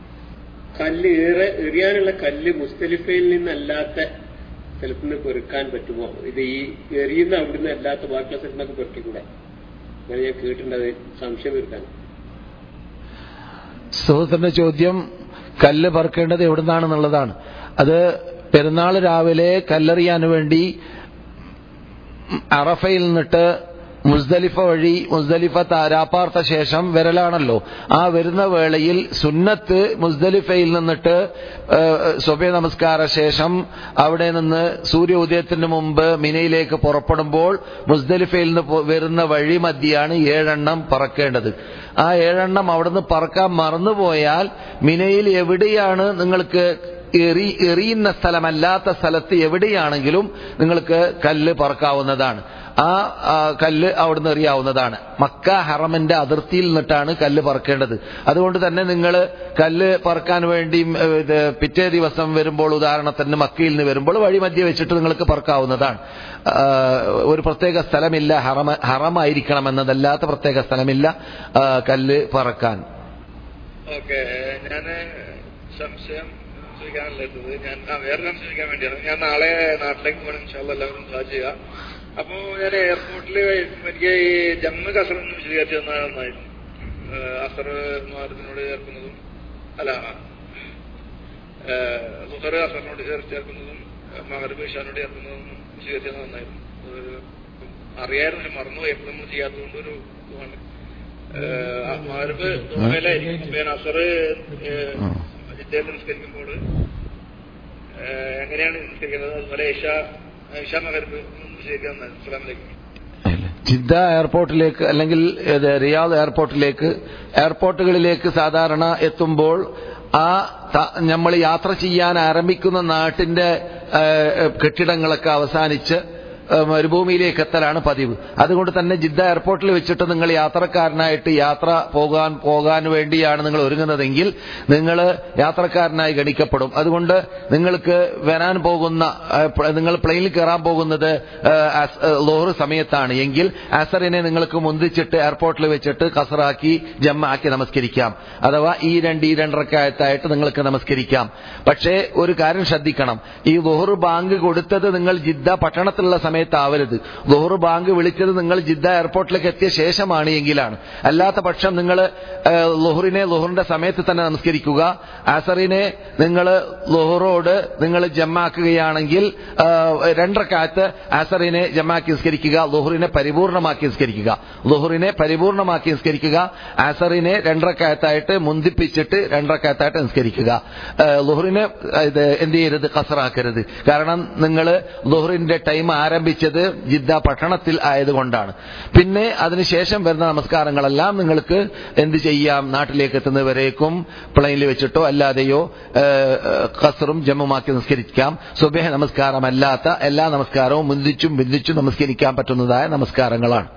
I: കല്ല് ഏറെ എറിയാനുള്ള കല്ല് മുസ്തലിഫയിൽ നിന്നല്ലാത്ത സ്ഥലത്ത് നിന്ന് പെറുക്കാൻ പറ്റുമോ ഇത് ഈ എറിയുന്ന അവിടുന്ന് അല്ലാത്ത ബാക്കിയുള്ള സ്ഥലത്ത് നിന്നൊക്കെ പെറുക്കിക്കൂടെ അങ്ങനെ ഞാൻ കേട്ടിട്ടുണ്ട് അത് സംശയം തീർക്കാൻ
A: സുഹൃത്തിന്റെ ചോദ്യം കല്ല് പറക്കേണ്ടത് എവിടുന്നാണെന്നുള്ളതാണ് അത് പെരുന്നാൾ രാവിലെ കല്ലെറിയാൻ വേണ്ടി അറഫയിൽ നിന്നിട്ട് മുസ്ദലിഫ വഴി മുസ്ദലിഫ താരാപ്പാർത്ത ശേഷം വരലാണല്ലോ ആ വരുന്ന വേളയിൽ സുന്നത്ത് മുസ്ദലിഫയിൽ നിന്നിട്ട് സ്വഭ നമസ്കാര ശേഷം അവിടെ നിന്ന് സൂര്യ ഉദയത്തിന് മുമ്പ് മിനയിലേക്ക് പുറപ്പെടുമ്പോൾ മുസ്ദലിഫയിൽ നിന്ന് പോ- വരുന്ന വഴി മധ്യയാണ് ഏഴെണ്ണം പറക്കേണ്ടത് ആ ഏഴെണ്ണം അവിടുന്ന് പറക്കാൻ മറന്നുപോയാൽ മിനയിൽ എവിടെയാണ് നിങ്ങൾക്ക് എറി എറിയുന്ന സ്ഥലമല്ലാത്ത സ്ഥലത്ത് എവിടെയാണെങ്കിലും നിങ്ങൾക്ക് കല്ല് പറക്കാവുന്നതാണ് ആ ആ, കല്ല് അവിടുന്ന് എറിയാവുന്നതാണ് മക്ക ഹറമിന്റെ അതിർത്തിയിൽ നിന്നിട്ടാണ് കല്ല് പറക്കേണ്ടത് അതുകൊണ്ട് തന്നെ നിങ്ങൾ കല്ല് പറക്കാൻ വേണ്ടി ഏ, ഇത് പിറ്റേ ദിവസം വരുമ്പോൾ ഉദാഹരണത്തിന് മക്കയിൽ നിന്ന് വരുമ്പോൾ വഴിമധ്യ വെച്ചിട്ട് നിങ്ങൾക്ക് പറക്കാവുന്നതാണ് ആ, ഒരു പ്രത്യേക സ്ഥലമില്ല ഹറമ ഹറമായിരിക്കണം എന്നതല്ലാത്ത പ്രത്യേക സ്ഥലമില്ല ആ, കല്ല് പറക്കാൻ
J: ഓക്കെ ഞാന് സംശയം ചോദിക്കാനല്ല എത്തത് ഞാൻ ആ വേറെ സംശയം ചോദിക്കാൻ വേണ്ടിയാണ് ഞാൻ നാളെ നാട്ടിലേക്ക് പോകണം ഇൻഷാല്ല എല്ലാവരും സാ ചെയ്യുക അപ്പോ ഞാൻ എയർപോർട്ടിൽ എനിക്ക് ഈ ജമ്മു കസർ ഒന്ന് വിശദീകരിച്ചു തന്നാൽ നന്നായിരുന്നു ഏഹ് അസർ മാരത്തിനോട് ചേർക്കുന്നതും അല്ല സുഹർ അസറിനോട് ചേർ- ചേർക്കുന്നതും മകരബ് ഇഷാനോട് ചേർക്കുന്നതും വിശദീകരിച്ചു തന്നാൽ നന്നായിരുന്നു ഒരു അറിയായിരുന്നു പക്ഷെ മറന്നുപോയി എപ്പോഴും നമ്മൾ ചെയ്യാത്തതുകൊണ്ട് ഒരു ഇതുമാണ് മകരബ് ദുബൈയിലായിരിക്കും അപ്പൊ ഞാൻ അസർ ജിദ്ദയിൽ നിസ്കരിക്കുമ്പോൾ ഏഹ് എങ്ങനെയാണ് നിസ്കരിക്കുന്നത് അതുപോലെ ഇഷ ഇഷ മകരബ് വിശദീകരിക്കാൻ നന്നായിരുന്നു അസ്സലാമലൈക്കും
A: ജിദ്ദ എയർപോർട്ടിലേക്ക് അല്ലെങ്കിൽ ഏത് റിയാദ് എയർപോർട്ടിലേക്ക് എയർപോർട്ടുകളിലേക്ക് സാധാരണ എത്തുമ്പോൾ ആ നമ്മൾ യാത്ര ചെയ്യാൻ ആരംഭിക്കുന്ന നാട്ടിന്റെ ഏഹ്, കെട്ടിടങ്ങളൊക്കെ അവസാനിച്ച് ഏഹ്, മരുഭൂമിയിലേക്ക് എത്തലാണ് പതിവ് അതുകൊണ്ട് തന്നെ ജിദ്ദ എയർപോർട്ടിൽ വെച്ചിട്ട് നിങ്ങൾ യാത്രക്കാരനായിട്ട് യാത്ര പോകാൻ പോകാൻ വേണ്ടിയാണ് നിങ്ങൾ ഒരുങ്ങുന്നതെങ്കിൽ നിങ്ങൾ യാത്രക്കാരനായി ഗണിക്കപ്പെടും അതുകൊണ്ട് നിങ്ങൾക്ക് വരാൻ പോകുന്ന ഏഹ്, പ്ല- നിങ്ങൾ പ്ലെയിനിൽ കയറാൻ പോകുന്നത് ഏഹ്, അസ്- ഏഹ്, ലോഹർ സമയത്താണ് എങ്കിൽ അസറിനെ നിങ്ങൾക്ക് മുന്തിച്ചിട്ട് എയർപോർട്ടിൽ വെച്ചിട്ട് കസറാക്കി ജമ്മാക്കി നമസ്കരിക്കാം അഥവാ ഈ രണ്ട് ഈ രണ്ടരക്കായത്തായിട്ട് നിങ്ങൾക്ക് നമസ്കരിക്കാം പക്ഷേ ഒരു കാര്യം ശ്രദ്ധിക്കണം ഈ ലോഹർ ബാങ്ക് കൊടുത്തത് നിങ്ങൾ ജിദ്ദ പട്ടണത്തിലുള്ള സമയത്താവരുത് ലോഹർ ബാങ്ക് വിളിച്ചത് നിങ്ങൾ ജിദ്ദ എയർപോർട്ടിലേക്ക് എത്തിയ ശേഷമാണ് എങ്കിലാണ് അല്ലാത്ത പക്ഷം നിങ്ങൾ ലോഹറിനെ ലോഹറിന്റെ സമയത്ത് തന്നെ നമസ്കരിക്കുക അസറിനെ നിങ്ങൾ ലോഹറോട് നിങ്ങൾ ജമ്മാക്കുകയാണെങ്കിൽ ആ, രണ്ടരക്കാലത്ത് അസറിനെ ജമ്മാക്കി നിസ്കരിക്കുക ലോഹറിനെ പരിപൂർണമാക്കി നിസ്കരിക്കുക ലോഹറിനെ പരിപൂർണമാക്കി നിസ്കരിക്കുക അസറിനെ രണ്ടരക്കാലത്തായിട്ട് മുന്തിപ്പിച്ചിട്ട് രണ്ടരക്കാലത്തായിട്ട് നിസ്കരിക്കുക ആ, ലോഹറിനെ ഇത് എന്ത് ചെയ്യരുത് കസറാക്കരുത് കാരണം നിങ്ങൾ ലോഹറിന്റെ ടൈം ആരംഭിച്ചത് ജിദ്ദ പട്ടണത്തിൽ ആയതുകൊണ്ടാണ് പിന്നെ അതിനുശേഷം വരുന്ന നമസ്കാരങ്ങളെല്ലാം നിങ്ങൾക്ക് എന്ത് ചെയ്യാം നാട്ടിലേക്ക് എത്തുന്നവരേക്കും പ്ലെയിനിൽ വെച്ചിട്ടോ അല്ലാതെയോ ഏഹ്, കസറും ജമ്മുമാക്കി നിസ്കരിക്കാം സുബേഹ നമസ്കാരമല്ലാത്ത എല്ലാ നമസ്കാരവും മുന്തിച്ചും ബിന്ദിച്ചും നമസ്കരിക്കാൻ പറ്റുന്നതായ നമസ്കാരങ്ങളാണ്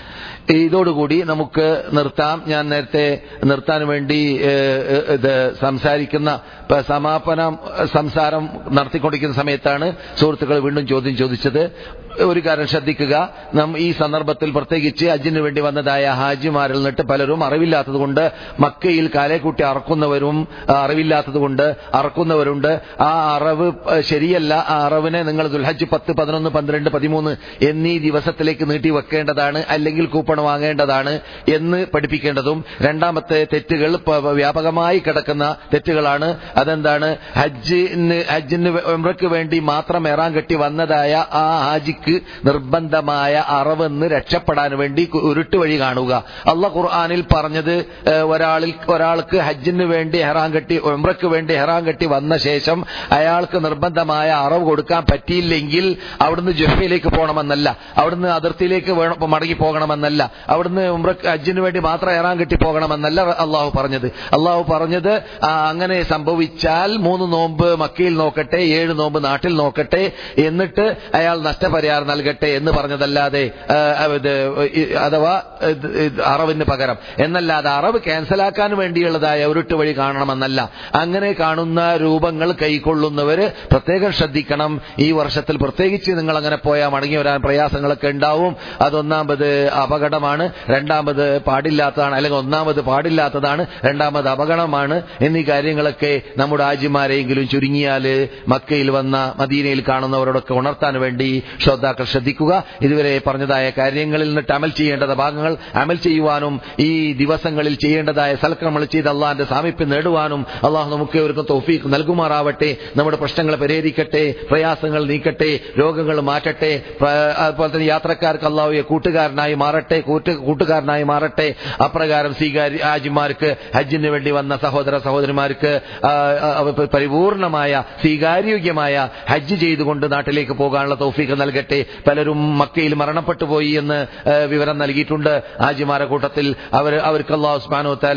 A: ഇതോടുകൂടി നമുക്ക് നിർത്താം ഞാൻ നേരത്തെ നിർത്താൻ വേണ്ടി ഏഹ്, ഏഹ്, ഇത് സംസാരിക്കുന്ന ഇപ്പൊ സമാപനം സംസാരം നടത്തിക്കൊണ്ടിരിക്കുന്ന സമയത്താണ് സുഹൃത്തുക്കൾ വീണ്ടും ചോദ്യം ചോദിച്ചത് ഒരു കാര്യം ശ്രദ്ധിക്കുക നാം ഈ സന്ദർഭത്തിൽ പ്രത്യേകിച്ച് അജിന് വേണ്ടി വന്നതായ ഹാജിമാരിൽ നിന്നിട്ട് പലരും അറിവില്ലാത്തതുകൊണ്ട് മക്കയിൽ കാലേക്കൂട്ടി അറക്കുന്നവരും ആ, അറിവില്ലാത്തതുകൊണ്ട് അറക്കുന്നവരുണ്ട് ആ അറവ് ആ, ശരിയല്ല ആ അറവിനെ നിങ്ങൾ ദുൽഹജ്ജ് പത്ത് പതിനൊന്ന് പന്ത്രണ്ട് പതിമൂന്ന് എന്നീ ദിവസത്തിലേക്ക് നീട്ടി വെക്കേണ്ടതാണ് അല്ലെങ്കിൽ കൂപ്പൺ വാങ്ങേണ്ടതാണ് എന്ന് പഠിപ്പിക്കേണ്ടതും രണ്ടാമത്തെ തെറ്റുകൾ പ- വ്യാപകമായി കിടക്കുന്ന തെറ്റുകളാണ് അതെന്താണ് ഹജ്ജിന് ഹജ്ജിന് ഉംറയ്ക്ക് വേണ്ടി മാത്രം എറാൻ കെട്ടി വന്നതായ ആ ഹാജിക്ക് നിർബന്ധമായ അറവെന്ന് രക്ഷപ്പെടാൻ വേണ്ടി കു- ഉരുട്ട് വഴി കാണുക അള്ള ഖുർആാനിൽ പറഞ്ഞത് ഏഹ്, ഒരാളിൽ ഒരാൾക്ക് ഹജ്ജിന് വേണ്ടി ഹെറാൻ കെട്ടി ഉംറയ്ക്ക് വേണ്ടി ഹെറാൻ കെട്ടി വന്ന ശേഷം അയാൾക്ക് നിർബന്ധമായ അറവ് കൊടുക്കാൻ പറ്റിയില്ലെങ്കിൽ അവിടുന്ന് ജുഹയിലേക്ക് പോകണമെന്നല്ല അവിടുന്ന് അതിർത്തിയിലേക്ക് വേണം മടങ്ങി പോകണമെന്നല്ല അവിടുന്ന് ഉംറക്ക് ഹജ്ജിന് വേണ്ടി മാത്രം ഹെറാൻ കെട്ടി പോകണമെന്നല്ല അള്ളാഹു പറഞ്ഞത് അള്ളാഹു പറഞ്ഞത് ആ, അങ്ങനെ സംഭവിച്ചാൽ മൂന്ന് നോമ്പ് മക്കയിൽ നോക്കട്ടെ ഏഴ് നോമ്പ് നാട്ടിൽ നോക്കട്ടെ എന്നിട്ട് അയാൾ നഷ്ടപരിഹാരം നൽകട്ടെ എന്ന് പറഞ്ഞതല്ലാതെ ആ, ഇത് ഈ- അഥവാ ഇത് ഇത് അറവിന് പകരം എന്നല്ലാതെ അറവ് ക്യാൻസലാക്കാൻ വേണ്ടിയുള്ളതായ ഉരുട്ട് വഴി കാണണമെന്നല്ല അങ്ങനെ കാണുന്ന രൂപങ്ങൾ കൈക്കൊള്ളുന്നവര് പ്രത്യേകം ശ്രദ്ധിക്കണം ഈ വർഷത്തിൽ പ്രത്യേകിച്ച് നിങ്ങൾ അങ്ങനെ പോയാൽ മടങ്ങി വരാൻ പ്രയാസങ്ങളൊക്കെ ഉണ്ടാവും അതൊന്നാമത് അപകടമാണ് രണ്ടാമത് പാടില്ലാത്തതാണ് അല്ലെങ്കിൽ ഒന്നാമത് പാടില്ലാത്തതാണ് രണ്ടാമത് അപകടമാണ് എന്നീ കാര്യങ്ങളൊക്കെ നമ്മുടെ ആജിമാരെയെങ്കിലും ചുരുങ്ങിയാല് മക്കയിൽ വന്ന മദീനയിൽ കാണുന്നവരോടൊക്കെ ഉണർത്താൻ വേണ്ടി ശ്രോതാക്കൾ ശ്രദ്ധിക്കുക ഇതുവരെ പറഞ്ഞതായ കാര്യങ്ങളിൽ നിന്നിട്ട് അമൽ ചെയ്യേണ്ടത് ഭാഗങ്ങൾ അമൽ ചെയ്യുവാനും ഈ ദിവസങ്ങളിൽ ചെയ്യേണ്ടതായ സൽക്രമങ്ങൾ ചെയ്ത് അള്ളാഹിന്റെ സാമീപ്യം നേടുവാനും അള്ളാഹു നമുക്ക് ഇവർക്ക് തൗഫീഖ് നൽകുമാറാവട്ടെ നമ്മുടെ പ്രശ്നങ്ങൾ പരിഹരിക്കട്ടെ പ്രയാസങ്ങൾ നീക്കട്ടെ രോഗങ്ങൾ മാറ്റട്ടെ പ്ര- അതുപോലെ തന്നെ യാത്രക്കാർക്ക് അള്ളാഹുയെ കൂട്ടുകാരനായി മാറട്ടെ കൂട്ട് കൂട്ടുകാരനായി മാറട്ടെ അപ്രകാരം സ്വീകാര്യ ഹാജിമാർക്ക് ഹജ്ജിന് വേണ്ടി വന്ന സഹോദര സഹോദരിമാർക്ക് ആ, ആ, അവ- പരിപൂർണമായ സ്വീകാര്യോഗ്യമായ ഹജ്ജ് ചെയ്തുകൊണ്ട് നാട്ടിലേക്ക് പോകാനുള്ള തൗഫീഖ് നൽകട്ടെ പലരും മക്കയിൽ മരണപ്പെട്ടു പോയി എന്ന് ആ, വിവരം നൽകിയിട്ടുണ്ട് ഹാജിമാരുടെ കൂട്ടത്തിൽ അവർ അവർക്ക് അള്ളാഹു ഉസ്മാനോ തല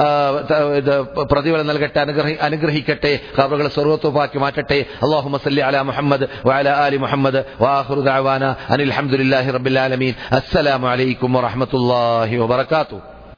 A: ഇത് പ്രതിഫലം നൽകട്ടെ അനുഗ്രഹി അനുഗ്രഹിക്കട്ടെ ഖബറുകൾ സ്വർവത്വപ്പാക്കി മാറ്റട്ടെ അള്ളാഹു മസല്ലി അല മുഹമ്മദ് വഅല ആലി മുഹമ്മദ് വാഖിറു ദഅവാന അനിൽ ഹംദുലില്ലാഹി റബ്ബിൽ ആലമീൻ അസ്സലാമു അലൈക്കും വറഹ്മത്തുള്ളാഹി വബറകാതുഹു